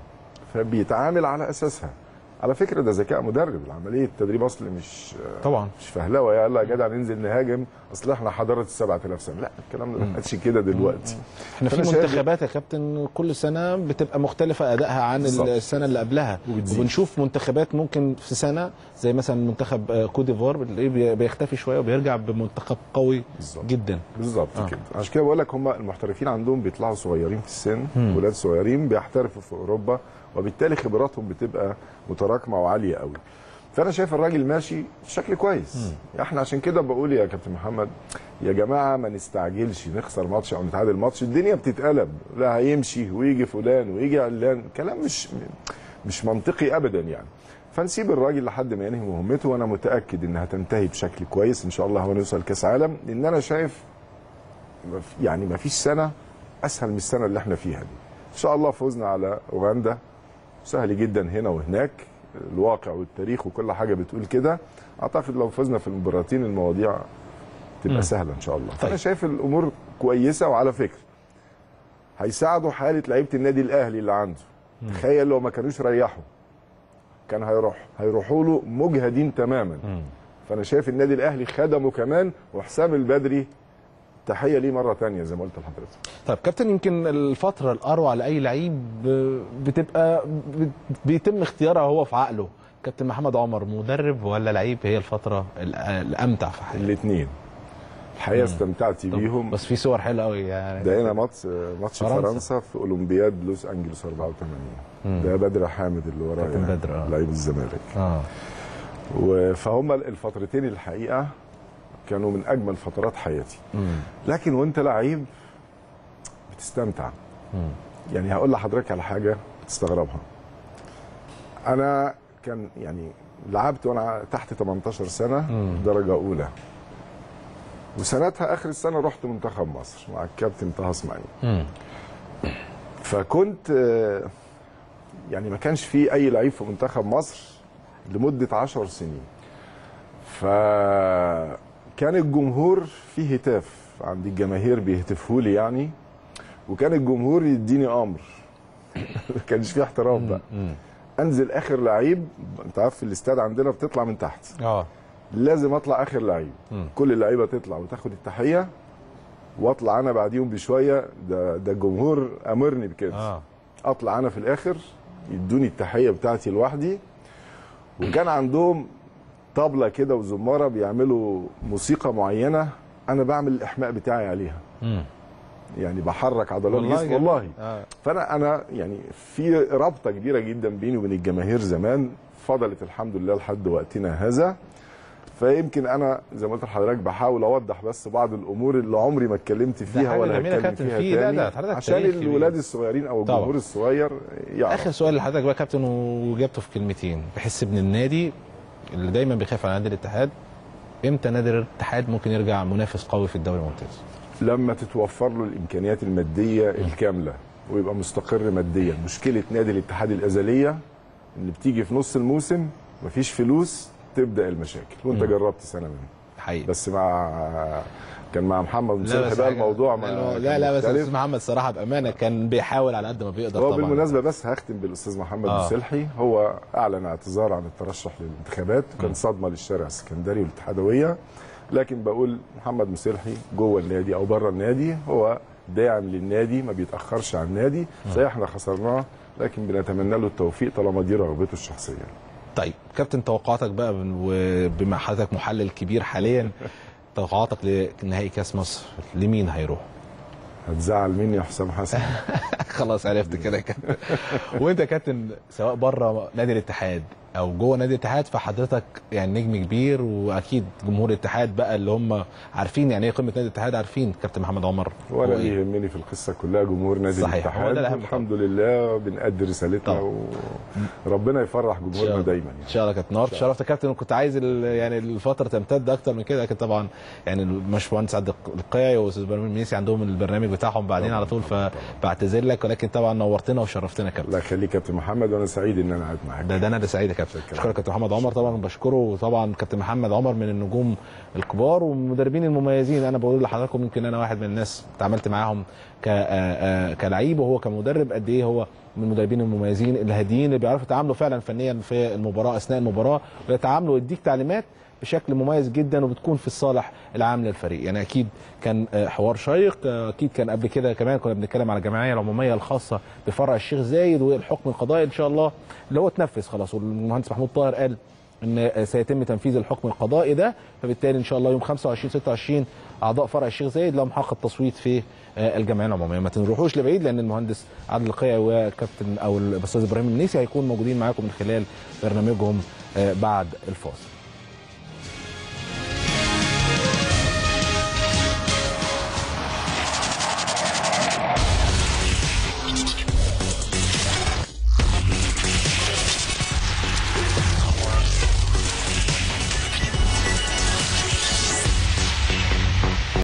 فبيتعامل على اساسها على فكره ده ذكاء مدرب العمليه التدريب اصل مش طبعا مش فهلوه يلا يا جدع ننزل نهاجم اصل احنا حضاره ال 7000 سنه لا الكلام ده ما بقتش كده دلوقتي احنا في فأنا شايف- منتخبات يا كابتن كل سنه بتبقى مختلفه ادائها عن بالظبط. السنه اللي قبلها وبتزيد. وبنشوف منتخبات ممكن في سنه زي مثلا منتخب آه، كوت ديفوار بتلاقيه بي- بيختفي شويه وبيرجع بمنتخب قوي بالظبط. جدا بالظبط آه. كده عشان كده بقول لك هم المحترفين عندهم بيطلعوا صغيرين في السن ولاد صغيرين بيحترفوا في اوروبا وبالتالي خبراتهم بتبقى متراكمه وعاليه قوي فانا شايف الراجل ماشي بشكل كويس احنا عشان كده بقول يا كابتن محمد يا جماعه ما نستعجلش نخسر ماتش او نتعادل ماتش الدنيا بتتقلب لا هيمشي ويجي فلان ويجي علان كلام مش مش منطقي ابدا يعني فنسيب الراجل لحد ما ينهي مهمته وانا متاكد انها تنتهي بشكل كويس ان شاء الله هو نوصل كاس عالم لان انا شايف ما في- يعني ما فيش سنه اسهل من السنه اللي احنا فيها دي ان شاء الله فوزنا على اوغندا سهل جدا هنا وهناك الواقع والتاريخ وكل حاجه بتقول كده اعتقد لو فزنا في المباراتين المواضيع تبقى سهله ان شاء الله فانا طيب. شايف الامور كويسه وعلى فكره هيساعدوا حاله لعيبه النادي الاهلي اللي عنده تخيل لو ما كانوش ريحوا كان هيروح هيروحوا له مجهدين تماما فانا شايف النادي الاهلي خدمه كمان وحسام البدري تحيه ليه مره تانية زي ما قلت لحضرتك طيب كابتن يمكن الفتره الاروع لاي لعيب آه، بتبقى بت- بيتم اختيارها هو في عقله كابتن محمد عمر مدرب ولا لعيب هي الفتره ال- الامتع في حياته الاثنين الحقيقه استمتعت بيهم بس في صور حلوه قوي يعني ده هنا ماتش ماتش فرنسا. فرنسا. في اولمبياد لوس انجلوس 84 ده بدر حامد اللي ورايا كابتن بدر، آه. لعيب الزمالك اه و- فهم الفترتين الحقيقه كانوا من اجمل فترات حياتي لكن وانت لعيب بتستمتع يعني هقول لحضرتك على حاجه تستغربها انا كان يعني لعبت وانا تحت 18 سنه درجه اولى وسنتها اخر السنه رحت منتخب مصر مع الكابتن طه اسماعيل فكنت آه، يعني ما كانش في اي لعيب في منتخب مصر لمده 10 سنين فكان الجمهور فيه هتاف عند الجماهير بيهتفوا لي يعني وكان الجمهور يديني امر ما كانش فيه احترام بقى انزل اخر لعيب انت عارف في الاستاد عندنا بتطلع من تحت اه لازم اطلع اخر لعيب كل اللعيبه تطلع وتاخد التحيه واطلع انا بعديهم بشويه ده ده الجمهور امرني بكده اه اطلع انا في الاخر يدوني التحيه بتاعتي لوحدي وكان عندهم طبله كده وزماره بيعملوا موسيقى معينه انا بعمل الاحماء بتاعي عليها مم. يعني بحرك عضلات والله جسمي جميل. والله آه. فانا انا يعني في رابطه كبيره جدا بيني وبين الجماهير زمان فضلت الحمد لله لحد وقتنا هذا فيمكن انا زي ما قلت لحضرتك بحاول اوضح بس بعض الامور اللي عمري ما اتكلمت فيها حاجة ولا جميلة يا هتكلم كابتن فيها فيه. لا، تاني لا، حضرتك عشان تاريخ كبير. الولاد الصغيرين او طبعا. الجمهور الصغير يعرف اخر سؤال لحضرتك بقى يا كابتن وجابته في كلمتين بحس ان النادي اللي دايما بيخاف على نادي الاتحاد امتى نادي الاتحاد ممكن يرجع منافس قوي في الدوري الممتاز لما تتوفر له الامكانيات الماديه الكامله ويبقى مستقر ماديا مشكله نادي الاتحاد الازليه اللي بتيجي في نص الموسم مفيش فلوس تبدا المشاكل وانت مم. جربت سنه منهم حقيقي بس مع كان مع محمد مسلح بقى حاجة- الموضوع ما لا كان لا, لا بس مختلف. استاذ محمد صراحه بامانه كان بيحاول على قد ما بيقدر هو طبعا بالمناسبه بس هختم بالاستاذ محمد آه. مسلحي هو اعلن اعتذار عن الترشح للانتخابات وكان صدمه للشارع السكندري والاتحادويه لكن بقول محمد مسلحي جوه النادي او بره النادي هو داعم للنادي ما بيتاخرش عن النادي صحيح احنا خسرناه لكن بنتمنى له التوفيق طالما دي رغبته الشخصيه طيب كابتن توقعاتك بقى وبما حضرتك محلل كبير حاليا توقعاتك لنهائي كاس مصر لمين هيروح؟ هتزعل مني يا حسام حسن خلاص عرفت كده يا كابتن وانت يا كابتن سواء بره نادي الاتحاد او جوه نادي الاتحاد فحضرتك يعني نجم كبير واكيد جمهور الاتحاد بقى اللي هم عارفين يعني ايه قيمه نادي الاتحاد عارفين كابتن محمد عمر ولا هو اللي إيه. يهمني في القصه كلها جمهور نادي صحيح، هو الاتحاد ده الأهم الحمد لله بنأدي رسالتنا طبعا. وربنا يفرح إن شاء جمهورنا الله. دايما ان يعني شاء الله كابتن نورت شرفت يا كابتن وكنت عايز ال- يعني الفتره تمتد اكتر من كده لكن طبعا يعني الباشمهندس عبد القيعي واستاذ ابراهيم المنيسي عندهم البرنامج بتاعهم بعدين على طول فبعتذر لك ولكن طبعا نورتنا وشرفتنا يا كابتن الله يخليك كابتن محمد وانا سعيد ان انا قاعد معاك ده ده انا اللي سعيد يا كابتن شكرا. اشكرك كابتن محمد عمر طبعا بشكره وطبعا كابتن محمد عمر من النجوم الكبار والمدربين المميزين انا بقول لحضراتكم يمكن انا واحد من الناس اتعاملت معاهم ك آه، آه، كلعيب وهو كمدرب قد ايه هو من المدربين المميزين الهاديين اللي بيعرفوا يتعاملوا فعلا فنيا في المباراه اثناء المباراه ويتعاملوا ويديك تعليمات بشكل مميز جدا وبتكون في الصالح العام للفريق يعني اكيد كان آه، حوار شيق آه، اكيد كان قبل كده كمان كنا بنتكلم على الجمعيه العموميه الخاصه بفرع الشيخ زايد والحكم القضائي ان شاء الله اللي هو اتنفذ خلاص والمهندس محمود طاهر قال ان سيتم تنفيذ الحكم القضائي ده فبالتالي ان شاء الله يوم 25 26 اعضاء فرع الشيخ زايد لهم حق التصويت في آه، الجمعيه العموميه ما تروحوش لبعيد لان المهندس عادل القيعي وكابتن او الاستاذ ابراهيم النيسي هيكون موجودين معاكم من خلال برنامجهم آه، بعد الفاصل